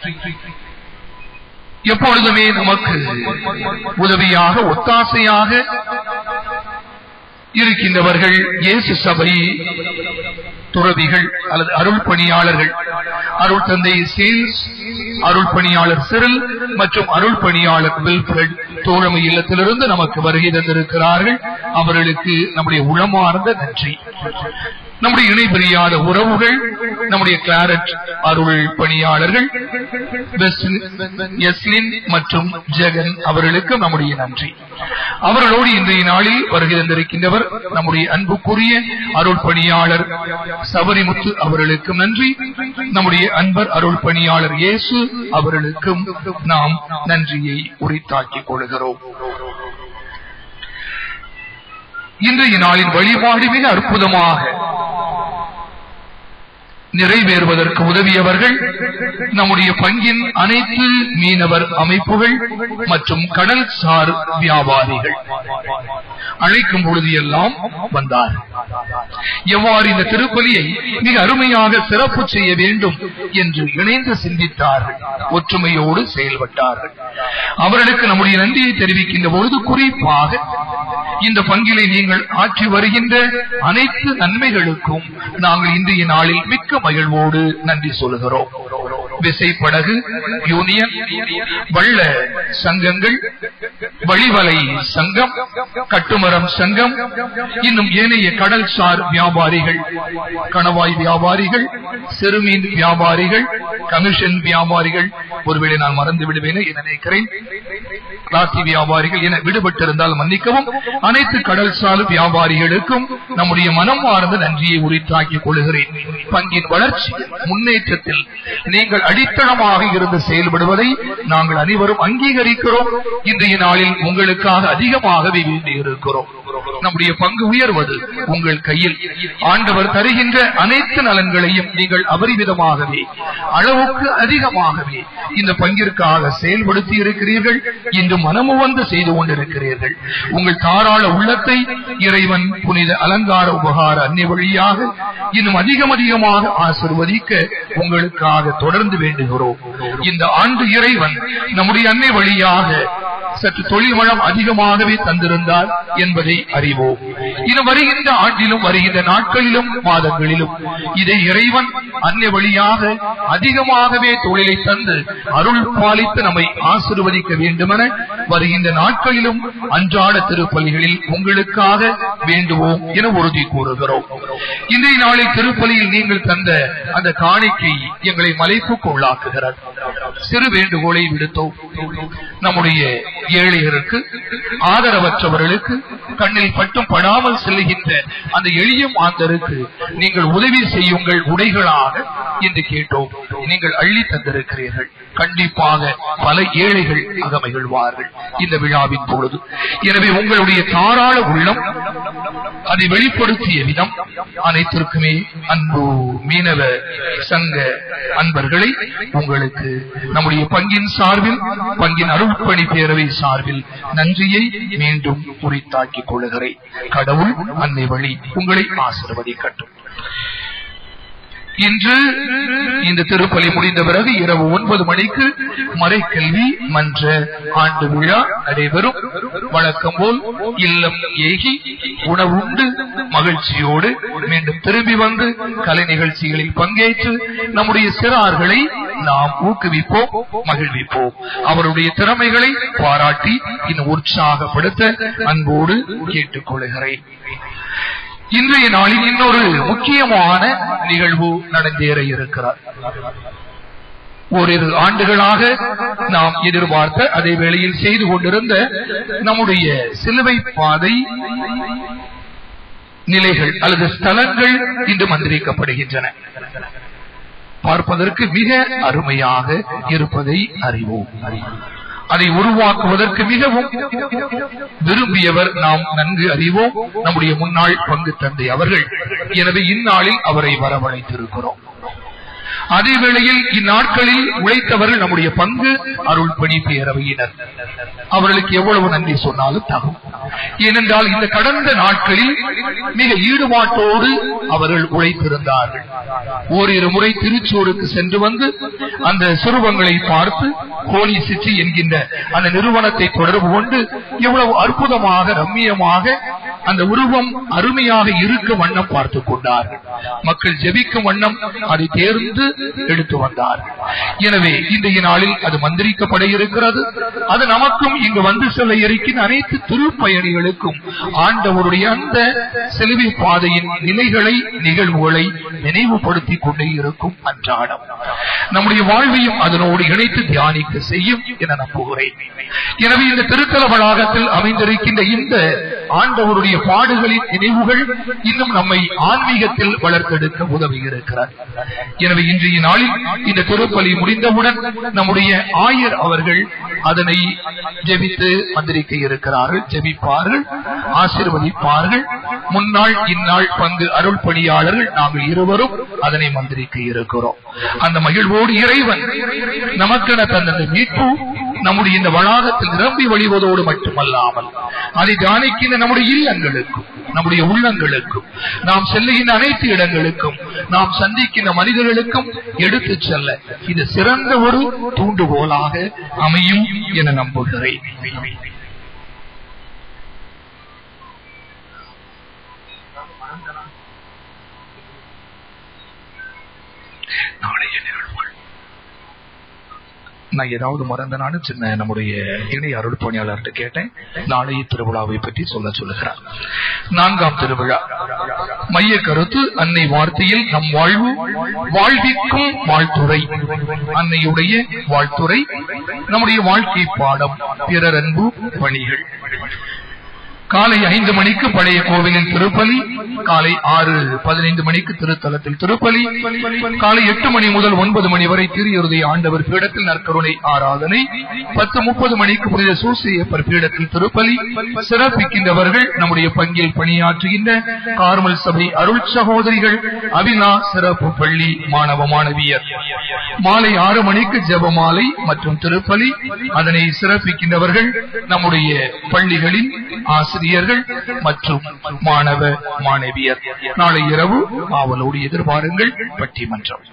எப்பொழுதுமே நமக்கு உதவியாக ஒத்தாசையாக இருக்கின்றவர்கள் இயேசு சபை துறவிகள் அல்லது அருள் பணியாளர்கள் அருள் தந்தை சேல்ஸ் அருள் பணியாளர் சிறில் மற்றும் அருள் பணியாளர் வில்ஃபிரட் தோழமை இல்லத்திலிருந்து நமக்கு வருகை தந்திருக்கிறார்கள் அவர்களுக்கு நம்முடைய உளமார்ந்த நன்றி நம்முடைய இணை பிரியாத உறவுகள் நம்முடைய கிளாரட் அருள் பணியாளர்கள் வெஸ்லின், எஸ்லின் மற்றும் ஜெகன் அவர்களுக்கு நம்முடைய நன்றி அவர்களோடு இன்றைய நாளில் வருகை தந்திருக்கின்றவர் நம்முடைய அன்புக்குரிய அருள் பணியாளர் சபரிமுத்து அவர்களுக்கும் நன்றி நம்முடைய அன்பர் அருள் பணியாளர் இயேசு அவர்களுக்கும் நாம் நன்றியை உரித்தாக்கிக் கொள்கிறோம் இன்றைய நாளின் வழிபாடு மிக அற்புதமாக நிறைவேறுவதற்கு உதவியவர்கள் நம்முடைய பங்கின் அனைத்து மீனவர் அமைப்புகள் மற்றும் கடல் சார் வியாபாரிகள் அழைக்கும் பொழுது எல்லாம் வந்தார் எவ்வாறு இந்த திருப்பலியை மிக அருமையாக சிறப்பு செய்ய வேண்டும் என்று இணைந்து சிந்தித்தார்கள் ஒற்றுமையோடு செயல்பட்டார்கள் அவர்களுக்கு நம்முடைய நன்றியை தெரிவிக்கின்ற பொழுது குறிப்பாக இந்த பங்கிலை நீங்கள் ஆற்றி வருகின்ற அனைத்து நன்மைகளுக்கும் நாங்கள் இன்றைய நாளில் மிக்க மகிழ்வோடு நன்றி சொல்கிறோம் விசைப்படகு யூனியன் வள்ள சங்கங்கள் வழிவலை சங்கம் கட்டுமரம் சங்கம் இன்னும் ஏனைய கடல் சார் வியாபாரிகள் கணவாய் வியாபாரிகள் சிறுமீன் வியாபாரிகள் கமிஷன் வியாபாரிகள் ஒருவேளை நான் மறந்து விடுவேன் என நினைக்கிறேன் ராசி வியாபாரிகள் என விடுபட்டிருந்தால் மன்னிக்கவும் அனைத்து கடல் சார் வியாபாரிகளுக்கும் நம்முடைய மனம் மார்ந்த நன்றியை உரித்தாக்கிக் கொள்கிறேன் பங்கின் வளர்ச்சி முன்னேற்றத்தில் நீங்கள் அடித்தளமாக இருந்து செயல்படுவதை நாங்கள் அனைவரும் அங்கீகரிக்கிறோம் இன்றைய நாளில் உங்களுக்காக அதிகமாகவே வேண்டியிருக்கிறோம் நம்முடைய பங்கு உயர்வது உங்கள் கையில் ஆண்டவர் தருகின்ற அனைத்து நலன்களையும் நீங்கள் அபரிவிதமாகவே அளவுக்கு அதிகமாகவே இந்த பங்கிற்காக செயல்படுத்தி இருக்கிறீர்கள் இன்று மனமுவந்து செய்து கொண்டிருக்கிறீர்கள் உங்கள் தாராள உள்ளத்தை இறைவன் புனித அலங்கார உபகார அன்னை வழியாக இன்னும் அதிகம் அதிகமாக ஆசிர்வதிக்க உங்களுக்காக தொடர்ந்து வேண்டுகிறோம் இந்த ஆண்டு இறைவன் நம்முடைய அன்னை வழியாக சற்று தொழில் வளம் அதிகமாகவே தந்திருந்தார் என்பதை அறிவோம் இன்னும் வருகின்ற ஆண்டிலும் வருகின்ற நாட்களிலும் மாதங்களிலும் இதை இறைவன் அன்னை வழியாக அதிகமாகவே தொழிலை தந்து அருள் பாலித்து நம்மை ஆசிர்வதிக்க வேண்டுமென வருகின்ற நாட்களிலும் அன்றாட திருப்பலிகளில் உங்களுக்காக வேண்டுவோம் என உறுதி கூறுகிறோம் இன்றைய நாளில் திருப்பலியில் நீங்கள் தந்த அந்த காணிக்கை எங்களை மலைப்புக்கு உள்ளாக்குகிறார் சிறு வேண்டுகோளை விடுத்தோம் நம்முடைய ஏழைகளுக்கு ஆதரவற்றவர்களுக்கு கண்ணில் பட்டும் படாமல் செல்லுகின்ற அந்த எளிய மாந்தருக்கு நீங்கள் உதவி செய்யுங்கள் உடைகளாக என்று கேட்டோம் நீங்கள் அள்ளி தந்திருக்கிறீர்கள் கண்டிப்பாக பல ஏழைகள் அக மகிழ்வார்கள் இந்த விழாவின் பொழுது எனவே உங்களுடைய தாராள உள்ளம் அதை வெளிப்படுத்திய விதம் அனைத்திற்குமே அன்பு மீனவ சங்க அன்பர்களை உங்களுக்கு நம்முடைய பங்கின் சார்பில் பங்கின் அருள்பணி பேரவை சார்பில் நன்றியை மீண்டும் உரித்தாக்கிக் கொள்ளுகிறேன் கடவுள் அன்னை வழி உங்களை ஆசிர்வதிக்கட்டும் இன்று இந்த திருப்பலி முடிந்த பிறகு இரவு ஒன்பது மணிக்கு மறைக்கல்வி மன்ற ஆண்டு விழா நடைபெறும் வழக்கம் போல் இல்லம் ஏகி உணவுண்டு மகிழ்ச்சியோடு மீண்டும் திரும்பி வந்து கலை நிகழ்ச்சிகளில் பங்கேற்று நம்முடைய சிறார்களை நாம் ஊக்குவிப்போம் மகிழ்விப்போம் அவருடைய திறமைகளை பாராட்டி இன்னும் உற்சாகப்படுத்த அன்போடு கேட்டுக்கொள்கிறேன் இன்றைய நாளில் இன்னொரு முக்கியமான நிகழ்வு நடந்தேற இருக்கிறார் ஓரிரு ஆண்டுகளாக நாம் எதிர்பார்த்த அதே வேளையில் செய்து கொண்டிருந்த நம்முடைய சிலுவை பாதை நிலைகள் அல்லது ஸ்தலங்கள் இன்று மந்திரிக்கப்படுகின்றன பார்ப்பதற்கு மிக அருமையாக இருப்பதை அறிவோம் அதை உருவாக்குவதற்கு மிகவும் விரும்பியவர் நாம் நன்கு அறிவோம் நம்முடைய முன்னாள் பங்கு தந்தை அவர்கள் எனவே இந்நாளில் அவரை வரவழைத்திருக்கிறோம் அதே வேளையில் இந்நாட்களில் உழைத்தவர்கள் நம்முடைய பங்கு அருள் பணி பேரவையினர் அவர்களுக்கு எவ்வளவு நன்றி சொன்னாலும் தகும் ஏனென்றால் இந்த கடந்த நாட்களில் மிக ஈடுபாட்டோடு அவர்கள் உழைத்திருந்தார்கள் ஓரிரு முறை திருச்சூருக்கு சென்று வந்து அந்த சுரூபங்களை பார்த்து ஹோலி சிட்டி என்கின்ற அந்த நிறுவனத்தை தொடர்பு கொண்டு எவ்வளவு அற்புதமாக ரம்மியமாக அந்த உருவம் அருமையாக இருக்க வண்ணம் பார்த்துக் கொண்டார்கள் மக்கள் ஜெபிக்கும் வண்ணம் அதை தேர்ந்து எடுத்து வந்தார்கள் எனவே இன்றைய நாளில் அது மந்திரிக்கப்பட இருக்கிறது அது நமக்கும் இங்கு வந்து செல்ல இருக்கின்ற அனைத்து திருப்பயணிகளுக்கும் ஆண்டவருடைய அந்த செலுவை பாதையின் நிலைகளை நிகழ்வுகளை நினைவுபடுத்திக் கொண்டே இருக்கும் அன்றாடம் நம்முடைய வாழ்வையும் அதனோடு இணைத்து தியானிக்க செய்யும் என நம்புகிறேன் எனவே இந்த திருத்தல வளாகத்தில் அமைந்திருக்கின்ற இந்த ஆண்டவருடைய பாடுகளின் நினைவுகள் இன்னும் நம்மை ஆன்மீகத்தில் வளர்த்தெடுக்க உதவி இருக்கிறார் எனவே இன்றைய நாளில் இந்த திருப்பலி முடிந்தவுடன் நம்முடைய ஆயர் அவர்கள் அதனை ஜெபித்து மந்திரிக்க இருக்கிறார்கள் ஜெபிப்பார்கள் ஆசீர்வதிப்பார்கள் முன்னாள் இந்நாள் பங்கு அருள் பணியாளர்கள் நாங்கள் இருவரும் அதனை மந்திரிக்க இருக்கிறோம் அந்த மகிழ்வோடு இறைவன் நமக்கென தந்த அந்த மீட்பு நம்முடைய இந்த வளாகத்தில் நிரம்பி வழிவதோடு மட்டுமல்லாமல் அதை தியானிக்கின்ற நம்முடைய இல்லங்களுக்கும் நம்முடைய உள்ளங்களுக்கும் நாம் செல்லுகின்ற அனைத்து இடங்களுக்கும் நாம் சந்திக்கின்ற மனிதர்களுக்கும் எடுத்து செல்ல இது சிறந்த ஒரு தூண்டுகோலாக அமையும் என நம்புகிறேன் நாளைய நிகழ்வுகள் நான் ஏதாவது மறந்தனான்னு சின்ன நம்முடைய இணை அருள் பணியாளர்கிட்ட கேட்டேன் நாளைய திருவிழாவை பற்றி சொல்ல சொல்லுகிறார் நான்காம் திருவிழா மைய கருத்து அன்னை வார்த்தையில் நம் வாழ்வு வாழ்விக்கும் வாழ்த்துறை அன்னையுடைய வாழ்த்துறை நம்முடைய வாழ்க்கை பாடம் பிறர் அன்பு பணிகள் காலை ஐந்து மணிக்கு பழைய கோவிலின் திருப்பலி காலை ஆறு பதினைந்து மணிக்கு திருத்தலத்தில் திருப்பலி காலை எட்டு மணி முதல் ஒன்பது மணி வரை திருயுறுதிய ஆண்டவர் பீடத்தில் நற்கருணை ஆராதனை பத்து முப்பது மணிக்கு புனித சூசியப்பர் பீடத்தில் திருப்பலி சிறப்பிக்கின்றவர்கள் நம்முடைய பங்கில் பணியாற்றுகின்ற கார்மல் சபை அருள் சகோதரிகள் அபிலா சிறப்பு பள்ளி மாணவ மாணவியர் மாலை ஆறு மணிக்கு ஜெபமாலை மற்றும் திருப்பலி அதனை சிறப்பிக்கின்றவர்கள் நம்முடைய பள்ளிகளின் ஆசிரியர்கள் மற்றும் மாணவ மாணவியர் நாளை இரவு ஆவலோடு எதிர்பாருங்கள் பட்டிமன்றம்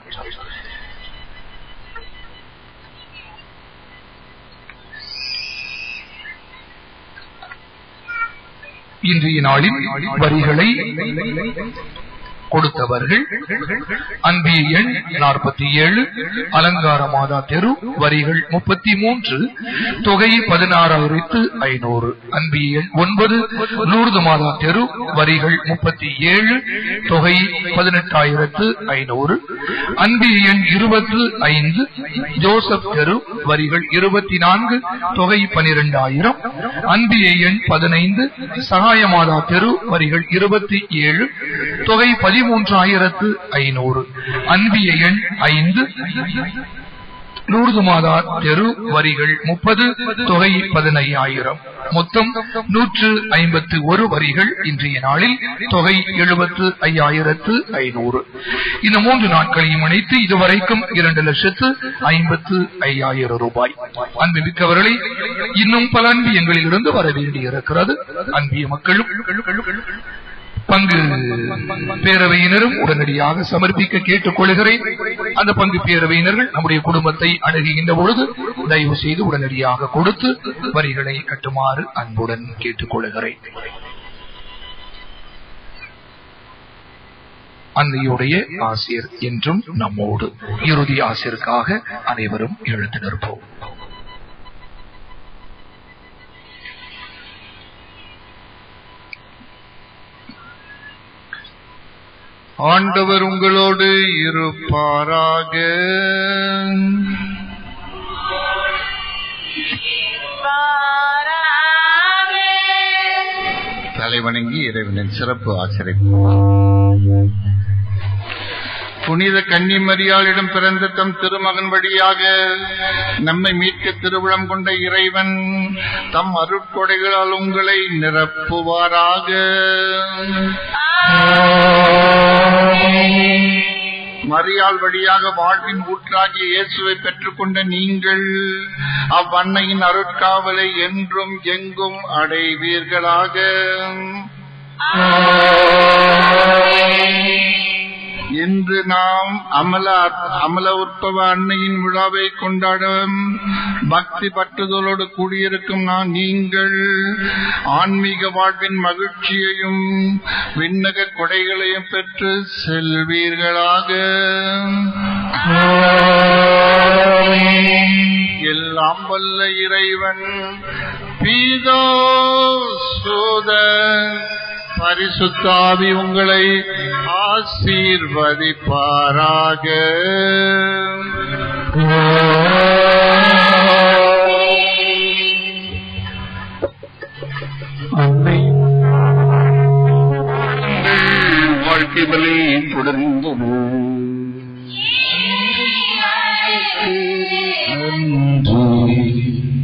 இன்றைய நாளில் வரிகளை கொடுத்தவர்கள் அன்பிய எண் நாற்பத்தி ஏழு அலங்கார மாதா தெரு வரிகள் முப்பத்தி மூன்று தொகை பதினாறாயிரத்து ஐநூறு அன்பிய எண் ஒன்பது நூறு மாதா தெரு வரிகள் முப்பத்தி ஏழு தொகை பதினெட்டாயிரத்து ஐநூறு அன்பிய எண் இருபத்து ஐந்து ஜோசப் தெரு வரிகள் இருபத்தி நான்கு தொகை பனிரெண்டாயிரம் அன்பிய எண் பதினைந்து சகாயமாதா தெரு வரிகள் இருபத்தி ஏழு தொகை பதிமூன்றாயிரத்து ஐநூறு அன்பிய எண் ஐந்து நூறு மாதா தெரு வரிகள் முப்பது தொகை பதினையாயிரம் மொத்தம் நூற்று ஐம்பத்து ஒரு வரிகள் இன்றைய நாளில் தொகை எழுபத்து ஐயாயிரத்து ஐநூறு இந்த மூன்று நாட்களையும் இணைத்து இதுவரைக்கும் இரண்டு லட்சத்து ஐம்பத்து ஐயாயிரம் ரூபாய் அன்பு மிக்கவர்களை இன்னும் பல அன்பியங்களிலிருந்து வர வேண்டியிருக்கிறது அன்பிய மக்களும் பங்கு பேரவையினரும் உடனடியாக சமர்ப்பிக்க கேட்டுக் கொள்கிறேன் அந்த பங்கு பேரவையினர்கள் நம்முடைய குடும்பத்தை அணுகுகின்ற பொழுது தயவு செய்து உடனடியாக கொடுத்து வரிகளை கட்டுமாறு அன்புடன் கேட்டுக் கொள்கிறேன் அன்னையுடைய ஆசிரியர் என்றும் நம்மோடு இறுதி ஆசிரியருக்காக அனைவரும் எழுந்து நிற்போம் ஆண்டவர் உங்களோடு இருப்பாராக தலைவணங்கி இறைவனின் சிறப்பு ஆசிரியர் புனித கன்னிமரியாளிடம் பிறந்த தம் திருமகன் வழியாக நம்மை மீட்க திருவிழம் கொண்ட இறைவன் தம் அருட்கொடைகளால் உங்களை நிரப்புவாராக மரியாள் வழியாக வாழ்வின் ஊற்றாகிய இயேசுவை பெற்றுக்கொண்ட நீங்கள் அவ்வன்னையின் அருட்காவலை என்றும் எங்கும் அடைவீர்களாக இன்று இப்பொழுது நாம் அமல அமல உற்பவ அன்னையின் விழாவை கொண்டாடும் பக்தி பற்றுதலோடு கூடியிருக்கும் நான் நீங்கள் ஆன்மீக வாழ்வின் மகிழ்ச்சியையும் விண்ணக கொடைகளையும் பெற்று செல்வீர்களாக எல்லாம் வல்ல இறைவன் பீதோ சோதன் பரிசுத்தாவி உங்களை ஆசீர்வதிப்பாராக வாழ்க்கை பலி தொடர்ந்தது நன்றி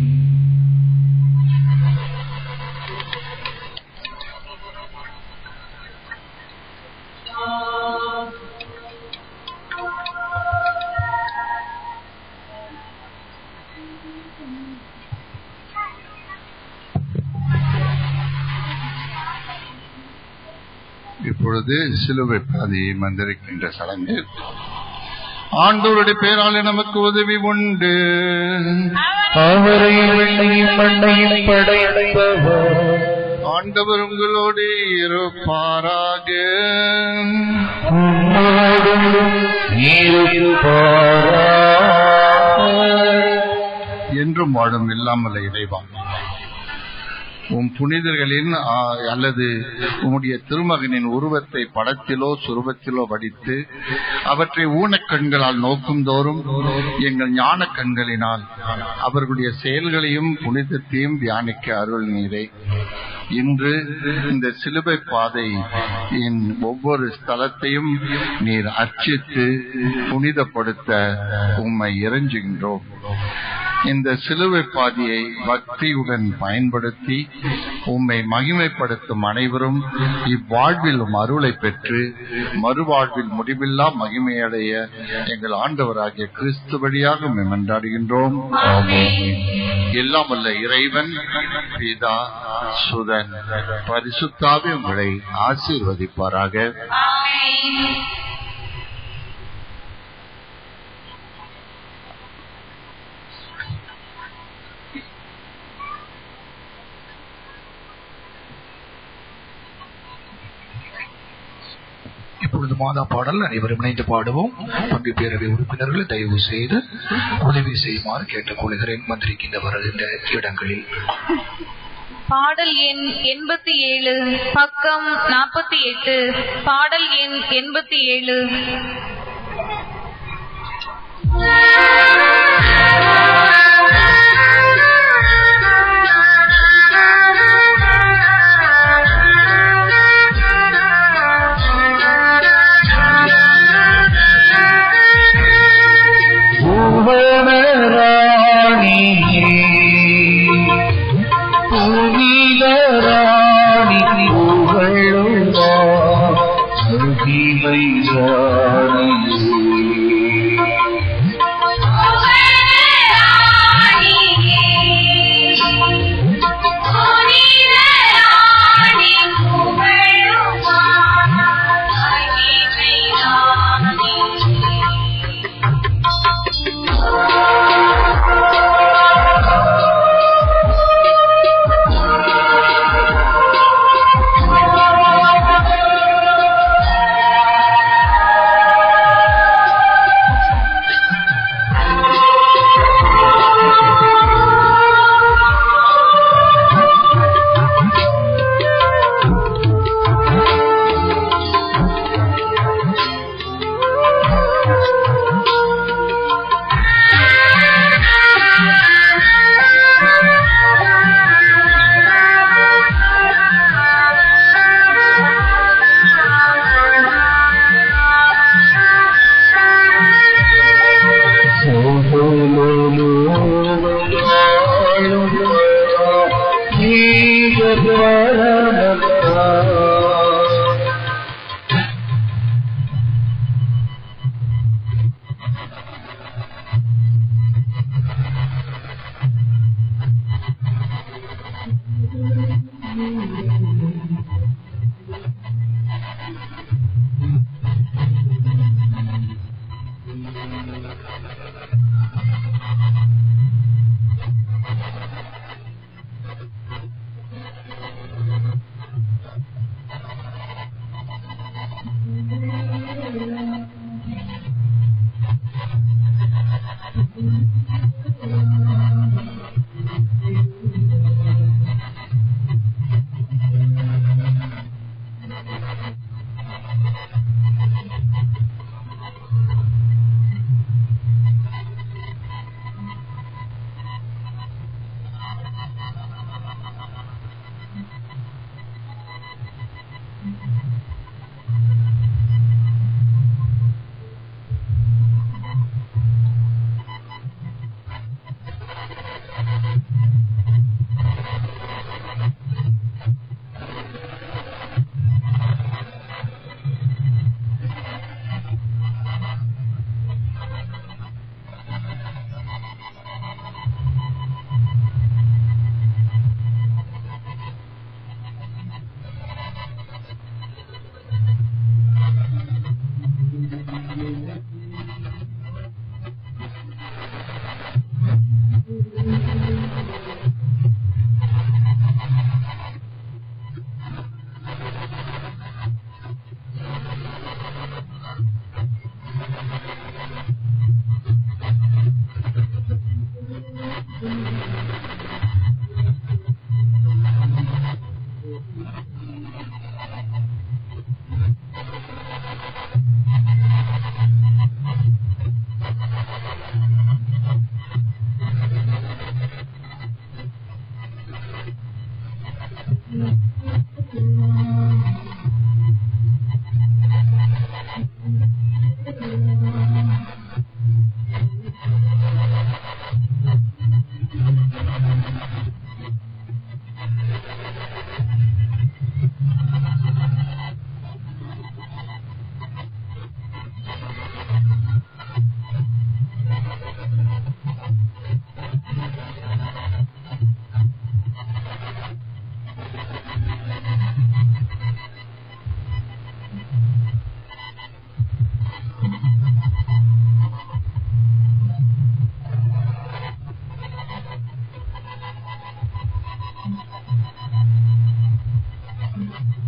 இப்பொழுது சிலுவை பாதையை மந்திரிக்கின்ற சடங்கு ஆண்டோருடைய பேராலே நமக்கு உதவி உண்டு அவரை வெள்ளையும் மண்ணையும் படைத்தவர் ஆண்டவர் உங்களோடு இருப்பாராக உம்மோடும் இருப்பாராக. என்றும் வாழும் இல்லாமல் இறைவா உம் புனிதர்களின் ஆ, அல்லது உம்முடைய திருமகனின் உருவத்தை படத்திலோ சுருவத்திலோ வடித்து அவற்றை ஊனக்கண்களால் நோக்கும் தோறும் எங்கள் ஞான கண்களினால் அவர்களுடைய செயல்களையும் புனிதத்தையும் தியானிக்க அருள் நீரே இன்று இந்த சிலுவை பாதை இன் ஒவ்வொரு ஸ்தலத்தையும் நீர் அர்ச்சித்து புனிதப்படுத்த உம்மை இறைஞ்சுகின்றோம் இந்த சிலுவை பாதையை பக்தியுடன் பயன்படுத்தி உம்மை மகிமைப்படுத்தும் அனைவரும் இவ்வாழ்விலும் அருளை பெற்று மறுவாழ்வில் முடிவில்லா மகிமையடைய எங்கள் ஆண்டவராகிய கிறிஸ்து வழியாக மன்றாடுகின்றோம் எல்லாம் வல்ல இறைவன் பிதா சுதன் பரிசுத்தாவி உங்களை ஆசீர்வதிப்பாராக இப்பொழுது மாதா பாடல் அனைவரும் இணைந்து பாடுவோம் பங்கு பேரவை உறுப்பினர்கள் தயவு செய்து உதவி செய்யுமாறு கேட்டுக்கொள்கிறேன் மந்திரிக்கின்ற வருகின்ற இடங்களில் பாடல் எண் எண்பத்தி ஏழு பக்கம் நாற்பத்தி எட்டு பாடல் எண் எண்பத்தி ஏழு புவனராணியே புனிதராணி புகழுமா மகிமை Thank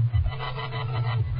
ஆ